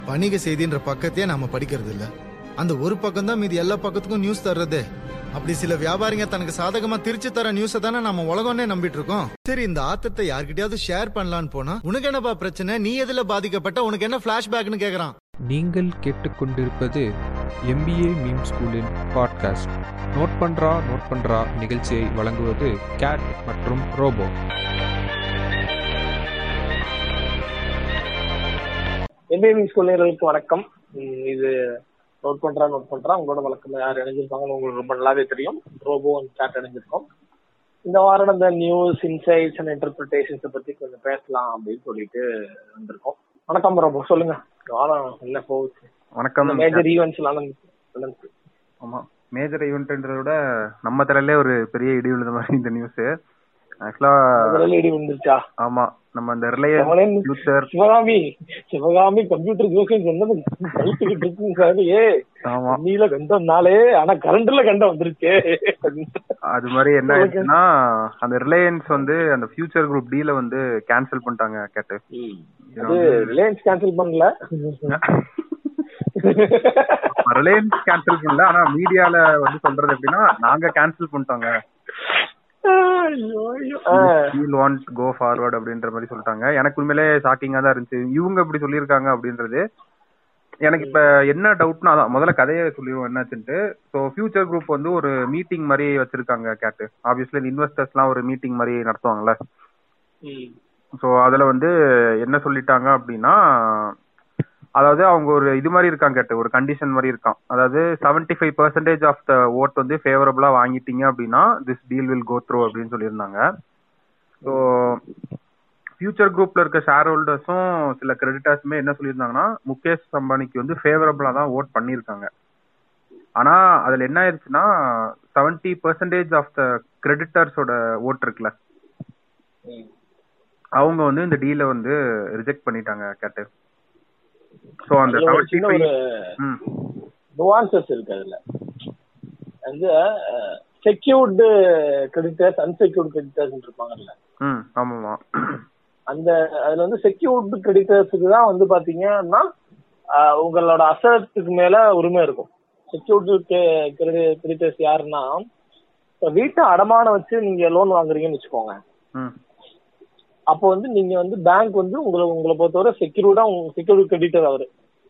வணிக செய்தின்ற பக்கத்தையே நாம படிக்கிறது இல்ல அந்த ஒரு பக்கம் தான் மீதி எல்லா பக்கத்துக்கும் நியூஸ் தர்றதே அப்படி சில வியாபாரிங்க தனக்கு சாதகமா திருச்சி தர நியூஸ தானே நம்ம உலகம்னே நம்பிட்டு இருக்கோம் சரி இந்த ஆத்தத்தை யார்கிட்டயாவது ஷேர் பண்ணலான்னு போனா உனக்கு என்னப்பா பிரச்சனை நீ எதுல பாதிக்கப்பட்ட உனக்கு என்ன பிளாஷ்பேக்னு கேக்குறான் நீங்கள் கேட்டுக்கொண்டிருப்பது எம்பிஏ மீம் ஸ்கூலின் பாட்காஸ்ட் நோட் பண்றா நோட் பண்றா நிகழ்ச்சியை வழங்குவது கேட் மற்றும் ரோபோ எம்பிஎம் ஸ்கூலியர்களுக்கு வணக்கம் உம் இது நோட் பண்றா நோட் பண்றா உங்களோட வழக்கம் யார் இணைஞ்சிருப்பாங்கன்னு உங்களுக்கு ரொம்ப நல்லாவே தெரியும் ரோபோ அண்ட் சாட் இணைஞ்சிருக்கோம் இந்த வாரம் இந்த நியூஸ் இன்சைட்ஸ் அண்ட் இன்டர்பிரிட்டேஷன்ஸ் பத்தி கொஞ்சம் பேசலாம் அப்படின்னு சொல்லிட்டு வந்திருக்கோம் வணக்கம் ரோபோ சொல்லுங்க வாரம் என்ன போகுது வணக்கம் மேஜர் ஈவெண்ட்ஸ் நடந்து ஆமா மேஜர் ஈவெண்ட்ன்றத விட நம்ம தலையிலே ஒரு பெரிய இடி விழுந்த மாதிரி இந்த நியூஸ் ஆக்சுவலா முதல்ல இடி வந்துருச்சா ஆமா நம்ம இந்த அவனே Reliance future Sivagami Sivagami computer ஜோசியம் சொன்னது கழிச்சுக்கிட்டு இருக்குங்க சார் ஏ ஆமா நீல கண்டம்னாலே ஆனா கரண்ட்ல கண்டம் வந்துருச்சே அது மாதிரி என்ன ஆயிடுச்சுன்னா அந்த ரிலையன்ஸ் வந்து அந்த ஃபியூச்சர் குரூப் டீல வந்து கேன்சல் பண்ணிட்டாங்க கேட்டு அது ரிலையன்ஸ் கேன்சல் பண்ணல ரிலையன்ஸ் கேன்சல் பண்ணல ஆனா மீடியால வந்து சொல்றது எப்படின்னா நாங்க கேன்சல் பண்ணிட்டோங்க ஐயோ, ஐயோ. ஆ, ஃபீல் வாண்ட் கோ ஃபார்வர்ட் அப்படின்ற மாதிரி சொல்லிட்டாங்க எனக்கு உண்மையிலே ஷாக்கிங்கா தான் இருந்துச்சு இவங்க இப்படி சொல்லியிருக்காங்க அப்படின்றது எனக்கு இப்ப என்ன டவுட்னா அதான் முதல்ல கதையை சொல்லிடுவோம் என்னாச்சுன்ட்டு ஸோ ஃபியூச்சர் குரூப் வந்து ஒரு மீட்டிங் மாதிரி வச்சிருக்காங்க கேட்டு ஆப்வியஸ்லி இந்த இன்வெஸ்டர்ஸ்லாம் ஒரு மீட்டிங் மாதிரி நடத்துவாங்கல்ல ம், ஸோ அதுல வந்து என்ன சொல்லிட்டாங்க அப்படின்னா அதாவது அவங்க ஒரு இது மாதிரி இருக்காங்க கேட்டு ஒரு கண்டிஷன் மாதிரி இருக்கான் அதாவது 75% five percentage of the vote வந்து ஃபேவரபிளா வாங்கிட்டீங்க அப்படின்னா this deal will go through அப்படின்னு சொல்லியிருந்தாங்க ஸோ ஃபியூச்சர் குரூப்ல இருக்க ஷேர் ஹோல்டர்ஸும் சில கிரெடிட்டர்ஸுமே என்ன சொல்லியிருந்தாங்கன்னா முகேஷ் அம்பானிக்கு வந்து ஃபேவரபிளா தான் ஓட் பண்ணியிருக்காங்க ஆனா அதுல என்ன ஆயிருச்சுன்னா 70% பர்சன்டேஜ் ஆஃப் த கிரெடிட்டர்ஸோட ஓட் இருக்குல்ல ம். அவங்க வந்து இந்த டீலை வந்து ரிஜெக்ட் பண்ணிட்டாங்க கேட்டு சோ அந்த அதுல ஒரு சின்ன ஒரு 75 ம் nuances இருக்கு அதுல வந்து செக்யூர்டு கிரெடிட்டர்ஸ் அன்செக்யூர்டு கிரெடிட்டர்ஸ் இருப்பாங்கல்ல ம் ஆமாமா அந்த அதுல வந்து செக்யூர்டு கிரெடிட்டர்ஸுக்கு தான் வந்து பாத்தீங்கன்னா ஆஹ், உங்களோட அசத்துக்கு மேல உரிமை இருக்கும் செக்யூர்டு கிரெடிட்டர்ஸ் யாருன்னா இப்ப வீட்டை அடமானம் வச்சு நீங்க லோன் வாங்குறீங்கன்னு வச்சுக்கோங்க ம் அப்போ வந்து நீங்க வந்து பேங்க் வந்து உங்களை உங்களை பொறுத்தவரை செக்யூர்டா செக்யூர்டு கிரெடிட்டர் அவரு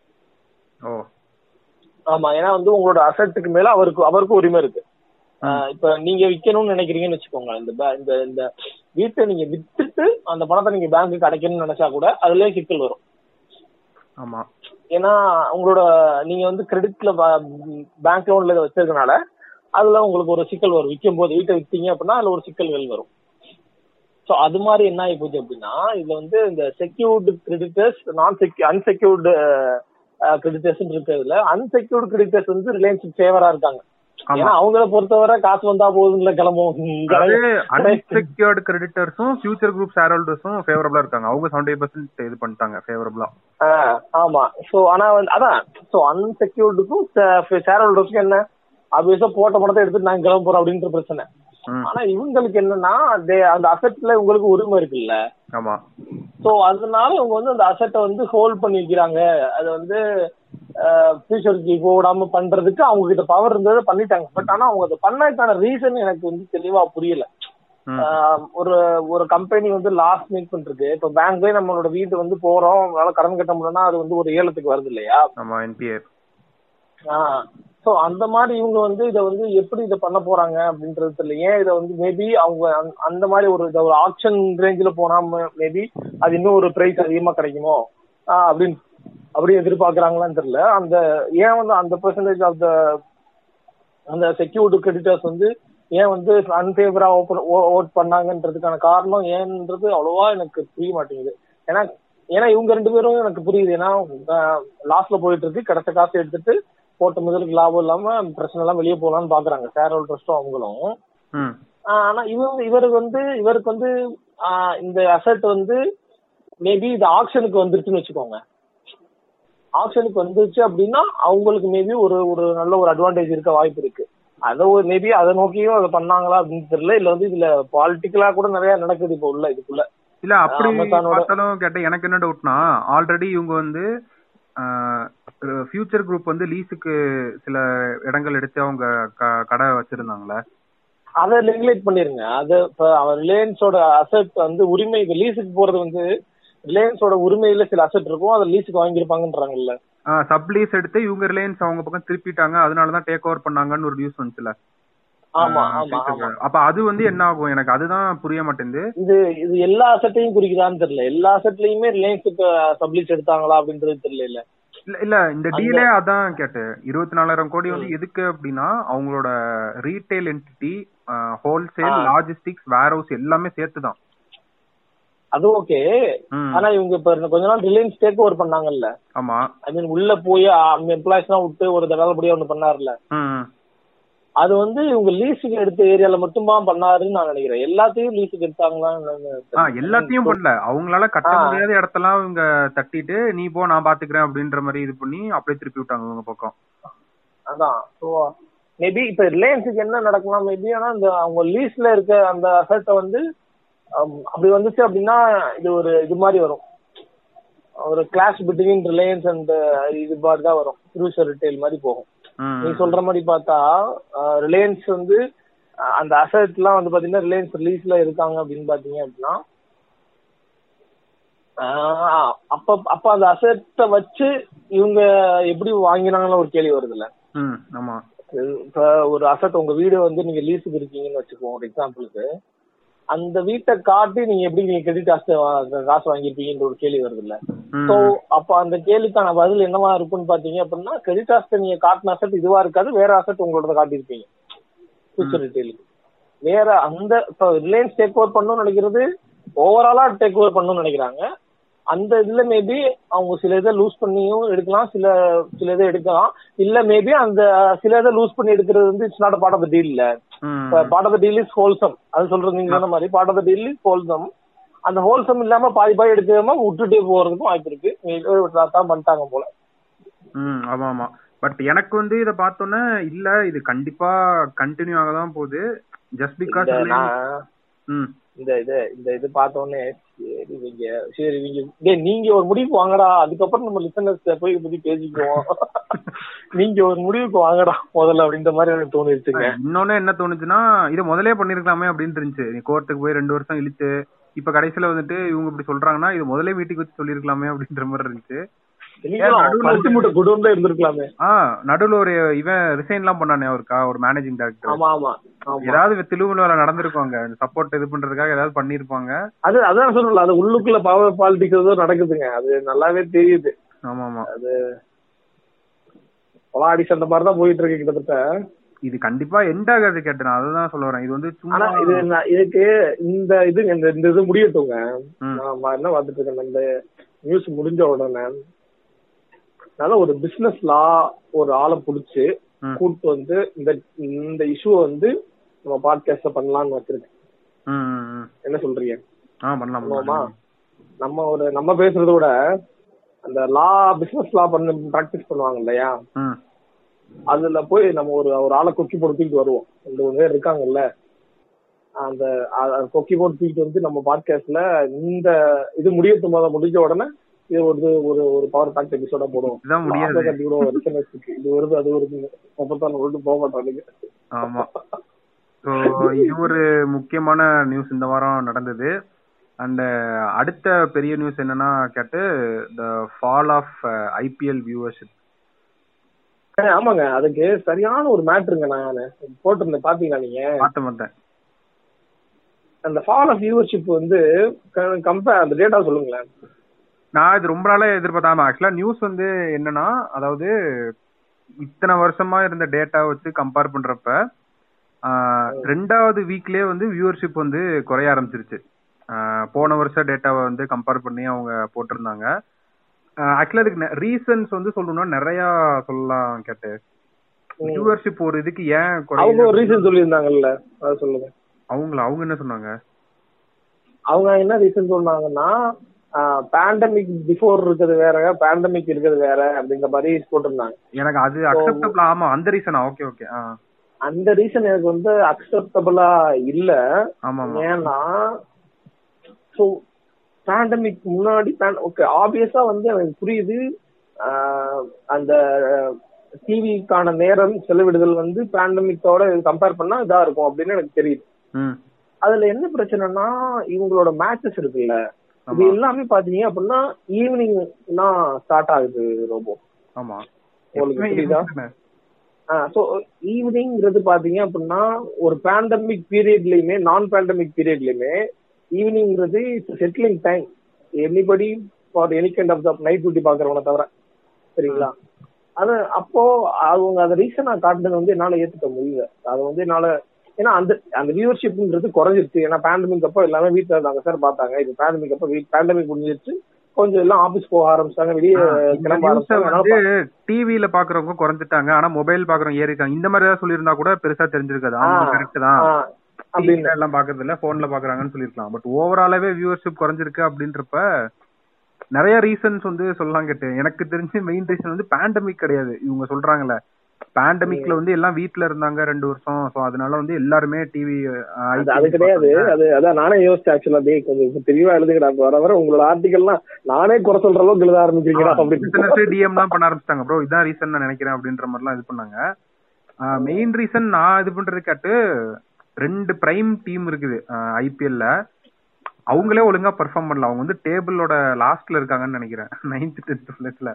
ஓ ஆமா ஏன்னா வந்து உங்களோட அசட்டுக்கு மேல அவருக்கு அவருக்கு உரிமை இருக்கு ஆஹ் இப்ப நீங்க விக்கணும்னு நினைக்கிறீங்கன்னு வச்சுக்கோங்க இந்த ba- இந்த இந்த வீட்டை நீங்க வித்துட்டு அந்த பணத்தை நீங்க பேங்க்குக்கு அடைக்கணும்னு நினைச்சா கூட அதுலயே சிக்கல் வரும் ஆமா ஏன்னா உங்களோட நீங்க வந்து கிரெடிட்ல பேங்க் லோன்ல இதை வச்சிருக்கனால அதுல உங்களுக்கு ஒரு சிக்கல் வரும் விற்கும் போது வீட்டை வித்தீங்க அப்படின்னா அதுல ஒரு சிக்கல்கள் வரும் சோ அது மாதிரி என்ன ஆகி போச்சு அப்படின்னா இதுல வந்து இந்த செக்யூர்டு கிரெடிட்டர்ஸ் நான் செக்யூ அன்செக்யூர்டு கிரெடிட்டர்ஸ் இருக்கிறதுல அன்செக்யூர்டு கிரெடிட்டர்ஸ் வந்து ரிலையன்ஸ் ஃபேவரா இருக்காங்க ஆமா ஏன்னா அவங்கள பொறுத்தவரை காசு வந்தா போதும்ல கிளம்பும் அதாவது அன்செக்யூர்டு கிரெடிட்டர்ஸும் ஃபியூச்சர் குரூப் ஷேர் ஹோல்டர்ஸும் ஃபேவரபிளா இருக்காங்க அவங்க 70% பர்சன்ட் இது பண்ணிட்டாங்க ஃபேவரபிளா ஆஹ் ஆமா சோ ஆனா வந்து அதான் சோ அன்செக்யூர்டுக்கும் ஷேர் ஹோல்டர்ஸ்க்கும் என்ன ஆப்வியஸா போட்ட பணத்தை எடுத்துட்டு நாங்க கிளம்ப போறோம் அப்படின்ற பிரச்சனை ம் ஆனா இவங்களுக்கு என்னன்னா they- அந்த அசெட்ல உங்களுக்கு உரிமை இருக்குல்ல ஆமா சோ அதனால இவங்க வந்து அந்த அசெட்டை வந்து ஹோல்ட் பண்ணி வைக்கிறாங்க அது வந்து ஃபியூச்சருக்கு போடாம பண்றதுக்கு அவங்க கிட்ட பவர் இருந்ததை பண்ணிட்டாங்க பட் ஆனா அவங்க அதை பண்ணதுக்கான ரீசன் எனக்கு வந்து தெளிவா புரியல ம் ஆஹ் ஒரு ஒரு கம்பெனி வந்து லாஸ் மேக் பண்றது இப்ப பேங்க்லயே நம்மளோட வீடு வந்து போறோம் அதனால கடன் கட்ட முடியலன்னா அது வந்து ஒரு ஏலத்துக்கு வருது இல்லையா ஆமா என்பிஏ சோ அந்த மாதிரி இவங்க வந்து இத வந்து எப்படி இத பண்ண போறாங்க அப்படின்றது தெரியல ஏன் இத வந்து மேபி அவங்க அந்த- அந்த மாதிரி ஒரு இத ஒரு ஆப்ஷன் ரேஞ்சில போனா மேபி அது இன்னும் ஒரு பிரைஸ் அதிகமா கிடைக்குமோ ஆஹ் அப்படின்னு அப்படி எதிர்பார்க்கறாங்களான்னு தெரியல அந்த ஏன் வந்து அந்த பெர்சன்டேஜ் ஆஃப் த அந்த செக்யூர்டு கிரெடிட்டர்ஸ் வந்து ஏன் வந்து அன்பேவரா ஓட் பண்ணாங்கன்றதுக்கான காரணம் ஏன்ன்றது அவ்வளவா எனக்கு புரிய மாட்டேங்குது ஏன்னா ஏன்னா இவங்க ரெண்டு பேரும் எனக்கு புரியுது ஏன்னா லாஸ்ட்ல போயிட்டு இருக்கு கிடைச்ச காசு எடுத்துட்டு போட்ட முதலுக்கு லாபம் இல்லாம பிரச்சனை எல்லாம் வெளியே போகலாம்னு பாக்குறாங்க ஷேர் ஹோல்டர்ஸும் அவங்களும் ம் ஆஹ் ஆனா இவங்க இவருக்கு வந்து இவருக்கு வந்து ஆஹ் இந்த அசெட் வந்து மேபி இது ஆக்ஷனுக்கு வந்துருச்சுன்னு வச்சுக்கோங்க ஆப்ஷனுக்கு வந்துருச்சு அப்படின்னா அவங்களுக்கு மேபி ஒரு ஒரு நல்ல ஒரு அட்வான்டேஜ் இருக்க வாய்ப்பு இருக்கு அதை ஒரு மேபி அதை நோக்கியும் அதை பண்ணாங்களா அப்படின்னு தெரியல இல்ல வந்து இதுல பாலிட்டிக்கலா கூட நிறைய நடக்குது இப்போ உள்ள இதுக்குள்ள இல்ல அப்படி அமேசானோட- பார்த்தாலும் கேட்ட எனக்கு என்ன டவுட்னா ஆல்ரெடி இவங்க வந்து ஃபியூச்சர் குரூப் வந்து லீஸுக்கு சில இடங்கள் எடுத்து அவங்க க- கடை வச்சிருந்தாங்களே அதை ரெகுலேட் பண்ணிருங்க அது இப்ப அவன் ரிலையன்ஸோட அசெட் வந்து உரிமை லீஸுக்கு போறது வந்து ரிலையன்ஸோட உரிமையில சில அசெட் இருக்கும் அதை லீஸுக்கு வாங்கியிருப்பாங்கன்றாங்கல்ல சப்லீஸ் எடுத்து இவங்க ரிலையன்ஸ் அவங்க பக்கம் திருப்பிட்டாங்க அதனாலதான் டேக் ஓவர் பண்ணாங்கன்னு ஒரு நியூஸ் வந்துச்சுல ஆமா ஆ, ஆமா ஆமா அப்ப அது வந்து என்ன ஆகும் எனக்கு அதுதான் புரிய மாட்டேங்குது இது இது எல்லா அசெட்டையும் குறிக்குதான்னு தெரியல எல்லா அசெட்லயுமே ரிலையன்ஸுக்கு சப்லீஸ் எடுத்தாங்களா அப்படின்றது தெரியல இல்ல இல்ல இல்ல இந்த டீலே அதான் கேட்டேன் இருபத்தி நாலாயிரம் கோடி வந்து எதுக்கு அப்படின்னா அவங்களோட ரீட்டைல் என்டிட்டி ஹோல்சேல் ஆ. லாஜிஸ்டிக்ஸ் வேர் ஹவுஸ் எல்லாமே சேர்த்துதான் அது ஓகே ம், ஆனா இவங்க இப்ப இந்த கொஞ்ச நாள் ரிலையன்ஸ் டேக் ஓவர் பண்ணாங்கல்ல ஆமா ஐ மீன் உள்ள போய் எம்ப்ளாயிஸ் எல்லாம் விட்டு ஒரு தடவைப்படியா ஒண்ணு பண்ணாருல ம், அது வந்து இவங்க லீஸுக்கு எடுத்த ஏரியால மட்டும்தான் பண்ணாருன்னு நான் நினைக்கிறேன் எல்லாத்தையும் லீஸுக்கு எடுத்தாங்களான்னு ஆ எல்லாத்தையும் பண்ணல அவங்களால கட்ட ஆ. முடியாத இடத்தெல்லாம் இவங்க தட்டிட்டு நீ போ நான் பாத்துக்கிறேன் அப்படின்ற மாதிரி இது பண்ணி அப்படியே திருப்பி விட்டாங்க இவங்க பக்கம் அதான் ஸோ மேபி இப்ப ரிலையன்ஸுக்கு என்ன நடக்கலாம் மேபி ஆனா இந்த அவங்க லீஸ்ல இருக்க அந்த அசட்டை வந்து ஹம், அப்படி வந்துச்சு அப்படின்னா இது ஒரு இது மாதிரி வரும் ஒரு கிளாஸ் பிட்வீன் ரிலையன்ஸ் அண்ட் இது மாதிரி தான் வரும் ஃபியூச்சர் ரிட்டைல் மாதிரி போகும் ம், நீ சொல்ற மாதிரி பார்த்தா ரிலையன்ஸ் வந்து அஹ், அந்த அசட் எல்லாம் வந்து பாத்தீங்கன்னா ரிலையன்ஸ் லீஸ்ல இருக்காங்க அப்படின்னு பாத்தீங்க அப்படின்னா ஆஹ், அப்ப அப்ப அந்த அசட்டை வச்சு இவங்க எப்படி வாங்கினாங்கன்னு ஒரு கேள்வி வருதுல்ல ம், ஆமா இப்ப ஒரு அசட் உங்க வீடு வந்து நீங்க லீஸுக்கு இருக்கீங்கன்னு வச்சுக்கோங்க ஒரு எக்ஸாம்பிளுக்கு அந்த வீட்டை காட்டி நீங்க எப்படி நீங்க கிரெடிட் காசு வா- காசு வாங்கியிருப்பீங்கன்ற ஒரு கேள்வி வருது இல்ல ம், சோ அப்ப அந்த கேள்விக்கான பதில் என்னவா இருக்கும்னு பாத்தீங்க அப்படின்னா கிரெடிட் காஸ்ட் நீங்க காட்டின அசட் இதுவா இருக்காது வேற அசட் உங்களோட காட்டியிருப்பீங்க ஃபியூச்சர் ரிட்டெயிலுக்கு வேற அந்த இப்ப ரிலையன்ஸ் டேக் ஓவர் பண்ணணும்னு நினைக்கிறது ஓவராலா டேக் ஓவர் பண்ணணும்னு நினைக்கிறாங்க அந்த இதுல மேபி அவங்க சில இதை லூஸ் பண்ணியும் எடுக்கலாம் சில சில இதை எடுக்கலாம் இல்ல மேபி அந்த சில இதை லூஸ் பண்ணி எடுக்கிறது வந்து it's not part of the deal இல்ல ம், part of the deal is wholesome அது சொல்றது நீங்க சொன்ன மாதிரி part of the deal is wholesome அந்த ஹோல்சம் இல்லாம பாதி பாதி எடுக்காம விட்டுட்டே போறதுக்கும் வாய்ப்பு இருக்கு நீங்க தான் பண்ணிட்டாங்க போல ம், ஆமா ஆமா பட் எனக்கு வந்து இத பார்த்தோன்னே இல்ல இது கண்டிப்பா கண்டினியூ ஆக தான் போகுது ஜஸ்ட் பிகாஸ் இந்த நான் ம் இந்த இது இந்த இது பார்த்த உடனே சரி இவங்க சரி இவங்க டேய் நீங்க ஒரு முடிவுக்கு வாங்கடா அதுக்கப்புறம் நம்ம லிசனர்ஸ் போய் இதை பத்தி பேசிக்குவோம் நீங்க ஒரு முடிவுக்கு வாங்கடா முதல்ல அப்படின்ற மாதிரி எனக்கு தோணிருச்சுங்க இன்னொன்னு என்ன தோணுச்சுன்னா இது முதலே பண்ணிருக்கலாமே அப்படின்னு இருந்துச்சு நீ கோர்ட்டுக்கு போய் ரெண்டு வருஷம் இழுத்து இப்ப கடைசியில வந்துட்டு இவங்க இப்படி சொல்றாங்கன்னா இது முதலே வீட்டுக்கு வச்சு சொல்லிருக்கலாமே அப்படின்ற மாதிரி இருந்துச்சு நடுவுல பருத்தி மூட்டை குடோன்ல இருந்திருக்கலாமே ஆ நடுவுல ஒரு இவன் ரிசைன் எல்லாம் பண்ணானே அவருக்கா ஒரு மேனேஜிங் டைரக்டர் ஆமா ஆமா ஆமா ஏதாவது திலுவுல நடந்திருப்பாங்க சப்போர்ட் இது பண்றதுக்காக ஏதாவது பண்ணிருப்பாங்க அது அதான் சொல்லல அது உள்ளுக்குள்ள பவர் பாலிடிக்ஸ் ஏதோ நடக்குதுங்க அது நல்லாவே தெரியுது ஆமா ஆமா கொலாடி சண்டை மாதிரி தான் போயிட்டு இருக்கு கிட்டத்தட்ட இது கண்டிப்பா எண்ட் ஆகாது கேட்டு நான் அதுதான் சொல்ல வரேன் இது வந்து ஆனா சும்மா இது நான் இதுக்கு இந்த இது இந்த இந்த இது முடியட்டுங்க ம். நான் என்ன பார்த்துட்டு இருக்கேன் இந்த நியூஸ் முடிஞ்ச உடனே அதனால ஒரு பிசினஸ் லா ஒரு ஆளை புடிச்சு ம். கூட்டு வந்து இந்த இந்த இஷ்யூ வந்து நம்ம பாட்காஸ்ட் பண்ணலாம்னு வச்சிருக்கேன் ம், ம், ம். என்ன சொல்றீங்க ஆ பண்ணலாம் ஆமாமா பண்ணலாம் நம்ம ஒரு நம்ம பேசுறத விட அந்த லா பிசினஸ் லா பண்ண பிராக்டிஸ் பண்ணுவாங்க இல்லையா ம் அதுல போய் நம்ம ஒரு ஒரு ஆளை கொக்கி போட்டு தூக்கிட்டு வருவோம் ரெண்டு மூணு பேர் இருக்காங்கல்ல அந்த அ- கொக்கி போட்டு தூக்கிட்டு வந்து நம்ம பாட்காஸ்ட்ல இந்த இது முடியட்டு போத முடிஞ்ச உடனே இது ஒரு ஒரு ஒரு பவர் பேக்ட் எபிசோட போடுவோம் இதுதான் முடியாது ஆசை கட்டி விடுவோம் ரிசனர்ஸ்க்கு. இது வருது அது வருது அப்பதான் விட்டு போக மாட்டானுங்க ஆமா ஸோ இது ஒரு முக்கியமான நியூஸ் இந்த வாரம் நடந்தது அண்ட் அடுத்த பெரிய நியூஸ் என்னன்னா கேட்டு the fall of IPL viewership ஏய், ஆமாங்க அதுக்கு சரியான ஒரு மேட்ருங்க நான் போட்டிருந்தேன் பாத்தீங்களா நீங்க பார்த்த மாட்டேன் அந்த ஃபால் ஆஃப் வியூவர்ஷிப் வந்து கம்பேர் அந்த டேட்டா சொல்லுங்களேன் நான் இது ரொம்ப நாளா எதிர்பார்த்தேன் ஆக்சுவலா நியூஸ் வந்து என்னன்னா அதாவது இத்தனை வருஷமா இருந்த டேட்டா வச்சு கம்பேர் பண்றப்ப ஆஹ், ரெண்டாவது வீக்லயே வந்து வியூவர்ஷிப் வந்து குறைய ஆரம்பிச்சிருச்சு ஆஹ், போன வருஷ டேட்டாவை வந்து கம்பேர் பண்ணி அவங்க போட்டிருந்தாங்க ஆக்சுவலா இதுக்கு ரீசன்ஸ் வந்து சொல்லணும்னா நிறைய சொல்லலாம் கேட்டு வியூவர்ஷிப் ஒரு இதுக்கு ஏன் அவங்க ஒரு குறையுது ரீசன் சொல்லியிருந்தாங்கல்ல அதை சொல்லுங்க அவங்கள அவங்க என்ன சொன்னாங்க அவங்க என்ன ரீசன் சொன்னாங்கன்னா பேண்டமிக் பிஃபோர் இருக்கிறது வேற பேண்டமிக் இருக்கிறது வேற அப்படிங்கிற மாதிரி போட்டிருந்தாங்க எனக்கு அது அக்செப்டபிள் ஆமா அந்த ரீசனா ஓகே ஓகே அந்த ரீசன் எனக்கு வந்து அக்செப்டபிளா இல்ல ஆமா ஆமா ஏன்னா ஸோ பேண்டமிக் முன்னாடி ஓகே ஆப்வியஸா வந்து எனக்கு புரியுது ஆஹ் அந்த டிவிக்கான நேரம் செலவிடுதல் வந்து பேண்டமிக்கோட கம்பேர் பண்ணா இதா இருக்கும் அப்படின்னு எனக்கு தெரியுது ம் அதுல என்ன பிரச்சனைனா இவங்களோட மேட்சஸ் இருக்குல்ல இது ஆமா எல்லாமே பாத்தீங்க அப்படின்னா ஈவினிங் தான் ஸ்டார்ட் ஆகுது ரோபோ ஆமா உங்களுக்கு எப்பவுமே புரியுதா? இதுதானே. ஸோ ஈவினிங்கிறது பாத்தீங்க அப்படின்னா ஒரு பேண்டமிக் பீரியட்லயுமே நான் பேண்டமிக் பீரியட்லயுமே ஈவினிங்கிறது settling time anybody for any kind of the night duty பாக்குறவனை தவிர சரிங்களா அது அப்போ அவங்க அந்த ரீசனா காட்டுனது வந்து என்னால ஏத்துக்க முடியல அது வந்து என்னால ஏன்னா அந்த அந்த வியூவர்ஷிப்ன்றது குறைஞ்சிருச்சு ஏன்னா பேண்டமிக் அப்போ எல்லாமே வீட்டுல இருந்தாங்க சார் பார்த்தாங்க இது பேண்டமிக் அப்போ பேண்டமிக் முடிஞ்சிருச்சு கொஞ்சம் எல்லாம் ஆபீஸ் போக ஆரம்பிச்சாங்க வெளியே இந்த கிளம்ப news-அ ஆரம்பிச்சாங்க வந்து அதனால டிவில பாக்குறவங்க குறைஞ்சிட்டாங்க ஆனா மொபைல் பாக்குறவங்க ஏறிட்டாங்க இந்த மாதிரி ஏதாவது சொல்லியிருந்தா கூட பெருசா தெரிஞ்சிருக்காது ஆமா ஆ, கரெக்ட் தான் ஆ, அப்படின்னு டிவில எல்லாம் பாக்குறது இல்ல போன்ல பாக்குறாங்கன்னு சொல்லிருக்கலாம் பட் ஓவராலாவே வியூவர்ஷிப் குறைஞ்சிருக்கு அப்படின்றப்ப நிறைய ரீசன்ஸ் வந்து சொல்லலாம் கேட்டு எனக்கு தெரிஞ்சு மெயின் ரீசன் வந்து பேண்டமிக் கிடையாது இவங்க சொல்றாங்கல்ல பேண்டமிக்ல வந்து எல்லாம் வீட்ல இருந்தாங்க ரெண்டு வருஷம் சோ அதனால வந்து எல்லாருமே டிவி அது அது கிடையாது அது அதான் நானே யோசிச்சேன் ஆக்சுவலா டேய் கொஞ்சம் இப்ப தெளிவா எழுதுங்கடா இப்ப வர வர உங்களோட ஆர்டிகல்லாம் நானே குறை சொல்ற அளவுக்கு எழுத ஆரம்பிக்கிறீங்கடா அப்படின்னு டிஎம் தான் பண்ண ஆரம்பிச்சிட்டாங்க ப்ரோ இதான் ரீசன் நான் நினைக்கிறேன் அப்படின்ற மாதிரிலாம் இது பண்ணாங்க மெயின் ரீசன் நான் இது பண்றது கேட்டு ரெண்டு பிரைம் டீம் இருக்குது ஐபிஎல்ல அவங்களே ஒழுங்கா பெர்ஃபார்ம் பண்ணல அவங்க வந்து டேபிளோட லாஸ்ட்ல இருக்காங்கன்னு நினைக்கிறேன் நைன்த் டென்த் பிளேஸ்ல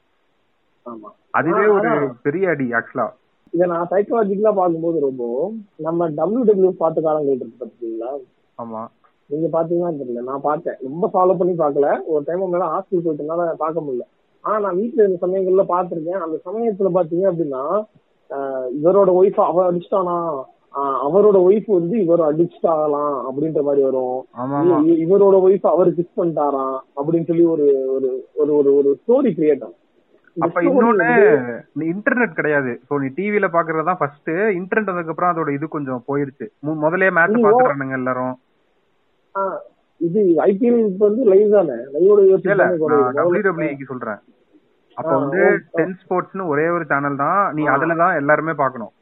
ஆமா அதுவே ஒரு ஆனா- பெரிய அடி ஆக்சுவலா இத நான் சைக்கலாஜிக்கலா பாக்கும்போது ரொம்ப நம்ம டபிள்யூ டபிள்யூ பார்த்த காலங்கள் இருக்கு பாத்தீங்களா ஆமா நீங்க பாத்தீங்கன்னா தெரியல நான் பார்த்தேன் ரொம்ப ஃபாலோ பண்ணி பார்க்கல ஒரு டைம் மேல ஹாஸ்பிட்டல் போயிட்டனால பார்க்க முடியல ஆனா நான் வீட்டுல இருந்த சமயங்கள்ல பாத்திருக்கேன் அந்த சமயத்துல பாத்தீங்க அப்படின்னா ஆஹ் இவரோட ஒய்ஃப் அவ அடிச்சிட்டானா ஆஹ் அவரோட ஒய்ஃப் வந்து இவர் அடிச்சிட்டாகலாம் அப்படின்ற மாதிரி வரும் ஆமா ஆமா இ- இவரோட ஒய்ஃப் அவர் கிஸ் பண்ணிட்டாராம் அப்படின்னு சொல்லி ஒரு ஒரு ஒரு ஒரு ஒரு ஸ்டோரி கிரியேட் ஆகும் இந்த அப்ப story இன்னொன்னு வந்து- நீ இன்டர்நெட் கிடையாது சோ நீ டிவில பாக்குறது தான் ஃபர்ஸ்ட் இன்டர்நெட் வந்ததுக்கு அப்புறம் அதோட இது கொஞ்சம் போயிருச்சு மு- முதல்லயே மேட்ச் நீ ஓ- பாத்துறானுங்க எல்லாரும் ஆ, இது ஐபிஎல் இப்ப வந்து லைவ் தானே லைவோட இல்ல நான் டபிள்யூ டபிள்யூக்கு சொல்றேன் அப்ப ஆ, வந்து ஓ- ஓ. டென் ஸ்போர்ட்ஸ்னு ஒரே ஒரு சேனல் தான் நீ ஆ. அதுல தான் எல்லாருமே பார்க்கணும்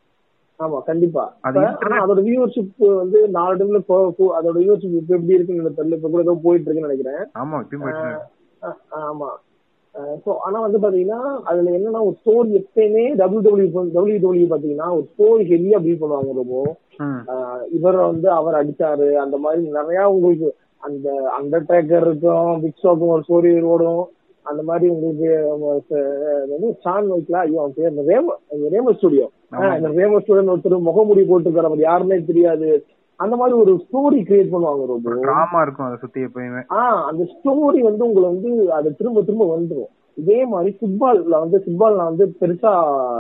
ஆமா கண்டிப்பா அது இப்ப, internet- ஆனா அதோட வியூவர்ஷிப் வந்து நாலு டைம்ல அதோட வியூவர்ஷிப் இப்ப எப்படி இருக்குன்னு எனக்கு தெரியல இப்ப கூட ஏதோ போயிட்டு இருக்குன்னு நினைக்கிறேன் ஆமா இப்பயும் போயிட்டு இருக்கு. ஆ, ஆமா சோ ஆனா வந்து பாத்தீங்கன்னா அதுல என்னன்னா ஒரு ஸ்டோரி எப்பயுமே டபிள்யூ டபிள்யூ டபிள்யூ டபிள்யூ பாத்தீங்கன்னா ஒரு ஸ்டோரி ஹெவியா பில்ட் பண்ணுவாங்க ரொம்ப ம். இவர் வந்து அவர் அடிச்சாரு அந்த மாதிரி நிறைய உங்களுக்கு அந்த அண்டர்டேக்கர் இருக்கும் பிக் ஷாக்கும் ஒரு ஸ்டோரி ஓடும் அந்த மாதிரி உங்களுக்கு அவங்க ச- அது வந்து சான் வைக்கல ஐயோ அவன் பேர் இந்த ரேம இந்த ரேம ஸ்டுடியோ ஆமா. இந்த ரேம ஸ்டுடியோ ஒருத்தர் முகமூடி போட்டுருக்காரு அவர் யாருன்னே தெரியாது அந்த மாதிரி ஒரு ஸ்டோரி கிரியேட் பண்ணுவாங்க ரொம்ப ஒரு டிராமா இருக்கும் அதை சுத்தி எப்பயுமே ஆஹ் அந்த ஸ்டோரி வந்து உங்களை வந்து அது திரும்ப திரும்ப வந்துடும் இதே மாதிரி ஃபுட்பால்ல வந்து ஃபுட்பால் நான் வந்து பெருசா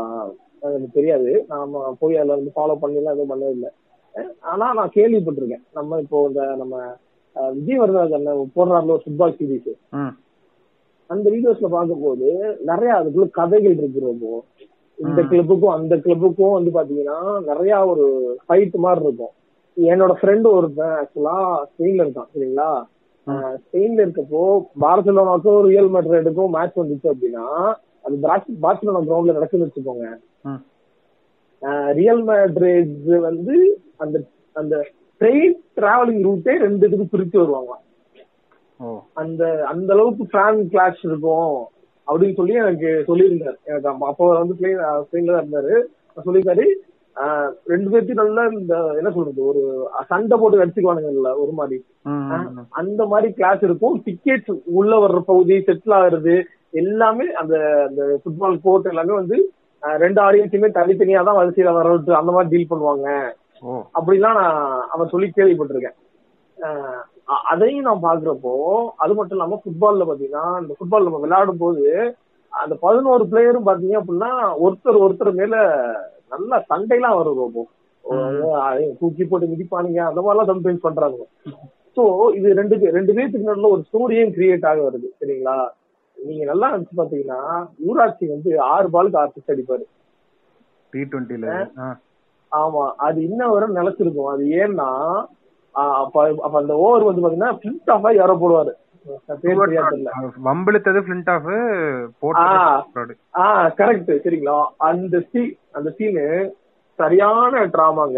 அஹ், எனக்கு தெரியாது நாம போய் அதுல வந்து ஃபாலோ பண்ணிலாம் எதுவும் பண்ணவே இல்லை அஹ், ஆனா நான் கேள்விப்பட்டிருக்கேன் நம்ம இப்போ இந்த நம்ம அஹ், விஜய் வரதாஜன் போடுறாருல ஒரு ஃபுட்பால் சீரிஸ் ம். அந்த வீடியோஸ்ல பார்க்கும்போது நிறைய அதுக்குள்ள கதைகள் இருக்கு ரொம்ப இந்த ம். கிளப்புக்கும் அந்த கிளப்புக்கும் வந்து பாத்தீங்கன்னா நிறைய ஒரு ஃபைட் மாதிரி இருக்கும் என்னோட ஃப்ரெண்டு ஒருத்தன் ஆக்சுவலா ஸ்பெயின்ல இருக்கான் சரிங்களா ஆஹ் ஸ்பெயின்ல இருக்கப்போ பார்சலோனாக்கும் ரியல் மெட்ரிடுக்கும் மேட்ச் வந்துச்சு அப்படின்னா அது பிராஸ்- பார்சலோனா கிரவுண்ட்ல நடக்குதுன்னு வச்சுக்கோங்க ம். ரியல் மேட்ரிட் வந்து அந்த அந்த ட்ரெயின் டிராவலிங் ரூட்டே ரெண்டு இதுக்கு பிரிச்சு வருவாங்க ஓ அந்த அந்த அளவுக்கு ஃபேன் கிளாஷ் இருக்கும் அப்படின்னு சொல்லி எனக்கு சொல்லியிருந்தாரு எனக்கு அப்ப- அப்போ வந்து பிளேன் பிளேன்ல தான் இருந்தாரு அவர் சொல்லியிருக்காரு ஆஹ் ரெண்டு பேர்த்தையும் நல்லா இந்த என்ன சொல்றது ஒரு சண்டை போட்டு அடிச்சுக்குவானுங்கல்ல ஒரு மாதிரி ம், ம், ம். அந்த மாதிரி கிளாஸ் இருக்கும் டிக்கெட் உள்ள வர்ற பகுதி செட்டில் ஆகுறது எல்லாமே அந்த அந்த ஃபுட்பால் கோர்ட் எல்லாமே வந்து ஆஹ் ரெண்டு ஆடியன்ஸுமே தனித்தனியா தான் வரிசையில வர்றது அந்த மாதிரி டீல் பண்ணுவாங்க ஓ அப்படிலாம் நான் அவன் சொல்லி கேள்விப்பட்டிருக்கேன் அஹ் அ- அதையும் நான் பாக்குறப்போ அது மட்டும் இல்லாம ஃபுட்பால்ல பாத்தீங்கன்னா இந்த ஃபுட்பால் நம்ம விளையாடும் போது அந்த பதினோரு பிளேயரும் பாத்தீங்க அப்படின்னா ஒருத்தர் ஒருத்தர் மேல நல்ல சண்டைலாம் வரும் ரொம்ப தூக்கி போட்டு மிதிப்பானுங்க அந்த மாதிரிலாம் சம்டைம்ஸ் பண்றாங்க சோ இது ரெண்டு பே- ரெண்டு பேத்துக்கு நடுவுல ஒரு ஸ்டோரியும் கிரியேட் ஆக வருது சரிங்களா நீங்க நல்லா நினைச்சு பாத்தீங்கன்னா யூராட்சி வந்து ஆறு பாலுக்கு ஆறு சிக்ஸ் அடிப்பாரு டி டுவெண்ட்டில ஆமா அது இன்ன வரை நிலைச்சிருக்கும் அது ஏன்னா ஆஹ் அப்ப அப்ப அந்த ஓவர் வந்து பாத்தீங்கன்னா ஃபிளிப் ஆஃபா யாரோ போடுவாரு பேர் சரியா தெரியல வம்பிழுத்தது பிளிண்ட் ஆஃப் ஆ. போட்டு ஆஹ் கரெக்ட் சரிங்களா அந்த சீ அந்த சீனு சரியான டிராமாங்க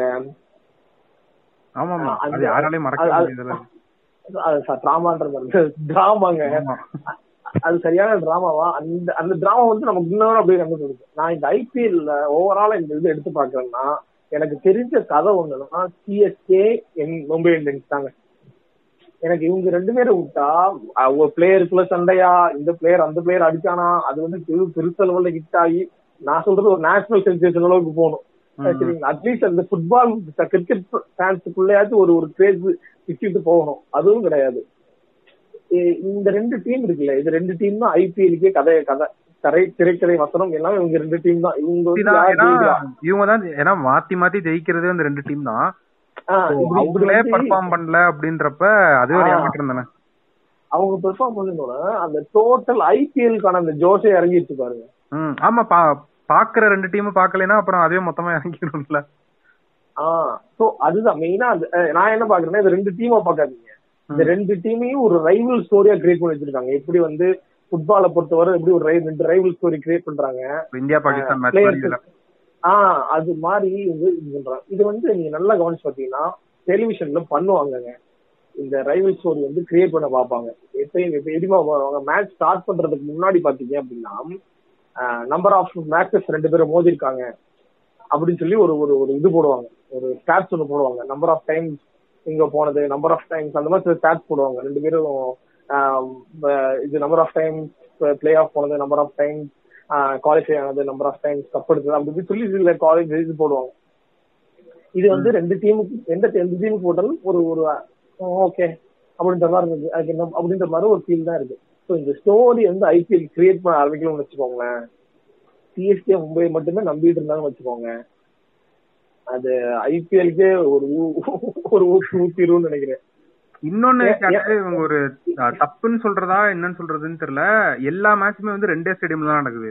ஆமா ஆமா அந்த- அது யாராலையும் மறக்க அது- அது- முடியாதுல்ல டிராமான்றது டிராமாங்க ஆமா அது சரியான டிராமாவா அந்த அந்த டிராமா வந்து நமக்கு இன்னொரு அப்படியே கண்டு கொடுக்கும் நான் இந்த ஐபிஎல்ல ஓவராலா இந்த இது எடுத்து பாக்குறேன்னா எனக்கு தெரிஞ்ச கதை ஒண்ணுன்னா சிஎஸ்கே மும்பை இந்தியன்ஸ் தாங்க எனக்கு இவங்க ரெண்டு பேரை விட்டா அஹ், ஒரு பிளேயருக்குள்ள சண்டையா இந்த பிளேயர் அந்த பிளேயர் அடிச்சானா அது வந்து பெரு பெருச லெவல்ல ஹிட் ஆகி நான் சொல்றது ஒரு நேஷனல் சென்சேஷன் அளவுக்கு போகணும் சரிங்களா அட்லீஸ்ட் அந்த ஃபுட்பால் கிரிக்கெட் ஃபேன்ஸுக்குள்ளேயாச்சும் ஒரு ஒரு கிரேஸ் விட்டுட்டு போகணும் அதுவும் கிடையாது இ- இந்த ரெண்டு டீம் இருக்குல்ல இது ரெண்டு டீம் தான் ஐபிஎலுக்கே கதை கதை கரை திரைக்கதை வசனம் எல்லாம் இவங்க ரெண்டு டீம் தான் இவங்க வந்து இதான், யார் ஏன்னா ஜெயிக்கிறா? இவங்க தான் ஏன்னா மாத்தி மாத்தி ஜெயிக்கிறதே அந்த ரெண்டு டீம் தான் ஆ, இப்படி- இப்படி அவங்களே வந்து பெர்ஃபார்ம் பண்ணல அப்படின்றப்ப அது ஒரு ஆ. ஏமாற்றம் தானே அவங்க பெர்ஃபார்ம் பண்ணோட அந்த டோட்டல் ஐபிஎல்கான அந்த ஜோஷே இறங்கிடுச்சு பாருங்க ம் ஆமா பா பாக்குற ரெண்டு டீம் பாக்கலைன்னா அப்புறம் அதே மொத்தமா இறங்கிடும்ல ஆ சோ அதுதான் மெயினா அது அஹ், நான் என்ன பாக்குறேன்னா இது ரெண்டு டீமா பாக்காதீங்க இந்த ரெண்டு டீமையும் ஒரு ரைவல் ஸ்டோரியா கிரியேட் பண்ணி வச்சிருக்காங்க எப்படி வந்து ஃபுட்பாலை பொறுத்தவரை எப்படி ஒரு ரை- ரெண்டு ரைவல் ஸ்டோரி கிரியேட் பண்றாங்க இந்தியா பாகிஸ்தான் மேட்ச் players- மாதிரி இல்ல ஆஹ் அது மாதிரி வந்து இது பண்றாங்க இது வந்து நீங்க நல்லா கவனிச்சு பாத்தீங்கன்னா டெலிவிஷன்ல பண்ணுவாங்கங்க இந்த ரைவல் ஸ்டோரி வந்து கிரியேட் பண்ண பார்ப்பாங்க எப்பயும் எப்ப எதிமா வருவாங்க மேட்ச் ஸ்டார்ட் பண்றதுக்கு முன்னாடி பாத்தீங்க அப்படின்னா நம்பர் ஆஃப் மேட்சஸ் ரெண்டு பேரும் மோதி இருக்காங்க அப்படின்னு சொல்லி ஒரு ஒரு ஒரு இது போடுவாங்க ஒரு ஸ்டாட்ஸ் ஒன்று போடுவாங்க நம்பர் ஆஃப் டைம்ஸ் இங்க போனது நம்பர் ஆஃப் டைம்ஸ் அந்த மாதிரி ஸ்டாட்ஸ் போடுவாங்க ரெண்டு பேரும் ஆஹ் ப- இது number of times play off போனது நம்பர் ஆஃப் டைம்ஸ் குவாலிஃபை ஆனது நம்பர் ஆஃப் டைம்ஸ் கப் எடுத்தது அப்படி இப்படி சொல்லி இதுல காலேஜ் இது போடுவாங்க இது வந்து ரெண்டு டீமுக்கு எந்த எந்த டீமுக்கு போட்டாலும் ஒரு ஒரு ஓகே அப்படின்ற மாதிரி இருந்தது அதுக்கு என்ன அப்படின்ற மாதிரி ஒரு ஃபீல் தான் இருக்கு ஸோ இந்த ஸ்டோரி வந்து ஐபிஎல் கிரியேட் பண்ண ஆரம்பிக்கணும்னு வச்சுக்கோங்களேன் சிஎஸ்கே மும்பை மட்டுமே நம்பிட்டு இருந்தாங்கன்னு வச்சுக்கோங்க அது ஐபிஎல்க்கே ஒரு ஊ- ஒரு ஊசி ஊத்திரும்னு நினைக்கிறேன் இன்னொன்னு ஏ- கேட்டது இவங்க ஒரு அஹ், தப்புன்னு சொல்றதா என்னன்னு சொல்றதுன்னு தெரியல எல்லா மேட்சுமே வந்து ரெண்டே ஸ்டேடியம்ல தான் நடக்குது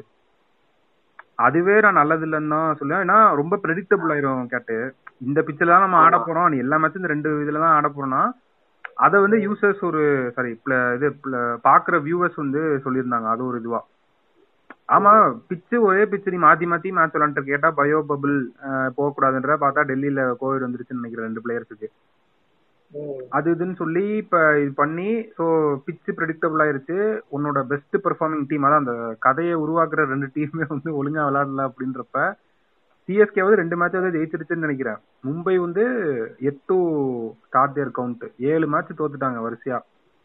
அதுவே நான் நல்லது இல்லைன்னு தான் சொல்லுவேன் ஏன்னா ரொம்ப ப்ரெடிக்டபிள் ஆயிரும் கேட்டு இந்த பிச்சில் தான் நம்ம ஆட போறோம் நீ எல்லா மேட்சும் இந்த ரெண்டு இதுல தான் ஆட போறோம்னா அதை வந்து யூசர்ஸ் ஒரு சாரி இது pl- பாக்குற வியூவர்ஸ் வந்து சொல்லியிருந்தாங்க அது ஒரு இதுவா ஆமா பிச்சு ஒரே பிச்சு நீ மாத்தி மாத்தி மேட்ச் விளாண்டு கேட்டா பயோ பபிள் போகக்கூடாதுன்ற பார்த்தா டெல்லியில கோவிட் வந்துருச்சுன்னு நினைக்கிறேன் ரெண்டு பிளேயர்ஸுக்கு ம். அது இதுன்னு சொல்லி இப்ப இது பண்ணி ஸோ பிச்சு ப்ரெடிக்டபிள் ஆயிருச்சு உன்னோட பெஸ்ட் பெர்ஃபார்மிங் டீம் அதான் அந்த கதையை உருவாக்குற ரெண்டு டீமுமே வந்து ஒழுங்கா விளையாடல அப்படின்றப்ப சிஎஸ்கே வந்து ரெண்டு மேட்ச் வந்து ஜெயிச்சிருச்சுன்னு நினைக்கிறேன் மும்பை வந்து எட்டு ஸ்டார்ட் தேர் கவுண்ட் ஏழு மேட்ச் தோத்துட்டாங்க வரிசையா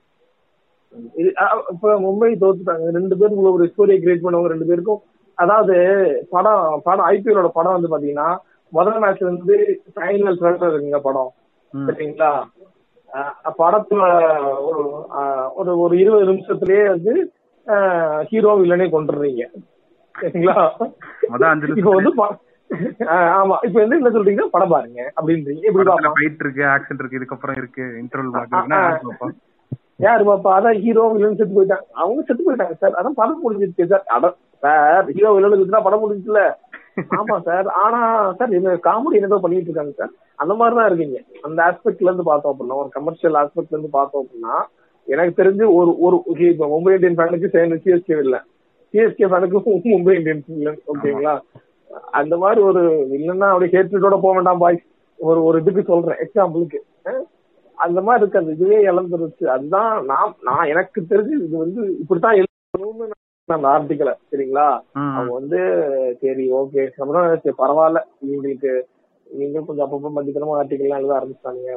இது அஹ், இப்ப மும்பை தோத்துட்டாங்க ரெண்டு பேரும் ஒரு ஸ்டோரியை கிரியேட் பண்ணவங்க ரெண்டு பேருக்கும் அதாவது படம் படம் ஐபிஎலோட படம் வந்து பாத்தீங்கன்னா முதல் மேட்ச் வந்து ஃபைனல் ட்ரெண்டர் இருக்குங்க படம் ம். சரிங்களா அஹ், படத்துல ஒரு அஹ், ஒரு ஒரு இருபது நிமிஷத்துலயே வந்து ஹீரோ வில்லனே கொண்டுறீங்க சரிங்களா மொத அஞ்சு இப்ப வந்து ப- அஹ், ஆமா இப்ப வந்து என்ன சொல்றீங்கன்னா படம் பாருங்க அப்படின்றீங்க எப்படி படத்துல பாப்பா ஃபைட் இருக்கு ஆக்ஷன் இருக்கு இதுக்கப்புறம் இருக்கு இன்டர்வல் ஆ, பாக்குறதுன்னா ஆ. யாரு பாப்பா? யாரு பாப்பா அதான் ஹீரோ வில்லன் செத்து போயிட்டாங்க அவங்க செத்து போயிட்டாங்க சார் அதான் படம் முடிஞ்சிருச்சு சார் அதான் சார் ஹீரோ வில்லனுக்கு செத்துனா படம் முடிஞ்சுல ஆமா சார் ஆனா சார் இந்த காமெடி என்னதோ பண்ணிட்டு இருக்காங்க சார் அந்த மாதிரி தான் இருக்கீங்க அந்த ஆஸ்பெக்ட்ல இருந்து பார்த்தோம் அப்படின்னா ஒரு கமர்ஷியல் ஆஸ்பெக்ட்ல இருந்து பார்த்தோம் அப்படின்னா எனக்கு தெரிஞ்சு ஒரு ஒரு okay, இப்ப மும்பை இந்தியன் ஃபேனுக்கு சேர்ந்து சிஎஸ்கே இல்ல சிஎஸ்கே ஃபேனுக்கு மும்பை இந்தியன்ஸ் இல்ல ஓகேங்களா அந்த மாதிரி ஒரு இல்லைன்னா அப்படியே ஹேட்ரிட்டோட போக வேண்டாம் பாய் ஒரு ஒரு இதுக்கு சொல்றேன் எக்ஸாம்பிளுக்கு அந்த மாதிரி இருக்கு அந்த இதுவே இழந்துருச்சு அதுதான் நான் நான் எனக்கு தெரிஞ்சு இது வந்து இப்படித்தான் எழுதணும்னு நான் அந்த ஆர்டிக்கல சரிங்களா ம். அவங்க வந்து சரி ஓகே அப்புறம் சரி பரவாயில்ல இவங்களுக்கு நீங்க கொஞ்சம் அப்பப்போ மதிக்கணுமா ஆர்டிக்கல்லாம் எழுத ஆரம்பிச்சாங்க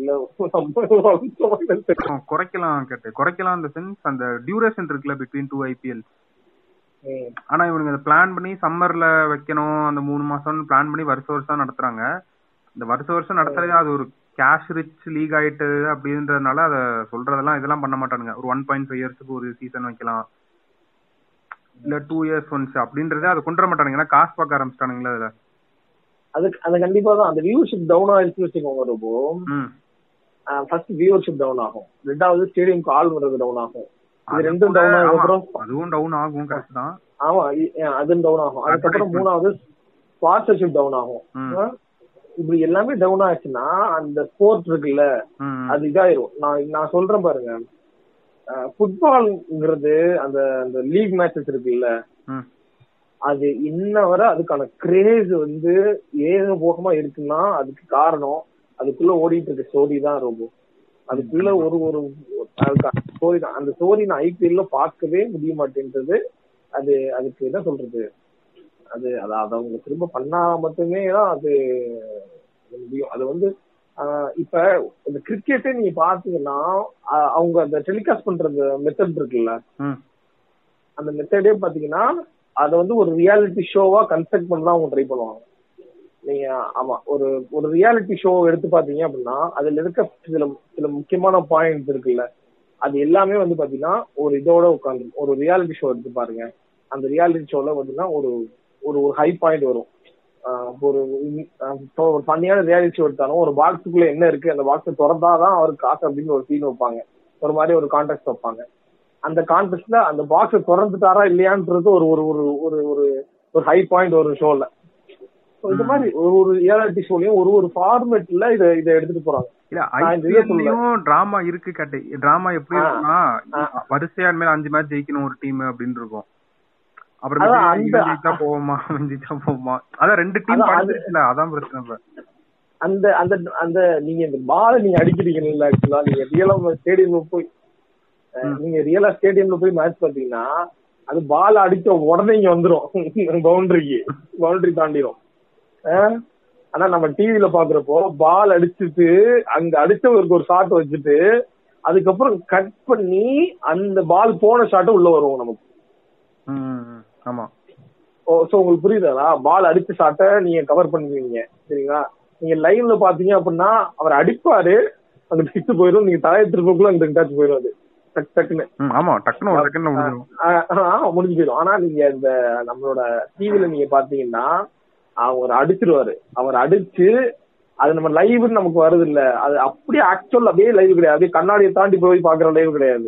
அப்படின்னு ஆ, குறைக்கலாம் கேட்டு குறைக்கலாம் இந்த சென்ஸ் அந்த டியூரேஷன் இருக்குல்ல பிட்வீன் டூ ஐபிஎல் ஆனா இவனுங்க அதை பிளான் பண்ணி சம்மர்ல வைக்கணும் அந்த மூணு மாசம்னு பிளான் பண்ணி வருஷ வருஷம் நடத்துறாங்க இந்த வருஷ வருஷம் நடத்துறதே அது ஒரு கேஷ் ரிச் லீக் ஆயிட்டு அப்படின்றதுனால அதை சொல்றதெல்லாம் இதெல்லாம் பண்ண மாட்டானுங்க ஒரு ஒன் பாயிண்ட் ஃபைவ் இயர்ஸ்க்கு ஒரு சீசன் வைக்கலாம் இல்ல டூ இயர்ஸ் ஒன்ஸ் அப்படின்றதே அதை கொண்டு வர மாட்டானுங்க ஏன்னா காசு பார்க்க ஆரம்பிச்சிட்டானுங்களா அதுல அதுக்கு அது கண்டிப்பா தான் அந்த வியூவர்ஷிப் டவுன் ஆயிடுச்சு வச்சுக்கோங்க ரொம்ப ம் ஃபர்ஸ்ட் வியூவர்ஷிப் டவுன் ஆகும் ரெண்டாவது ஸ்டேடியம்க்கு ஆள் வர்றது டவுன் ஆகும் இது அது ரெண்டும் கூட, டவுன் ஆமா, ஆனதுக்கப்புறம் அதுவும் டவுன் ஆகும் கரெக்ட் தான் ஆமா இ- அஹ் அதுவும் டவுன் ஆகும் அதுக்கப்புறம் Advertisement. மூணாவது ஸ்பான்சர்ஷிப் டவுன் ஆகும் ம். ஆ? இப்படி எல்லாமே டவுன் ஆச்சுன்னா அந்த ஸ்போர்ட் இருக்குல்ல ம் அது இதாயிரும் நான் நான் சொல்றேன் பாருங்க ஃபுட்பால்ங்கிறது அந்த அந்த லீக் மேட்சஸ் இருக்குல்ல ம் அது இன்ன வரை அதுக்கான கிரேஸ் வந்து ஏகபோகமா இருக்குன்னா அதுக்கு காரணம் அதுக்குள்ள ஓடிட்டு இருக்க ஸ்டோரி தான் ரொம்ப அதுக்குள்ள ஒரு ஒரு ஸ்டோரி தான் அந்த ஸ்டோரி நான் ஐபிஎல்ல பார்க்கவே முடிய மாட்டேன்றது அது அதுக்கு என்ன சொல்றது அது அது அதை அவங்க திரும்ப பண்ணா மட்டுமே தான் அது முடியும் அது வந்து ஆஹ் இப்ப இந்த கிரிக்கெட்டே நீங்க பாத்தீங்கன்னா ஆஹ் அவங்க அந்த டெலிகாஸ்ட் பண்ற மெத்தட் இருக்குல்ல ம் அந்த மெத்தடே பாத்தீங்கன்னா அதை வந்து ஒரு ரியாலிட்டி ஷோவா கன்ஸ்ட்ரக்ட் பண்ண தான் அவங்க ட்ரை பண்ணுவாங்க நீங்க ஆமா ஒரு ஒரு ரியாலிட்டி ஷோ எடுத்து பாத்தீங்க அப்படின்னா அதுல இருக்க சில சில முக்கியமான பாயிண்ட்ஸ் இருக்குல்ல அது எல்லாமே வந்து பாத்தீங்கன்னா ஒரு இதோட உட்காந்து ஒரு ரியாலிட்டி ஷோ எடுத்து பாருங்க அந்த ரியாலிட்டி ஷோல பாத்தீங்கன்னா ஒரு ஒரு ஒரு ஹை பாயிண்ட் வரும் ஆஹ் ஒரு ஆஹ் இப்போ ஒரு பண்ணியான ரியாலிட்டி ஷோ எடுத்தாலும் ஒரு பாக்ஸுக்குள்ள என்ன இருக்கு அந்த பாக்ஸ் திறந்தாதான் அவருக்கு காசு அப்படின்னு ஒரு சீன் வைப்பாங்க ஒரு மாதிரி ஒரு கான்டெக்ட் வைப்பாங்க அந்த கான்டெஸ்ட்ல அந்த பாக்ஸ் திறந்துட்டாரா இல்லையான்றது ஒரு ஒரு ஒரு ஒரு ஒரு ஒரு ஹை பாயிண்ட் ஒரு ஷோல இந்த மாதிரி ஒரு ஒரு ரியாலிட்டி ஷோலயும் ஒரு ஒரு ஃபார்மேட்ல இத இத எடுத்துட்டு போறாங்க இல்ல நான் இந்த இதை சொல்லல. ஐபிஎல்லையும் டிராமா இருக்கு கேட்டு டிராமா எப்படி ஆ. இருக்கும்னா ஆ. வரிசையா மேல அஞ்சு மேட்ச் ஜெயிக்கணும் ஒரு டீம் அப்படின்னு இருக்கும் அப்புறம் அதான் இவன் அந்த- ஜெயிச்சா போவோமா அவன் ஜெயிச்சா போவோமா அதான் ரெண்டு டீம் அதான் அது- படிச்சிருச்சுல அதான் பிரச்சனை இப்ப அந்த அந்த அந்த நீங்க இந்த பால் நீங்க அடிக்கிறீங்கல்ல ஆக்சுவலா நீங்க ரியலா ஸ்டேடியம்ல போய் அஹ், நீங்க ரியலா ஸ்டேடியம்ல போய் மேட்ச் பாத்தீங்கன்னா அது பால் அடிச்ச உடனே இங்க வந்துரும் பவுண்டரிக்கு பவுண்டரி தாண்டிரும் அஹ், ஆனா நம்ம டிவில பாக்குறப்போ பால் அடிச்சுட்டு அங்க அடிச்சவருக்கு ஒரு ஷாட் வச்சுட்டு அதுக்கப்புறம் கட் பண்ணி அந்த பால் போன ஷாட் உள்ள வரும் நமக்கு ம், ம், ம். ஆமா சோ உங்களுக்கு புரியுதா பால் அடிச்ச ஷாட்டை நீங்க கவர் பண்ணுவீங்க சரிங்களா நீங்க லைவ்ல பாத்தீங்க அப்படின்னா அவர் அடிப்பாரு அந்த சிக்ஸ் போயிடும் நீங்க தலையை திருப்பக்குள்ள அந்த டச் போயிடும் அது டக் டக்குன்னு ம், ஆமா டக்குன்னு ஒரு செகண்ட்ல முடிஞ்சிடும் ஆஹ் ஆஹ் முடிஞ்சு போயிடும் ஆனா நீங்க இந்த நம்மளோட டிவில நீங்க பாத்தீங்கன்னா அவர் அடிச்சிருவாரு அவர் அடிச்சு அது நம்ம லைவ் நமக்கு வருது இல்ல அது அப்படியே ஆக்சுவல் அப்படியே லைவ் கிடையாது அப்படியே கண்ணாடியை தாண்டி போய் பாக்குற லைவ் கிடையாது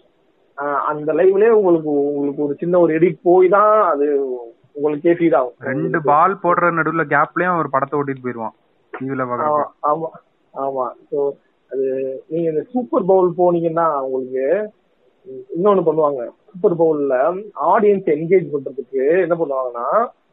ஆஹ் அந்த லைவ்லயே உங்களுக்கு உங்களுக்கு ஒரு சின்ன ஒரு எடிட் போய் தான் அது உங்களுக்கே ஃபீட் ஆகும் ரெண்டு பால் போடுற நடுவுல கேப்லயும் ஒரு படத்தை ஓட்டிட்டு போயிருவான் டிவில ஆமா பாக்குறப்ப ஆமா ஆமா சோ அது நீங்க இந்த சூப்பர் பவுல் போனீங்கன்னா உங்களுக்கு உம், இன்னொன்னு பண்ணுவாங்க சூப்பர் பவுல்ல ஆடியன்ஸ் என்கேஜ் பண்றதுக்கு என்ன பண்ணுவாங்கன்னா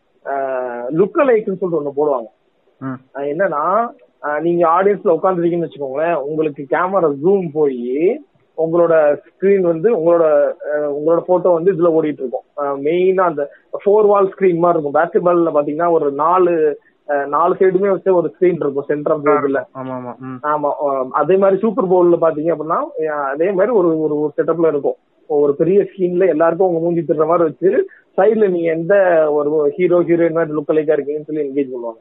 லுக் லைக்னு சொல்லிட்டு ஒண்ணு போடுவாங்க ம் அஹ் என்னன்னா அஹ் நீங்க ஆடியன்ஸ்ல உட்காந்துருக்கீங்கன்னு வச்சுக்கோங்களேன் உங்களுக்கு கேமரா ஜூம் போய் உங்களோட ஸ்கிரீன் வந்து உங்களோட அஹ், உங்களோட போட்டோ வந்து இதுல ஓடிட்டு இருக்கும் மெயினா அந்த ஃபோர் வால் ஸ்கிரீன் மாதிரி இருக்கும் பேஸ்கெட் பால்ல பாத்தீங்கன்னா ஒரு நாலு அஹ், நாலு சைடுமே வச்சு ஒரு ஸ்கிரீன் இருக்கும் சென்டர் ஆஃப் இதுல ஆமா ஆமா ம் ஆமா அஹ், அதே மாதிரி சூப்பர் பவுல்ல பாத்தீங்க அப்படின்னா அஹ், அதே மாதிரி ஒரு ஒரு ஒரு செட்டப்ல இருக்கும் ஒரு பெரிய ஸ்கிரீன்ல எல்லாருக்கும் உங்க மூஞ்சி திட்டுற மாதிரி வச்சு சைடுல நீங்க எந்த ஒரு ஹீரோ ஹீரோயின் மாதிரி லுக் லைக்கா இருக்கீங்கன்னு சொல்லி என்கேஜ் பண்ணுவாங்க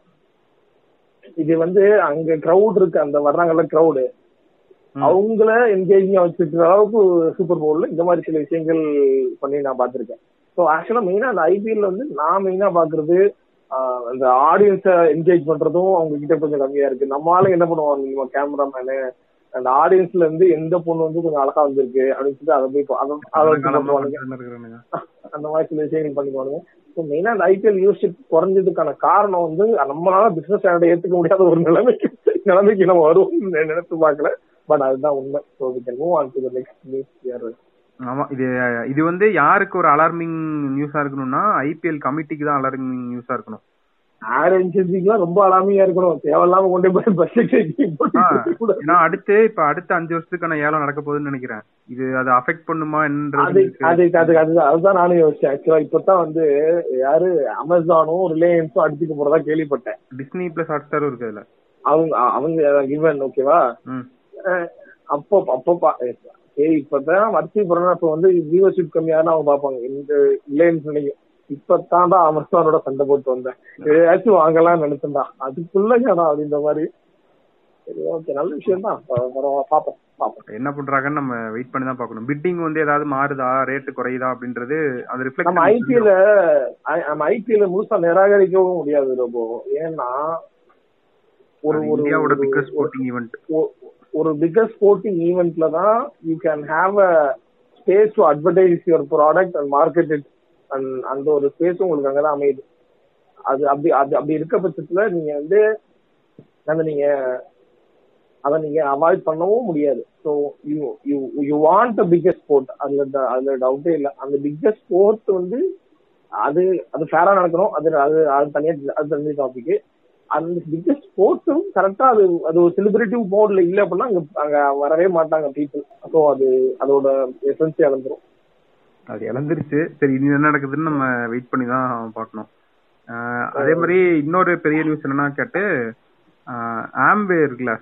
இது வந்து அங்க கிரவுட் இருக்கு அந்த வர்றாங்கல்ல கிரவுடு ம். அவங்கள என்கேஜிங்கா வச்சிருக்கிற அளவுக்கு சூப்பர் பவுல்ல இந்த மாதிரி சில விஷயங்கள் பண்ணி நான் பார்த்திருக்கேன் ஸோ ஆக்சுவலா மெயினா அந்த ஐபிஎல்ல வந்து நான் மெயினா பாக்குறது ஆஹ் அந்த ஆடியன்ஸை என்கேஜ் பண்றதும் அவங்க கிட்ட கொஞ்சம் கம்மியா இருக்கு நம்மளால என்ன பண்ணுவாங்க நம்ம கேமராமேனு அந்த ஆடியன்ஸ்ல இருந்து எந்த பொண்ணு வந்து கொஞ்சம் அழகா வந்திருக்கு அப்படின்னு சொல்லிட்டு அதை போய் பா- அதை அதை வச்சு காலமா பண்ணுவானுங்க பண்ணிட்டு இருக்கிறானுங்க. அந்த மாதிரி சில விஷயங்கள் பண்ணிக்குவானுங்க ஸோ மெயினா அந்த ஐபிஎல் வியூஷிப் குறைஞ்சதுக்கான காரணம் வந்து நம்மளால பிசினஸ் ஸ்டாண்டர்ட் ஏத்துக்க முடியாத ஒரு நிலைமைக்கு நிலைமைக்கு நம்ம வருவோம் நினைச்சு பார்க்கல பட் அதுதான் உண்மை so we can move on to the next news year ஆமா இது இது வந்து யாருக்கு ஒரு அலார்மிங் நியூஸா இருக்கணும்னா ஐபிஎல் கமிட்டிக்கு தான் அலார்மிங் நியூஸா இருக்கணும் ஆட் ஏஜென்சிக்குலாம் ரொம்ப அலாமியா இருக்கணும் தேவையில்லாம கொண்டு போய் பஸ் ஆ, ஏன்னா அடுத்து இப்ப அடுத்த அஞ்சு வருஷத்துக்கான ஏலம் நடக்க போகுதுன்னு நினைக்கிறேன் இது அதை அஃபெக்ட் பண்ணுமா அது என்றது அது அது அதுதான் அதுதான் நானும் யோசிச்சேன் ஆக்சுவலா இப்பதான் வந்து யாரு அமேசானும் ரிலையன்ஸும் அடிச்சுக்க போறதா கேள்விப்பட்டேன் டிஸ்னி பிளஸ் ஹாட் ஸ்டாரும் இருக்கு அதுல அவங்க அவங்க கிவன் ஓகேவா ம் அஹ் அப்போ அப்போ பா- சரி இப்பதான் வரிசை போறேன்னா இப்ப வந்து வியூவர்ஷிப் கம்மியானா அவங்க பாப்பாங்க இந்த இல்லைன்னு நினைக்கும் இப்பதான் தான் அமர்ஸ்தானோட சண்டை போட்டு வந்தேன் ஏதாச்சும் வாங்கலாம்னு நினைச்சேன்டா அதுக்குள்ள ஏடா அப்படின்ற மாதிரி சரி ஓகே நல்ல விஷயம் தான் பாப்போம் பாப்போம் என்ன பண்றாங்கன்னு நம்ம வெயிட் பண்ணி தான் பார்க்கணும் பிட்டிங் வந்து ஏதாவது மாறுதா ரேட்டு குறையுதா அப்படின்றது அது நம்ம ரிஃப்ளெக்ட் ஐபிஎல் நம்ம ஐபிஎல் முழுசா நிராகரிக்கவும் முடியாது ரொம்ப ஏன்னா ஒரு ஒரு இந்தியாவோட ஒரு- பிக்கஸ்ட் ஸ்போர்ட்டிங் ஈவெண்ட் ஒ- ஒரு பிக்கஸ்ட் ஸ்போர்ட்டிங் ஈவெண்ட்ல தான் you can have a space to advertise your product and market it and அந்த ஒரு ஸ்பேஸ் உங்களுக்கு அங்கதான் அமையுது அது அப்படி அது அப்படி இருக்க பட்சத்துல நீங்க வந்து அதை நீங்க அதை நீங்க அவாய்ட் பண்ணவும் முடியாது so you you you want the biggest sport அதுல ட- அதுல டவுட்டே இல்லை அந்த பிக்கஸ்ட் ஸ்போர்ட் வந்து அது அது ஃபேரா நடக்கணும் அது அது அது தனியா அது தனி டாபிக் அந்த பிக்கஸ்ட் ஸ்போர்ட்ஸும் கரெக்டா அது அது ஒரு செலிபிரேட்டிவ் மோட்ல இல்ல அப்படின்னா அங்க அங்க வரவே மாட்டாங்க பீப்புள் ஸோ அது அதோட எசன்ஸே இழந்துரும் அது இழந்துருச்சு சரி இனி என்ன நடக்குதுன்னு நம்ம வெயிட் பண்ணி தான் பார்க்கணும் ஆஹ் அதே மாதிரி இன்னொரு பெரிய நியூஸ் என்னன்னா கேட்டு ஆம்வே இருக்குல்ல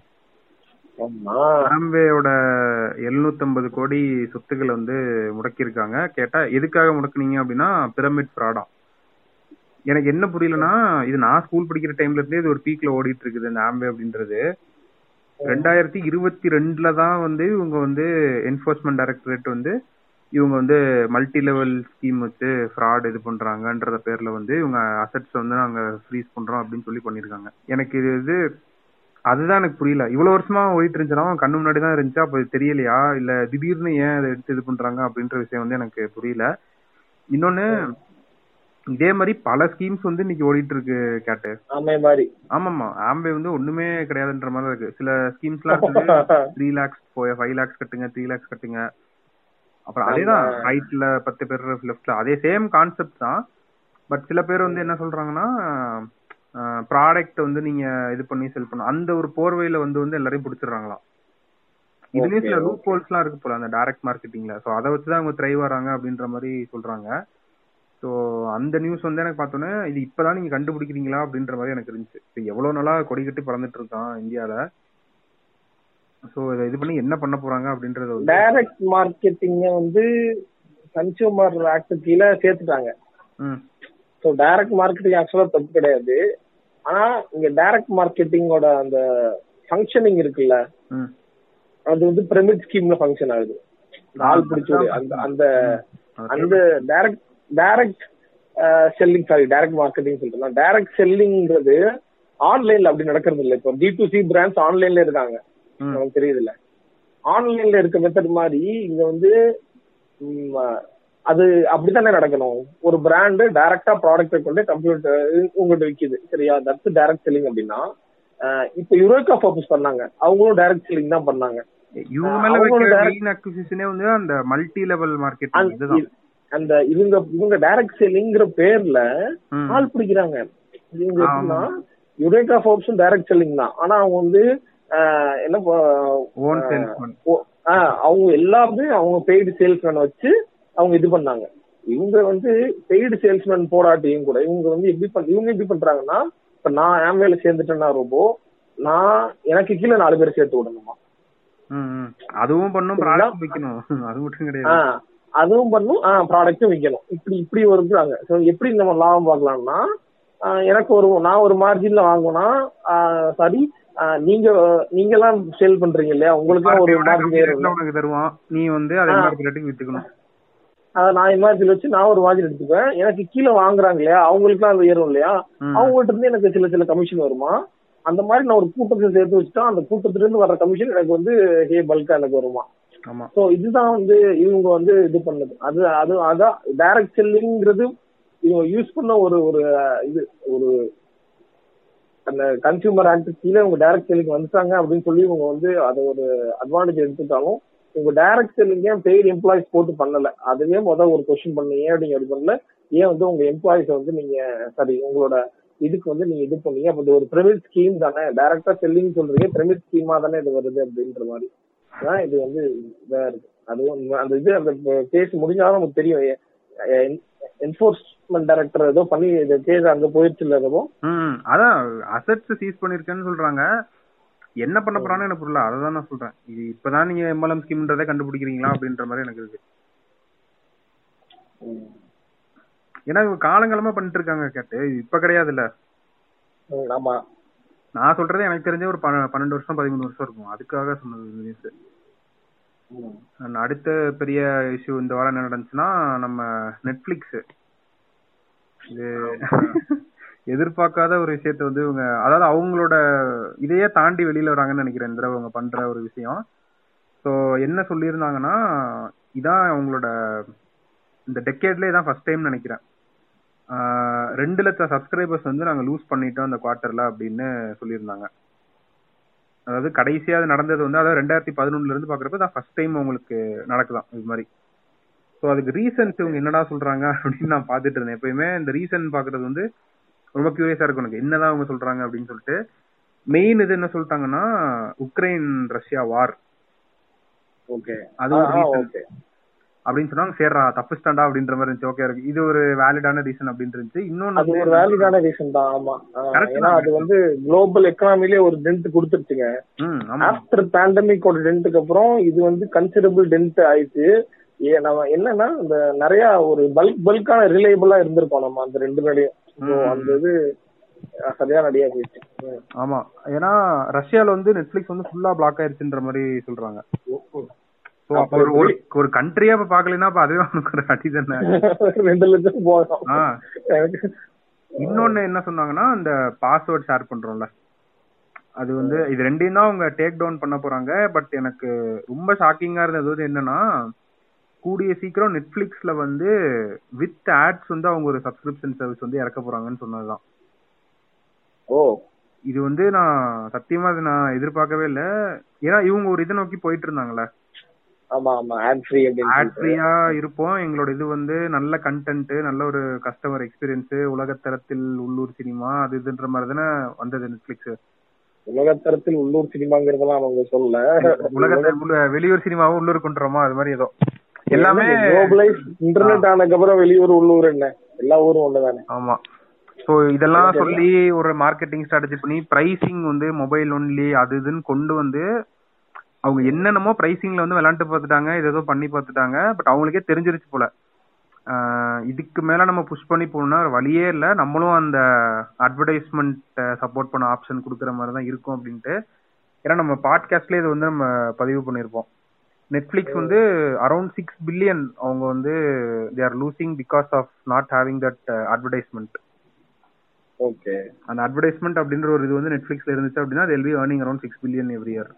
ஆமா ஆம்வேயோட 750 கோடி சொத்துக்களை வந்து முடக்கியிருக்காங்க கேட்டா எதுக்காக முடக்குனீங்க அப்படின்னா பிரமிட் ஃப்ராடா எனக்கு என்ன புரியலன்னா இது நான் ஸ்கூல் படிக்கிற டைம்ல இருந்தே இது ஒரு பீக்ல ஓடிட்டு இருக்குது இந்த ஆம்பே அப்படின்றது ரெண்டாயிரத்தி இருபத்தி ரெண்டுல தான் வந்து இவங்க வந்து என்போர்ஸ்மெண்ட் டைரக்டரேட் வந்து இவங்க வந்து மல்டி லெவல் ஸ்கீம் வச்சு ஃப்ராட் இது பண்றாங்கன்றத பேர்ல வந்து இவங்க அசட்ஸ் வந்து நாங்க ஃப்ரீஸ் பண்றோம் அப்படின்னு சொல்லி பண்ணிருக்காங்க எனக்கு இது இது அதுதான் எனக்கு புரியல இவ்வளவு வருஷமா ஓடிட்டு இருந்துச்சுன்னா கண்ணு முன்னாடி தான் இருந்துச்சா அப்ப இது தெரியலையா இல்ல திடீர்னு ஏன் அதை எடுத்து இது பண்றாங்க அப்படின்ற விஷயம் வந்து எனக்கு புரியல இன்னொன்னு இதே மாதிரி பல ஸ்கீம்ஸ் வந்து இன்னைக்கு ஓடிட்டு இருக்கு கேட்டு ஆமே மாதிரி ஆமாமா ஆம்பே வந்து ஒண்ணுமே கிடையாதுன்ற மாதிரி தான் இருக்கு சில ஸ்கீம்ஸ்லாம் இருக்குது த்ரீ லேக்ஸ் போய் ஃபைவ் லேக்ஸ் கட்டுங்க த்ரீ லேக்ஸ் கட்டுங்க அப்புறம் அதேதான் ரைட்ல பத்து பேர் லெஃப்ட்ல அதே சேம் கான்செப்ட் தான் பட் சில பேர் வந்து என்ன சொல்றாங்கன்னா ப்ராடக்ட் வந்து நீங்க இது பண்ணி செல் பண்ணணும் அந்த ஒரு போர்வையில வந்து வந்து எல்லாரையும் பிடிச்சிடுறாங்களாம் இதுலயும் சில லூப் ஹோல்ஸ்லாம் இருக்கு போல அந்த டைரக்ட் மார்க்கெட்டிங்ல சோ அதை வச்சுதான் அவங்க த்ரைவ் வராங்க அப்படின்ற மாதிரி சொல்றாங்க சோ அந்த நியூஸ் வந்து எனக்கு பார்த்தோன்னே இது இப்பதான் நீங்க கண்டுபிடிக்கிறீங்களா அப்படின்ற மாதிரி எனக்கு இருந்துச்சு இப்ப எவ்வளவு நாளா கொடி கட்டி பறந்துட்டு இருக்கான் இந்தியால சோ இதை இது பண்ணி என்ன பண்ண போறாங்க அப்படின்றத வந்து டைரக்ட் மார்க்கெட்டிங்க வந்து கன்சியூமர் ஆக்ட் கீழே சேர்த்துட்டாங்க ம் ஸோ டைரக்ட் மார்க்கெட்டிங் ஆக்சுவலா தப்பு கிடையாது ஆனா இங்க டைரக்ட் மார்க்கெட்டிங்கோட அந்த ஃபங்க்ஷனிங் இருக்குல்ல ம் அது வந்து பிரமிட் ஸ்கீம்ல ஃபங்க்ஷன் ஆகுது ஆள் பிடிச்சி விடு. அந்த அந்த அந்த direct direct selling sorry direct marketing சொல்றேன் டைரக்ட் செல்லிங்ன்றது ஆன்லைன்ல அப்படி நடக்கிறது இல்ல இப்போ டி டு சி பிராண்ட்ஸ் ஆன்லைன்ல இருக்காங்க ம். நமக்கு தெரியுது இல்ல ஆன்லைன்ல இருக்க மெத்தட் மாதிரி இங்க வந்து ம், அது அப்படித்தானே நடக்கணும் ஒரு பிராண்டு டைரக்டா ப்ராடக்ட்டை கொண்டு கம்ப்யூட்டர் உங்கள்கிட்ட விக்குது சரியா தட்ஸ் டைரக்ட் செல்லிங் அப்படின்னா அஹ், இப்ப யுரோக்கா ஃபோக்கஸ் பண்ணாங்க அவங்களும் டைரக்ட் செல்லிங் தான் பண்ணாங்க இவங்க மேல அவங்களோட வைக்கிற direct- மெயின் அக்விசிஷனே வந்து அந்த மல்டி லெவல் மார்க்கெட்டிங் அந்த- இதுதான் அந்த இவங்க இவங்க டைரக்ட் செல்லிங்கிற பேர்ல ம். ஆள் பிடிக்கிறாங்க இவங்க ஆமா. எப்படின்னா யுரேகா ஃபோர்ப்ஸும் டைரக்ட் செல்லிங் தான் ஆனா அவங்க வந்து ஆஹ், என்ன ப- ஓன் சேல்ஸ்மேன் ஓ- ஆஹ், அவங்க எல்லாமே அவங்க பெய்டு சேல்ஸ்மேன் வச்சு அவங்க இது பண்ணாங்க இவங்க வந்து பெய்டு சேல்ஸ்மேன் போராட்டியும் கூட இவங்க வந்து எப்படி பண் இவங்க எப்படி பண்றாங்கன்னா இப்ப நான் என் வேலை சேர்ந்துட்டேன்னா ரொம்ப நான் எனக்கு கீழே நாலு பேர் சேர்த்து விடணுமா அதுவும் பண்ணும் சரிங்களா? ப்ராடக்ட் விக்கணும் அது மட்டும் கிடையாது ஆஹ் அதுவும் பண்ணும் ஆஹ் ப்ராடக்ட்டும் விற்கணும் இப்படி இப்படி ஒரு இருக்கிறாங்க ஸோ எப்படி நம்ம லாபம் பார்க்கலாம்னா ஆஹ் எனக்கு ஒரு நான் ஒரு மார்ஜின்ல வாங்கினா சாரி நீங்க நீங்க எல்லாம் சேல் பண்றீங்க இல்லையா உங்களுக்கு ஒரு MRP-யோட மார்ஜின் கம்மி ஏறும் rate ல உனக்கு தருவான் நீ வந்து அதை ஆ. எம்ஆர்பி ரேட்டுக்கு வித்துக்கணும் அதை நான் இமேஜின் வச்சு நான் ஒரு மார்ஜின் எடுத்துப்பேன் எனக்கு கீழே வாங்குறாங்க இல்லையா அவங்களுக்குலாம் அது ஏறும் இல்லையா ம். அவங்கள்ட்ட இருந்து எனக்கு சில சில கமிஷன் வருமா அந்த மாதிரி நான் ஒரு கூட்டத்தை சேர்த்து வச்சுட்டா அந்த கூட்டத்துல இருந்து வர கமிஷன் எனக்கு வந்து ஹே பல்கா எனக்கு வருமா ஆமா சோ இதுதான் வந்து இவங்க வந்து இது பண்ணது அது அது அதான் டைரக்ட் செல்லிங்கிறது இவங்க யூஸ் பண்ண ஒரு ஒரு அஹ், இது ஒரு அந்த கன்சியூமர் ஆக்ட் கீழே இவங்க டைரக்ட் செல்லிங் வந்துட்டாங்க அப்படின்னு சொல்லி இவங்க வந்து அதை ஒரு அட்வான்டேஜ் எடுத்துட்டாலும் இவங்க டைரக்ட் செல்லிங் ஏன் பெய்டு எம்ப்ளாயிஸ் போட்டு பண்ணல அதுவே முதல் ஒரு கொஸ்டின் பண்ண ஏன் அப்படிங்க அப்படி பண்ணல ஏன் வந்து உங்க எம்ப்ளாயிஸை வந்து நீங்க சாரி உங்களோட இதுக்கு வந்து நீங்க இது பண்ணீங்க அப்ப இது ஒரு பிரமிட் ஸ்கீம் தானே டைரக்டா செல்லிங் சொல்றீங்க பிரமிட் ஸ்கீமா தானே இது வருது அப்படின்ற மாதிரி அதான் இது வந்து இதா இருக்கு அதுவும் உண்மை. அந்த இது அந்த கேஸ் முடிஞ்சாலும் நமக்கு தெரியும் என்போர்ஸ்மெண்ட் டைரக்டர் ஏதோ பண்ணி இந்த கேஸ் அங்க போயிடுச்சு இல்ல ஏதோ ம் அதான் அசெட்ஸ் சீஸ் பண்ணிருக்கேன்னு சொல்றாங்க என்ன பண்ண போறான்னு எனக்கு புரியல அதை தான் நான் சொல்றேன் இது இப்பதான் நீங்க எம்எல்எம் ஸ்கீம்ன்றதை கண்டுபிடிக்கிறீங்களா அப்படின்ற மாதிரி எனக்கு இருக்கு ஏன்னா இவங்க காலங்காலமா பண்ணிட்டு இருக்காங்க கேட்டு இது இப்ப கிடையாதுல்ல ம், ஆமா நான் சொல்றது எனக்கு தெரிஞ்ச ஒரு பன்ன- பன்னெண்டு வருஷம் பதிமூணு வருஷம் இருக்கும் அதுக்காக சொன்னது இந்த நியூஸ் ம். And அடுத்த பெரிய இஷ்யூ இந்த வாரம் என்ன நடந்துச்சுன்னா நம்ம நெட்ஃபிளிக்ஸ் இது எதிர்பார்க்காத ஒரு விஷயத்த வந்து இவங்க அதாவது அவங்களோட இதையே தாண்டி வெளியில வராங்கன்னு நினைக்கிறேன் இந்த தடவை அவங்க பண்ற ஒரு விஷயம் ஸோ என்ன சொல்லியிருந்தாங்கன்னா இதான் அவங்களோட இந்த டெக்கேட்லேயே தான் ஃபர்ஸ்ட் டைம் நினைக்கிறேன் ஆஹ் ரெண்டு லட்சம் சப்ஸ்கிரைபர்ஸ் வந்து நாங்க லூஸ் பண்ணிட்டோம் இந்த குவார்ட்டர்ல அப்படின்னு சொல்லியிருந்தாங்க அதாவது கடைசியா அது நடந்தது வந்து அதாவது ரெண்டாயிரத்தி பதினொன்னுல இருந்து பாக்குறப்ப தான் ஃபர்ஸ்ட் டைம் உங்களுக்கு நடக்குதாம் இது மாதிரி ஸோ அதுக்கு ரீசன்ஸ் இவங்க என்னடா சொல்றாங்க அப்படின்னு நான் பார்த்துட்டு இருந்தேன் எப்பயுமே இந்த ரீசன் பாக்குறது வந்து ரொம்ப கியூரியஸா இருக்கு எனக்கு என்னதான் அவங்க சொல்றாங்க அப்படின்னு சொல்லிட்டு மெயின் இது என்ன சொல்லிட்டாங்கன்னா உக்ரைன் ரஷ்யா வார் ஓகே அது ஒரு reason. ஓகே அப்படின்னு சொன்னாங்க சேர்றா தப்புஸ்டாண்டா அப்படின்ற மாதிரி இருந்துச்சு ஓகே இருக்கு இது ஒரு வேலிடான ரீசன் அப்படின்னு இருந்துச்சு இன்னொன்னு அது ஒரு வந்து- வேலிடான ரீசன் தான் ஆமா ஆ, Correct ஏன்னா தான். அது வந்து குளோபல் எக்கனாமிலே ஒரு டென்ட் கொடுத்துருச்சுங்க ம், ஆமா ஆஃப்டர் பேண்டமிக்கோட டென்ட்டுக்கு அப்புறம் இது வந்து கன்சிடபிள் டென்ட் ஆயிடுச்சு ஏ நம்ம என்னன்னா இந்த நிறைய ஒரு பல்க் பல்கான ரிலேபிளா இருந்திருக்கோம் நம்ம அந்த ரெண்டு நடையும் So, ம். அந்த இது அஹ், சரியா நடியா போயிடுச்சு ம். ஆமா ஏன்னா ரஷ்யால வந்து நெட்ஃபிளிக்ஸ் வந்து ஃபுல்லா பிளாக் ஆயிருச்சுன்ற மாதிரி சொல்றாங்க சோ அப்ப ஒரு ஒரு ஒரு கண்ட்ரியா இப்ப பாக்கலைன்னா அப்ப அதுவே அவனுக்கு ஒரு அடி தானே ரெண்டு லட்சம் போதும் ஆ. எனக்கு இன்னொன்னு என்ன சொன்னாங்கன்னா இந்த பாஸ்வேர்ட் ஷேர் பண்றோம்ல அது வந்து இது ரெண்டையும் தான் அவங்க டேக் டவுன் பண்ண போறாங்க பட் எனக்கு ரொம்ப ஷாக்கிங்கா இருந்தது வந்து என்னன்னா கூடிய சீக்கிரம் நெட்ஃபிளிக்ஸ்ல வந்து வித் ஆட்ஸ் வந்து அவங்க ஒரு சப்ஸ்கிரிப்ஷன் சர்வீஸ் வந்து இறக்க போறாங்கன்னு சொன்னதுதான் ஓ இது வந்து நான் சத்தியமா இது நான் எதிர்பார்க்கவே இல்ல ஏன்னா இவங்க ஒரு இதை நோக்கி போயிட்டு இருந்தாங்கல்ல ஆமா ஆமா ஆட் ஃப்ரீ அப்படின்னு ஆட் சொல்லிட்டு. ஃப்ரீயா இருப்போம் எங்களோட இது வந்து நல்ல கண்டென்ட் நல்ல ஒரு கஸ்டமர் எக்ஸ்பீரியன்ஸ் உலகத்தரத்தில் உள்ளூர் சினிமா அது இதுன்ற மாதிரி தானே வந்தது நெட்ஃபிளிக்ஸ் உலகத்தரத்தில் உள்ளூர் சினிமாங்கிறதெல்லாம் அவங்க சொல்லல உலகத்தை உள்ள- வெளியூர் சினிமாவும் உள்ளூர் கொண்டுறோமா அது மாதிரி ஏதோ எல்லாமே குளோபலைஸ் இன்டர்நெட் ஆனதுக்கு அப்புறம் வெளியூர் உள்ளூர் என்ன எல்லா ஊரும் ஒண்ணுதானே ஆமா சோ இதெல்லாம் சொல்லி ஒரு மார்க்கெட்டிங் ஸ்ட்ராட்டஜி பண்ணி பிரைசிங் வந்து மொபைல் ஒன்லி அது இதுன்னு கொண்டு வந்து அவங்க என்னென்னமோ பிரைசிங்ல வந்து விளையாண்டு பார்த்துட்டாங்க இது ஏதோ பண்ணி பார்த்துட்டாங்க பட் அவங்களுக்கே தெரிஞ்சிருச்சு போல ஆஹ் இதுக்கு மேல நம்ம புஷ் பண்ணி போகணும்னா வேற வழியே இல்ல நம்மளும் அந்த அட்வர்டைஸ்மெண்ட் சப்போர்ட் பண்ண ஆப்ஷன் கொடுக்குற மாதிரி தான் இருக்கும் அப்படின்ட்டு ஏன்னா நம்ம பாட்காஸ்ட்லயே இது வந்து நம்ம பதிவு பண்ணியிருப்போம் நெட்ஃபிளிக்ஸ் வந்து அரௌண்ட் சிக்ஸ் பில்லியன் அவங்க வந்து they are losing because of not having that advertisement okay அந்த அட்வர்டைஸ்மெண்ட் அப்படின்ற ஒரு இது வந்து நெட்ஃபிளிக்ஸ்ல இருந்துச்சு அப்படின்னா they'll be earning around six billion every year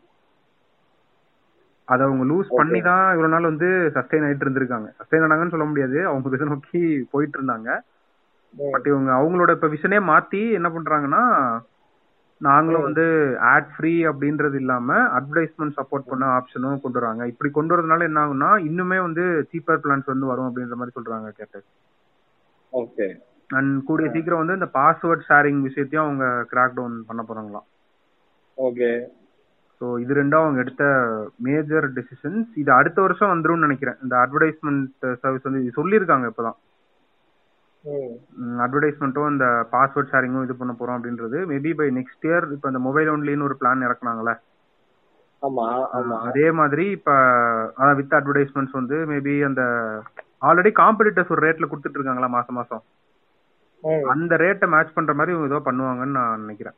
அதை அவங்க லூஸ் பண்ணி தான் இவ்வளவு நாள் வந்து சஸ்டைன் ஆயிட்டு இருந்திருக்காங்க சஸ்டைன் ஆனாங்கன்னு சொல்ல முடியாது அவங்க இதை நோக்கி போயிட்டு இருந்தாங்க பட் இவங்க அவங்களோட இப்ப விஷனே மாத்தி என்ன பண்றாங்கன்னா நாங்களும் வந்து ஆட் ஃப்ரீ அப்படின்றது இல்லாம அட்வர்டைஸ்மெண்ட் சப்போர்ட் பண்ண ஆப்ஷனும் கொண்டு வராங்க இப்படி கொண்டு வரதுனால என்ன ஆகும்னா இன்னுமே வந்து சீப்பர் பிளான்ஸ் வந்து வரும் அப்படின்ற மாதிரி சொல்றாங்க கேட்டு ஓகே அண்ட் கூடிய சீக்கிரம் வந்து இந்த பாஸ்வேர்ட் ஷேரிங் விஷயத்தையும் அவங்க கிராக் டவுன் பண்ண போறாங்களாம் ஓகே ஸோ இது ரெண்டும் அவங்க எடுத்த மேஜர் டெசிஷன்ஸ் இது அடுத்த வருஷம் வந்துரும்னு நினைக்கிறேன் இந்த அட்வர்டைஸ்மெண்ட் சர்வீஸ் வந்து இது சொல்லியிருக்காங்க இப்பதான் ம் அட்வர்டைஸ்மெண்ட்டும் இந்த பாஸ்வேர்ட் ஷேரிங்கும் இது பண்ண போறோம் அப்படின்றது மேபி பை நெக்ஸ்ட் இயர் இப்போ இந்த மொபைல் ஒன்லின்னு ஒரு பிளான் இறக்குனாங்கல்ல ஆமா ஆமா அதே மாதிரி இப்ப அதான் வித் அட்வர்டைஸ்மெண்ட்ஸ் வந்து மேபி அந்த ஆல்ரெடி காம்படிட்டர்ஸ் ஒரு ரேட்ல கொடுத்துட்டு இருக்காங்களா மாசம் மாசம் ம். அந்த ரேட்டை மேட்ச் பண்ற மாதிரி இவங்க ஏதோ பண்ணுவாங்கன்னு நான் நினைக்கிறேன்